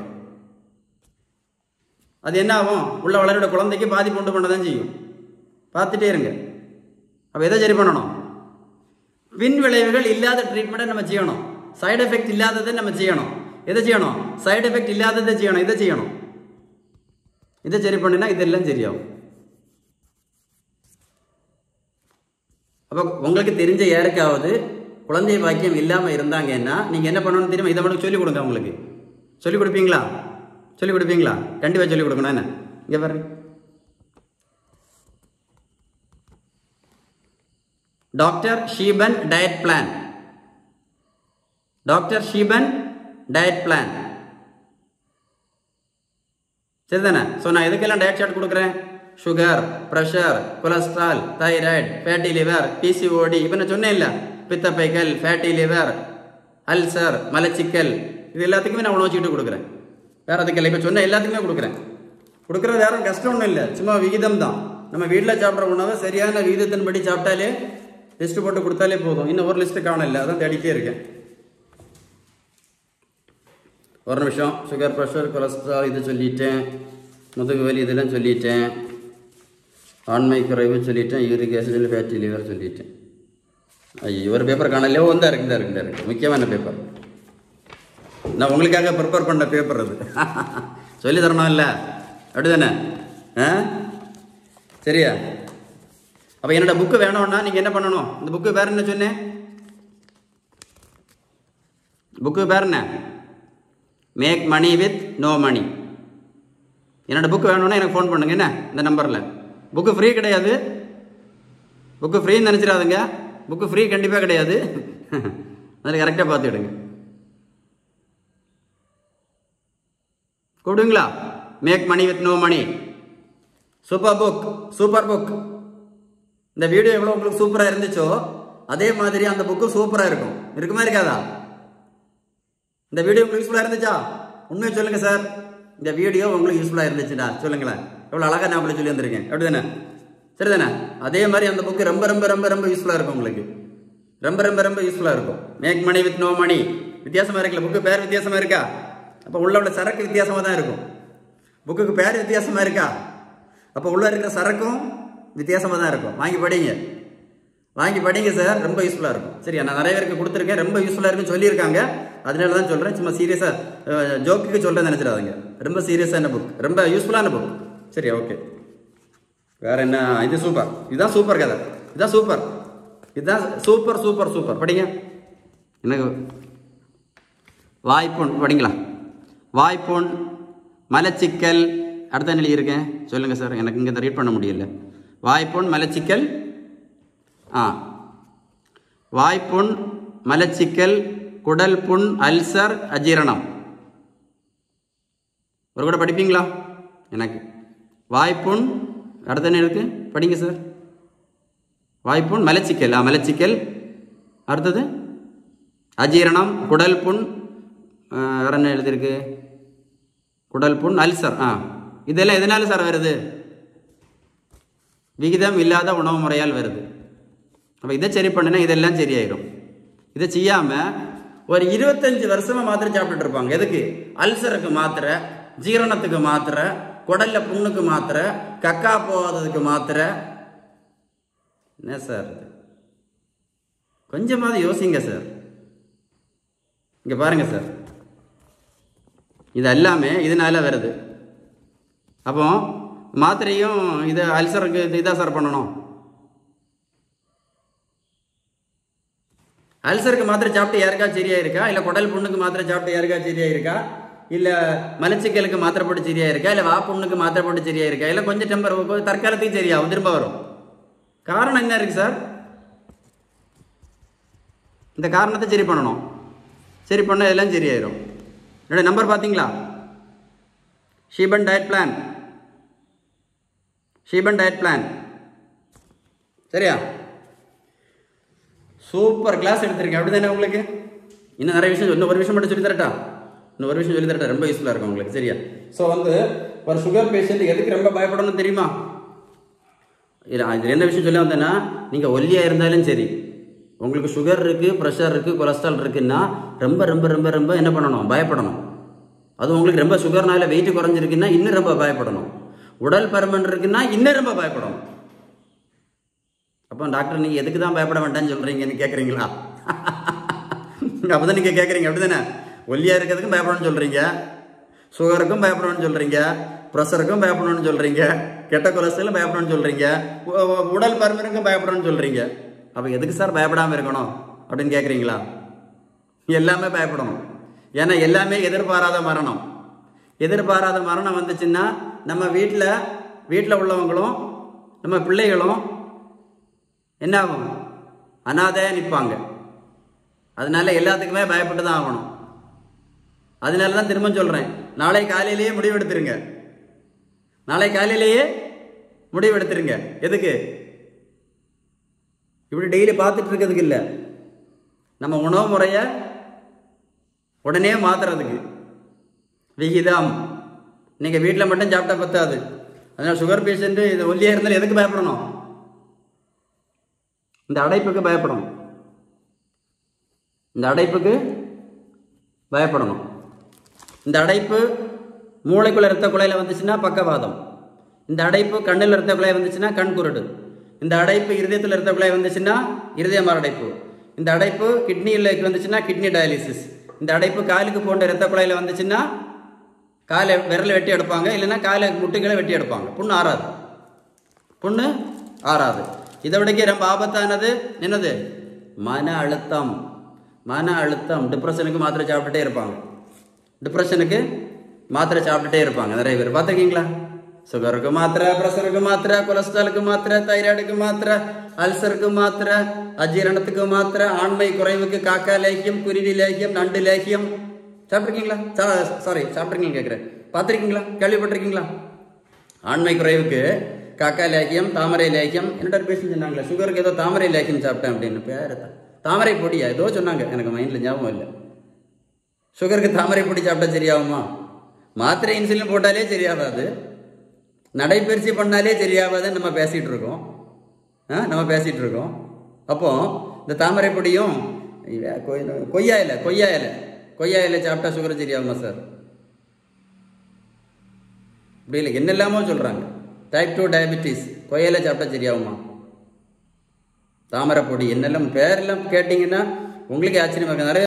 அது என்ன ஆகும் உள்ள வளரோட குழந்தைக்கு பாதிப்பு உண்டு பண்ண தான் செய்யும் பார்த்துட்டே இருங்க அப்போ எதை சரி பண்ணணும் பின் விளைவுகள் இல்லாத ட்ரீட்மெண்ட்டை நம்ம செய்யணும் சைடு எஃபெக்ட் இல்லாததை நம்ம செய்யணும் எதை செய்யணும் சைடு எஃபெக்ட் இல்லாததை செய்யணும் இதை செய்யணும் இதை சரி பண்ணினா இதெல்லாம் சரியாகும் அப்போ உங்களுக்கு தெரிஞ்ச யாருக்காவது குழந்தை பாக்கியம் இல்லாமல் இருந்தாங்கன்னா நீங்கள் என்ன பண்ணணும்னு தெரியுமா இதை மட்டும் சொல்லிக் கொடுங்க உங்களுக்கு சொல்லிக் கொடுப்பீங்களா சொல்லிக் கொடுப்பீங்களா கண்டிப்பாக சொல்லிக் கொடுக்கணும் என்ன இங்கே பாருங்க doctor Sheeban diet plan doctor Sheeban diet plan சரிதானே ஸோ நான் எதுக்கெல்லாம் டயட் சார்ட் கொடுக்குறேன் sugar pressure cholesterol thyroid fatty liver PCOD இப்போ நான் சொன்னேன் இல்லை பித்தப்பைக்கல் ஃபேட்டி லிவர் அல்சர் மலச்சிக்கல் இது எல்லாத்துக்குமே நான் உணவு சீட்டு கொடுக்குறேன் வேற அதுக்கு இல்லை இப்போ சொன்ன எல்லாத்துக்குமே கொடுக்குறேன் கொடுக்குறது யாரும் கஷ்டம் ஒன்றும் இல்லை சும்மா விகிதம் தான் நம்ம வீட்டில் சாப்பிட்ற உணவை சரியான விகிதத்தின்படி சாப்பிட்டாலே லிஸ்ட் போட்டு கொடுத்தாலே போதும் இன்னும் ஒரு லிஸ்ட்டு காணும் இல்லை அதான் தேடிட்டே இருக்கேன் ஒரு நிமிஷம் சுகர் ப்ரெஷர் கொலஸ்ட்ரால் இது சொல்லிட்டேன் முதுகு வலி இதெல்லாம் சொல்லிட்டேன் ஆண்மை குறைவு சொல்லிட்டேன் யூரிக் ஆசிட் ஃபேட்டி லிவர் சொல்லிட்டேன் ஐயோ ஒரு பேப்பர் காணலையோ வந்தா இருக்கு இந்த இருக்கு இந்த இருக்கு முக்கியமான பேப்பர் நான் உங்களுக்காக ப்ரிப்பேர் பண்ண பேப்பர் அது சொல்லி தரணும் இல்லை அப்படிதானே ஆ சரியா அப்போ என்னோட புக்கு வேணும்னா நீங்கள் என்ன பண்ணணும் இந்த புக்கு பேர் என்ன சொன்னேன் புக்கு பேர் என்ன make money with no money என்னோட புக்கு வேணும்னா எனக்கு ஃபோன் பண்ணுங்க என்ன இந்த நம்பரில் புக்கு ஃப்ரீ கிடையாது புக்கு ஃப்ரீன்னு நினச்சிடாதுங்க புக்கு ஃப்ரீ கண்டிப்பாக கிடையாது அதில் கரெக்டாக பார்த்துடுங்க கூப்பிடுங்களா make money with no money super book super book இந்த வீடியோ எவ்வளோ உங்களுக்கு சூப்பராக இருந்துச்சோ அதே மாதிரி அந்த புக்கு சூப்பராக இருக்கும் இருக்குமா இருக்காதா இந்த வீடியோ உங்களுக்கு யூஸ்ஃபுல்லாக இருந்துச்சா உண்மையை சொல்லுங்க சார் இந்த வீடியோ உங்களுக்கு யூஸ்ஃபுல்லாக இருந்துச்சுடா சொல்லுங்களேன் எவ்வளோ அழகாக நான் அப்படி சொல்லி வந்திருக்கேன் அப்படி தானே சரி தானே அதே மாதிரி அந்த புக்கு ரொம்ப ரொம்ப ரொம்ப ரொம்ப யூஸ்ஃபுல்லாக இருக்கும் உங்களுக்கு ரொம்ப ரொம்ப ரொம்ப யூஸ்ஃபுல்லாக இருக்கும் make money with no money வித்தியாசமாக இருக்குல்ல புக்கு பேர் வித்தியாசமாக இருக்கா அப்போ உள்ள உள்ள சரக்கு வித்தியாசமாக தான் இருக்கும் புக்குக்கு பேர் வித்தியாசமாக இருக்கா அப்போ உள்ள இருக்கிற சரக்கும் வித்தியாசமாக தான் இருக்கும் வாங்கி படிங்க வாங்கி படிங்க சார் ரொம்ப யூஸ்ஃபுல்லாக இருக்கும் சரியா நான் நிறைய பேருக்கு கொடுத்துருக்கேன் ரொம்ப யூஸ்ஃபுல்லாக இருக்குன்னு சொல்லியிருக்காங்க அதனால தான் சொல்கிறேன் சும்மா சீரியஸாக ஜோக்குக்கு சொல்கிறேன் நினச்சிடாதீங்க ரொம்ப சீரியஸான புக் ரொம்ப யூஸ்ஃபுல்லான புக் சரியா ஓகே வேற என்ன இது சூப்பர் இதுதான் சூப்பர் கதை இதுதான் சூப்பர் இதுதான் சூப்பர் சூப்பர் சூப்பர் படிங்க எனக்கு வாய்ப்புண் படிங்களா வாய்ப்புண் மலச்சிக்கல் அடுத்த நிலை இருக்கேன் சொல்லுங்கள் சார் எனக்கு இங்கே ரீட் பண்ண முடியல வாய்ப்புண் மலச்சிக்கல் ஆ வாய்ப்புண் மலச்சிக்கல் குடல் புண் அல்சர் அஜீரணம் ஒரு கூட படிப்பீங்களா எனக்கு வாய்ப்புண் அடுத்த என்ன இருக்கு படிங்க சார் வாய்ப்புண் மலச்சிக்கல் ஆ மலச்சிக்கல் அடுத்தது அஜீரணம் குடல் புண் ஆ, வேற என்ன எழுதியிருக்கு குடல் புண் அல்சர் ஆ இதெல்லாம் எதனால சார் வருது விகிதம் இல்லாத உணவு முறையால் வருது அப்போ இதை சரி பண்ணுனா இதெல்லாம் சரியாயிடும் இதை செய்யாமல் ஒரு இருபத்தஞ்சு வருஷமா மாத்திரை சாப்பிட்டுட்டு இருப்பாங்க எதுக்கு அல்சருக்கு மாத்திரை ஜீரணத்துக்கு மாத்திரை குடல்ல புண்ணுக்கு மாத்திரை கக்கா போகாததுக்கு மாத்திரை என்ன சார் இது கொஞ்சமாவது யோசிங்க சார் இங்க பாருங்க சார் இது எல்லாமே இதனால வருது அப்போ மாத்திரையும் இது அல்சருக்கு இது இதாக சார் பண்ணணும் அல்சருக்கு மாத்திரை சாப்பிட்டு யாருக்கா சரியா இருக்கா இல்லை குடல் புண்ணுக்கு மாத்திரை சாப்பிட்டு யாருக்கா சரியா இருக்கா இல்லை மலச்சிக்கலுக்கு மாத்திரை போட்டு சரியா இருக்கா இல்லை வா புண்ணுக்கு மாத்திரை போட்டு சரியா இருக்கா இல்லை கொஞ்சம் டெம்பர் கொஞ்சம் தற்காலத்துக்கு சரியாகும் திரும்ப வரும் காரணம் என்ன இருக்கு சார் இந்த காரணத்தை சரி பண்ணணும் சரி பண்ண எல்லாம் சரியாயிரும் என்னோட நம்பர் பார்த்தீங்களா Sheeban diet plan Sheeban diet plan சரியா சூப்பர் கிளாஸ் எடுத்திருக்கேன் அப்படி தானே உங்களுக்கு இன்னும் நிறைய விஷயம் இன்னும் ஒரு விஷயம் மட்டும் சொல்லி தரட்டா இன்னும் ஒரு விஷயம் சொல்லி தரட்டா ரொம்ப யூஸ்ஃபுல்லாக இருக்கும் உங்களுக்கு சரியா ஸோ வந்து ஒரு சுகர் பேஷண்ட் எதுக்கு ரொம்ப பயப்படணும் தெரியுமா இது இது என்ன விஷயம் சொல்ல வந்தேன்னா நீங்கள் ஒல்லியாக இருந்தாலும் சரி உங்களுக்கு சுகர் இருக்குது ப்ரெஷர் இருக்குது கொலஸ்ட்ரால் இருக்குன்னா ரொம்ப ரொம்ப ரொம்ப ரொம்ப என்ன பண்ணணும் பயப்படணும் அது உங்களுக்கு ரொம்ப சுகர்னால வெயிட் குறைஞ்சிருக்குன்னா இன்னும் ரொம்ப பயப்படணும் உடல் பருமன் இருக்குன்னா இன்னும் ரொம்ப பயப்படணும் அப்போ டாக்டர் நீங்கள் எதுக்கு தான் பயப்பட வேண்டாம்னு சொல்கிறீங்கன்னு கேட்குறீங்களா அப்போ தான் நீங்கள் கேட்குறீங்க அப்படி தானே ஒல்லியாக இருக்கிறதுக்கும் பயப்படணும்னு சொல்கிறீங்க சுகருக்கும் பயப்படணும்னு சொல்கிறீங்க ப்ரெஷருக்கும் பயப்படணும்னு சொல்கிறீங்க கெட்ட கொலஸ்ட்ராலும் பயப்படணும்னு சொல்கிறீங்க உடல் பருமனுக்கும் பயப்படணும்னு சொல்கிறீங்க அப்போ எதுக்கு சார் பயப்படாமல் இருக்கணும் அப்படின்னு கேட்குறீங்களா எல்லாமே பயப்படணும் ஏன்னா எல்லாமே எதிர்பாராத மரணம் எதிர்பாராத மரணம் வந்துச்சுன்னா நம்ம வீட்டில் வீட்டில் உள்ளவங்களும் நம்ம பிள்ளைகளும் என்ன ஆகும் அனாதையாக நிற்பாங்க அதனால எல்லாத்துக்குமே பயப்பட்டு தான் ஆகணும் அதனால தான் திரும்ப சொல்கிறேன் நாளை காலையிலேயே முடிவெடுத்துருங்க நாளை காலையிலேயே முடிவு எடுத்துருங்க எதுக்கு இப்படி டெய்லி பார்த்துட்டு இருக்கிறதுக்கு இல்லை நம்ம உணவு முறையை உடனே மாத்துறதுக்கு விகிதம் நீங்கள் வீட்டில் மட்டும் சாப்பிட்டா பத்தாது அதனால் சுகர் பேஷண்ட்டு இது ஒல்லியாக இருந்தாலும் எதுக்கு பயப்படணும் இந்த அடைப்புக்கு பயப்படணும் இந்த அடைப்புக்கு பயப்படணும் இந்த அடைப்பு மூளைக்குள்ள இரத்த குழாயில் வந்துச்சுன்னா பக்கவாதம் இந்த அடைப்பு கண்ணில் இரத்த குழாய் வந்துச்சுன்னா கண் குருடு இந்த அடைப்பு இருதயத்தில் இரத்த குழாய் வந்துச்சுன்னா இருதய மாரடைப்பு இந்த அடைப்பு கிட்னியில் வந்துச்சுன்னா கிட்னி டயாலிசிஸ் இந்த அடைப்பு காலுக்கு போன்ற இரத்த குழாயில் வந்துச்சுன்னா காலை விரலை வெட்டி எடுப்பாங்க இல்லைன்னா காலை முட்டுகளை வெட்டி எடுப்பாங்க புண்ணு ஆறாது புண்ணு ஆறாது இதை விடக்கே ரொம்ப ஆபத்தானது என்னது மன அழுத்தம் மன அழுத்தம் டிப்ரெஷனுக்கு மாத்திரை சாப்பிட்டுட்டே இருப்பாங்க டிப்ரெஷனுக்கு மாத்திரை சாப்பிட்டுட்டே இருப்பாங்க நிறைய பேர் பார்த்துருக்கீங்களா சுகருக்கு மாத்திரை ப்ரெஷருக்கு மாத்திரை கொலஸ்ட்ராலுக்கு மாத்திரை தைராய்டுக்கு மாத்திரை அல்சருக்கு மாத்திரை அஜீரணத்துக்கு மாத்திரை ஆண்மை குறைவுக்கு காக்கா லேக்கியம் குருவி லேக்கியம் நண்டு லேக்கியம் சாப்பிட்ருக்கீங்களா சாரி சாப்பிட்ருக்கீங்க கேட்குறேன் பார்த்துருக்கீங்களா கேள்விப்பட்டிருக்கீங்களா ஆண்மை குறைவுக்கு காக்கா லேக்கியம் தாமரை லேக்கியம் என்னோட ஒரு பேசி சொன்னாங்களே சுகருக்கு ஏதோ தாமரை லேக்கியம் சாப்பிட்டேன் அப்படின்னு பேர் தான் தாமரை பொடியா ஏதோ சொன்னாங்க எனக்கு மைண்டில் ஞாபகம் இல்லை சுகருக்கு தாமரை பொடி சாப்பிட்டா சரியாகுமா மாத்திரை இன்சுலின் போட்டாலே சரியாகாது நடைபயிற்சி பண்ணாலே சரியாகாதுன்னு நம்ம பேசிகிட்டு இருக்கோம் ஆ நம்ம பேசிகிட்டு இருக்கோம் அப்போ இந்த தாமரை பொடியும் இவ- கொய்- கொய்யா இலை கொய்யா இலை கொய்யா இலை சாப்பிட்டா சுகர் சரியாகுமா சார் இப்படி இல்லை என்னெல்லாமோ சொல்கிறாங்க டைப் டூ டயபெட்டிஸ் கொய்யால சாப்பிட்டா சரியாகுமா தாமரை பொடி என்னெல்லாம் பேரெல்லாம் கேட்டிங்கன்னா உங்களுக்கு ஆச்சரியமாக இருக்கு. நிறைய